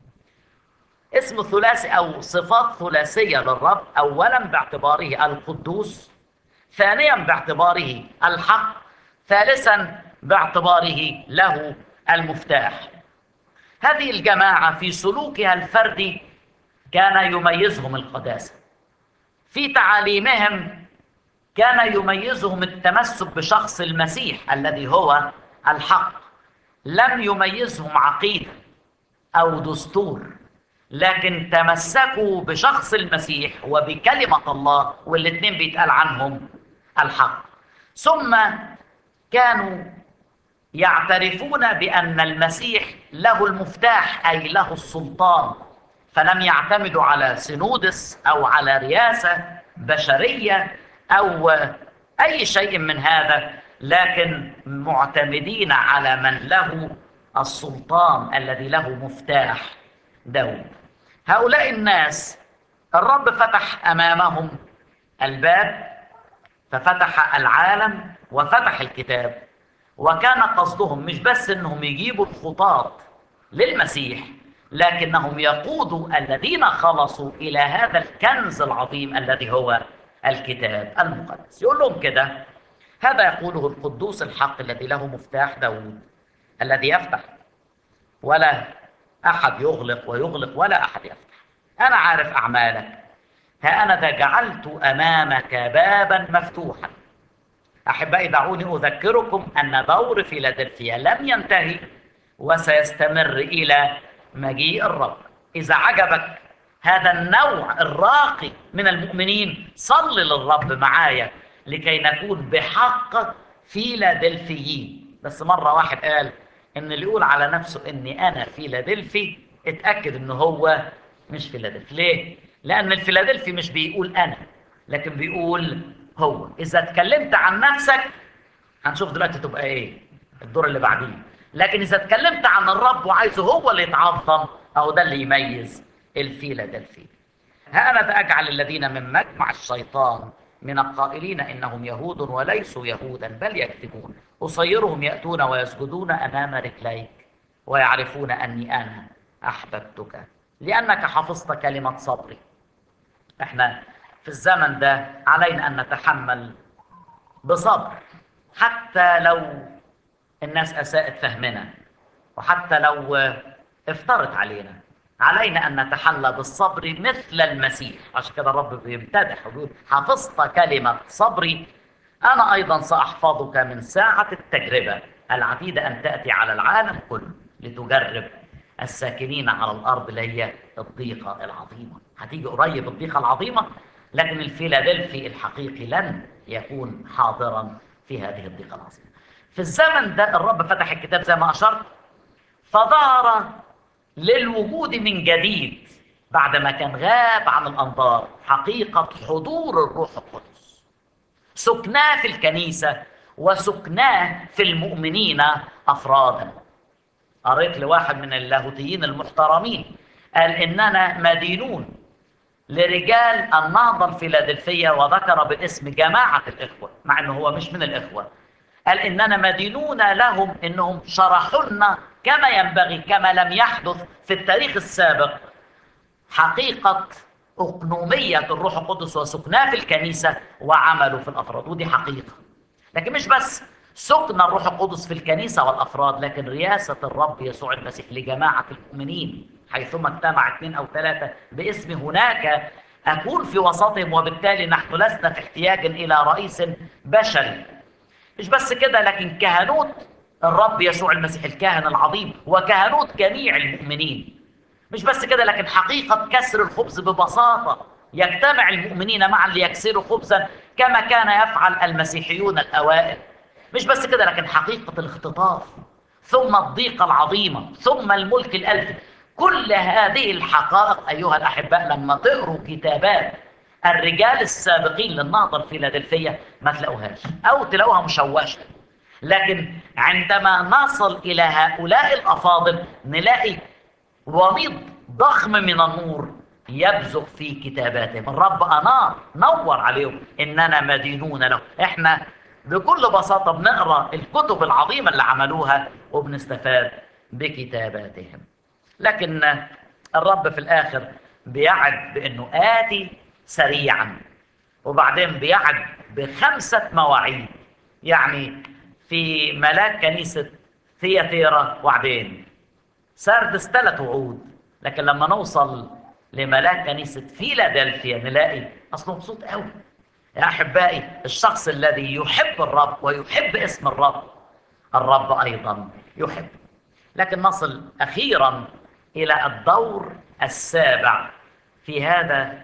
Speaker 1: اسم ثلاثي او صفات ثلاثيه للرب اولا باعتباره القدوس ثانيا باعتباره الحق ثالثا باعتباره له المفتاح هذه الجماعه في سلوكها الفردي كان يميزهم القداسه في تعاليمهم كان يميزهم التمسك بشخص المسيح الذي هو الحق لم يميزهم عقيده او دستور لكن تمسكوا بشخص المسيح وبكلمة الله والاثنين بيتقال عنهم الحق ثم كانوا يعترفون بأن المسيح له المفتاح أي له السلطان فلم يعتمدوا على سنودس أو على رياسة بشرية أو أي شيء من هذا لكن معتمدين على من له السلطان الذي له مفتاح داود هؤلاء الناس الرب فتح امامهم الباب ففتح العالم وفتح الكتاب وكان قصدهم مش بس انهم يجيبوا الخطاة للمسيح لكنهم يقودوا الذين خلصوا الى هذا الكنز العظيم الذي هو الكتاب المقدس يقول لهم كده هذا يقوله القدوس الحق الذي له مفتاح داود الذي يفتح ولا أحد يغلق ويغلق ولا أحد يفتح أنا عارف أعمالك ها أنا ذا جعلت أمامك بابا مفتوحا أحبائي دعوني أذكركم أن دور فيلادلفيا لم ينتهي وسيستمر إلى مجيء الرب إذا عجبك هذا النوع الراقي من المؤمنين صل للرب معايا لكي نكون بحق فيلادلفيين بس مرة واحد قال ان اللي يقول على نفسه اني انا فيلادلفي اتاكد ان هو مش فيلادلفي ليه لان الفيلادلفي مش بيقول انا لكن بيقول هو اذا اتكلمت عن نفسك هنشوف دلوقتي تبقى ايه الدور اللي بعديه لكن اذا اتكلمت عن الرب وعايزه هو اللي يتعظم اهو ده اللي يميز الفيلادلفي ها انا اجعل الذين من مجمع الشيطان من القائلين انهم يهود وليسوا يهودا بل يكذبون اصيرهم ياتون ويسجدون امام رجليك ويعرفون اني انا احببتك لانك حفظت كلمه صبري احنا في الزمن ده علينا ان نتحمل بصبر حتى لو الناس اساءت فهمنا وحتى لو افترت علينا علينا ان نتحلى بالصبر مثل المسيح عشان كده الرب بيمتدح وبيقول حفظت كلمه صبري انا ايضا ساحفظك من ساعه التجربه العتيده ان تاتي على العالم كله لتجرب الساكنين على الارض اللي هي الضيقه العظيمه هتيجي قريب الضيقه العظيمه لكن الفيلادلفي الحقيقي لن يكون حاضرا في هذه الضيقه العظيمه في الزمن ده الرب فتح الكتاب زي ما اشرت فظهر للوجود من جديد بعدما كان غاب عن الانظار حقيقه حضور الروح القدس سكناه في الكنيسه وسكناه في المؤمنين افرادا قريت لواحد من اللاهوتيين المحترمين قال اننا مدينون لرجال النهضة الفيلادلفية وذكر باسم جماعة الإخوة مع أنه هو مش من الإخوة قال إننا مدينون لهم إنهم شرحوا لنا كما ينبغي كما لم يحدث في التاريخ السابق حقيقة أقنومية الروح القدس وسكناه في الكنيسة وعمله في الأفراد ودي حقيقة لكن مش بس سكن الروح القدس في الكنيسة والأفراد لكن رياسة الرب يسوع المسيح لجماعة المؤمنين حيثما اجتمع اثنين أو ثلاثة باسم هناك أكون في وسطهم وبالتالي نحن لسنا في احتياج إلى رئيس بشري مش بس كده لكن كهنوت الرب يسوع المسيح الكاهن العظيم وكهنوت جميع المؤمنين مش بس كده لكن حقيقة كسر الخبز ببساطة يجتمع المؤمنين معا ليكسروا خبزا كما كان يفعل المسيحيون الأوائل مش بس كده لكن حقيقة الاختطاف ثم الضيقة العظيمة ثم الملك الألفي كل هذه الحقائق أيها الأحباء لما تقروا كتابات الرجال السابقين للنهضة الفيلادلفية ما تلاقوهاش أو تلاقوها مشوشة لكن عندما نصل إلى هؤلاء الأفاضل نلاقي وميض ضخم من النور يبزغ في كتاباتهم الرب أنار نور عليهم إننا مدينون له إحنا بكل بساطة بنقرأ الكتب العظيمة اللي عملوها وبنستفاد بكتاباتهم لكن الرب في الآخر بيعد بأنه آتي سريعا وبعدين بيعد بخمسة مواعيد يعني في ملاك كنيسة ثياتيرا وعدين سردس ثلاث وعود لكن لما نوصل لملاك كنيسة فيلادلفيا نلاقي أصله مبسوط قوي يا أحبائي الشخص الذي يحب الرب ويحب اسم الرب الرب أيضا يحب لكن نصل أخيرا إلى الدور السابع في هذا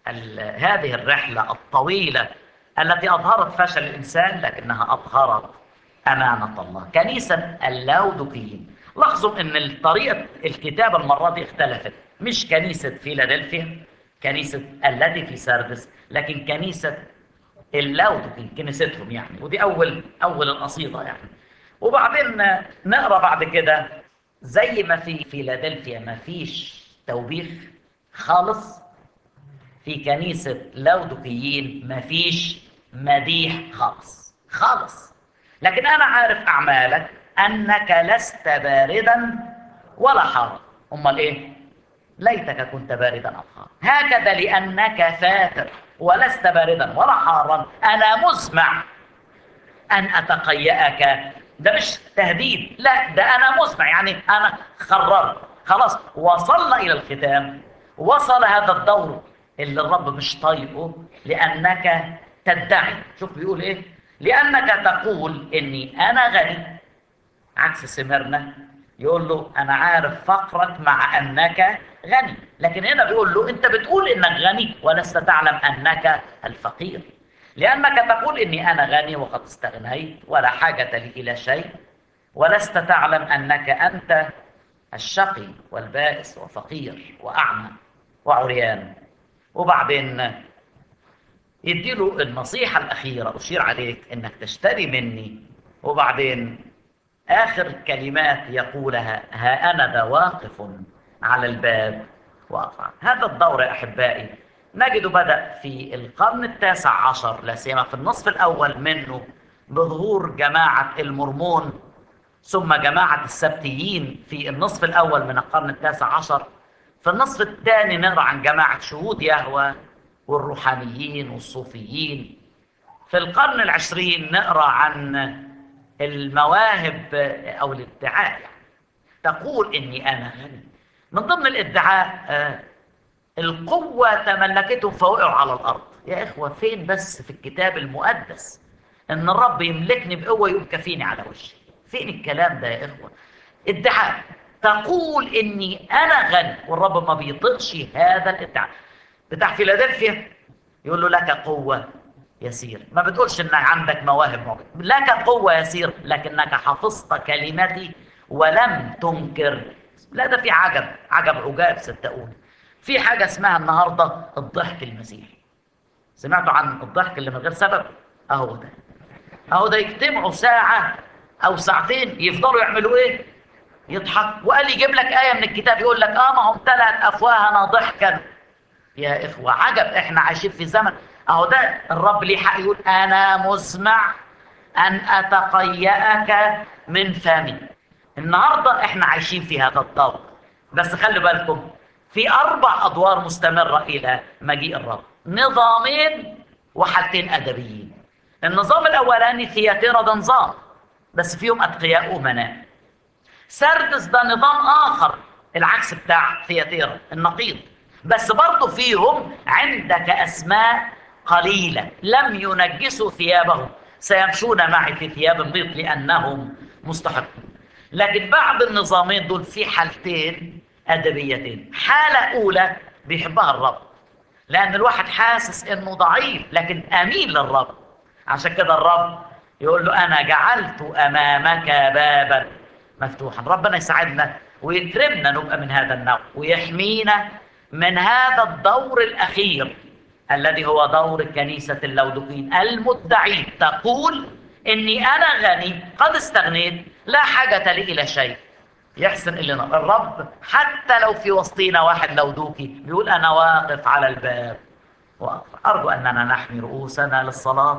Speaker 1: هذه الرحلة الطويلة التي أظهرت فشل الإنسان لكنها أظهرت أمانة الله كنيسة اللاودوكيين لاحظوا أن طريقة الكتابة المرة دي اختلفت مش كنيسة فيلادلفيا كنيسة التي في سردس لكن كنيسة اللاودوكيين كنيستهم يعني ودي أول أول القصيدة يعني وبعدين نقرا بعد كده زي ما في فيلادلفيا ما فيش توبيخ خالص في كنيسة لاودوكيين ما فيش مديح خالص خالص لكن أنا عارف أعمالك أنك لست باردا ولا حارا أمال إيه؟ ليتك كنت باردا أو حارا هكذا لأنك فاتر ولست باردا ولا حارا أنا مسمع أن أتقيأك ده مش تهديد لا ده أنا مسمع يعني أنا قررت خلاص وصلنا إلى الختام وصل هذا الدور اللي الرب مش طايقه لأنك تدعي شوف بيقول إيه لأنك تقول إني أنا غني عكس سمرنا يقول له أنا عارف فقرك مع أنك غني لكن هنا بيقول له أنت بتقول إنك غني ولست تعلم أنك الفقير لأنك تقول إني أنا غني وقد استغنيت ولا حاجة لي إلى شيء ولست تعلم أنك أنت الشقي والبائس وفقير وأعمى وعريان وبعدين يديله النصيحة الأخيرة أشير عليك أنك تشتري مني وبعدين آخر كلمات يقولها ها أنا ذا واقف على الباب وأقرع هذا الدور يا أحبائي نجد بدأ في القرن التاسع عشر لا سيما في النصف الأول منه بظهور جماعة المرمون ثم جماعة السبتيين في النصف الأول من القرن التاسع عشر في النصف الثاني نقرأ عن جماعة شهود يهوى والروحانيين والصوفيين في القرن العشرين نقرأ عن المواهب أو الادعاء يعني. تقول إني أنا غني من ضمن الادعاء القوة تملكتهم فوقعوا على الأرض يا إخوة فين بس في الكتاب المقدس إن الرب يملكني بقوة يقوم كفيني على وشي فين الكلام ده يا إخوة ادعاء تقول إني أنا غني والرب ما بيطقش هذا الادعاء بتاع فيلادلفيا يقول له لك قوة يسير ما بتقولش إن عندك مواهب معجزة لك قوة يسير لكنك حفظت كلمتي ولم تنكر لا ده في عجب عجب عجاب صدقوني في حاجة اسمها النهاردة الضحك المسيحي سمعتوا عن الضحك اللي من غير سبب اهو ده اهو ده يجتمعوا ساعة او ساعتين يفضلوا يعملوا ايه يضحك وقال يجيب لك آية من الكتاب يقول لك اه ما هم امتلأت افواهنا ضحكا يا إخوة عجب إحنا عايشين في زمن أهو ده الرب ليه حق يقول أنا مسمع أن أتقيأك من فمي النهاردة إحنا عايشين في هذا الدور بس خلي بالكم في أربع أدوار مستمرة إلى مجيء الرب نظامين وحالتين أدبيين النظام الأولاني ثياتيرا ده نظام بس فيهم أتقياء أمناء سردس ده نظام آخر العكس بتاع ثياتيرا النقيض بس برضه فيهم عندك أسماء قليلة لم ينجسوا ثيابهم سيمشون معي في ثياب البيض لأنهم مستحقون لكن بعد النظامين دول في حالتين أدبيتين حالة أولى بيحبها الرب لأن الواحد حاسس إنه ضعيف لكن أمين للرب عشان كده الرب يقول له أنا جعلت أمامك بابا مفتوحا ربنا يساعدنا ويكرمنا نبقى من هذا النوع ويحمينا من هذا الدور الأخير الذي هو دور كنيسة اللودقين المدعين تقول إني أنا غني قد استغنيت لا حاجة لي إلى شيء يحسن إلينا الرب حتى لو في وسطينا واحد لودوكي بيقول أنا واقف على الباب واقف أرجو أننا نحمي رؤوسنا للصلاة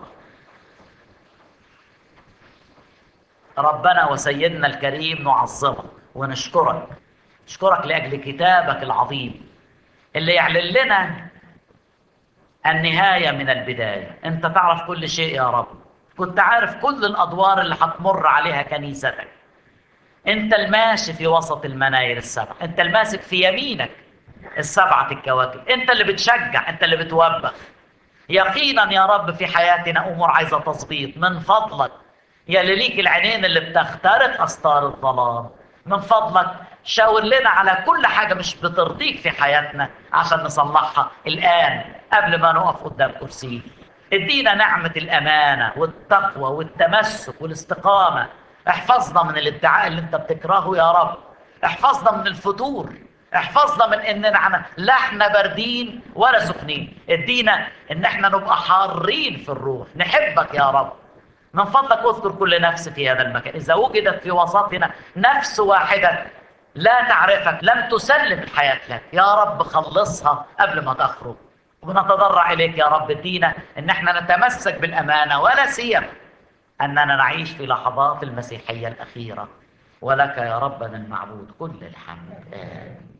Speaker 1: ربنا وسيدنا الكريم نعظمك ونشكرك نشكرك لأجل كتابك العظيم اللي يعلن لنا النهاية من البداية أنت تعرف كل شيء يا رب كنت عارف كل الأدوار اللي هتمر عليها كنيستك أنت الماشي في وسط المناير السبع أنت الماسك في يمينك السبعة الكواكب أنت اللي بتشجع أنت اللي بتوبخ يقينا يا رب في حياتنا أمور عايزة تظبيط من فضلك يا اللي ليك العينين اللي بتخترق أستار الظلام من فضلك شاور لنا على كل حاجة مش بترضيك في حياتنا عشان نصلحها الآن قبل ما نقف قدام كرسيك ادينا نعمة الأمانة والتقوى والتمسك والاستقامة احفظنا من الادعاء اللي انت بتكرهه يا رب احفظنا من الفتور احفظنا من اننا لا احنا باردين ولا سخنين ادينا ان احنا نبقى حارين في الروح نحبك يا رب من فضلك اذكر كل نفس في هذا المكان اذا وجدت في وسطنا نفس واحده لا تعرفك لم تسلم الحياه لك يا رب خلصها قبل ما تخرج ونتضرع اليك يا رب ادينا ان احنا نتمسك بالامانه ولا سيما اننا نعيش في لحظات المسيحيه الاخيره ولك يا ربنا المعبود كل الحمد آمين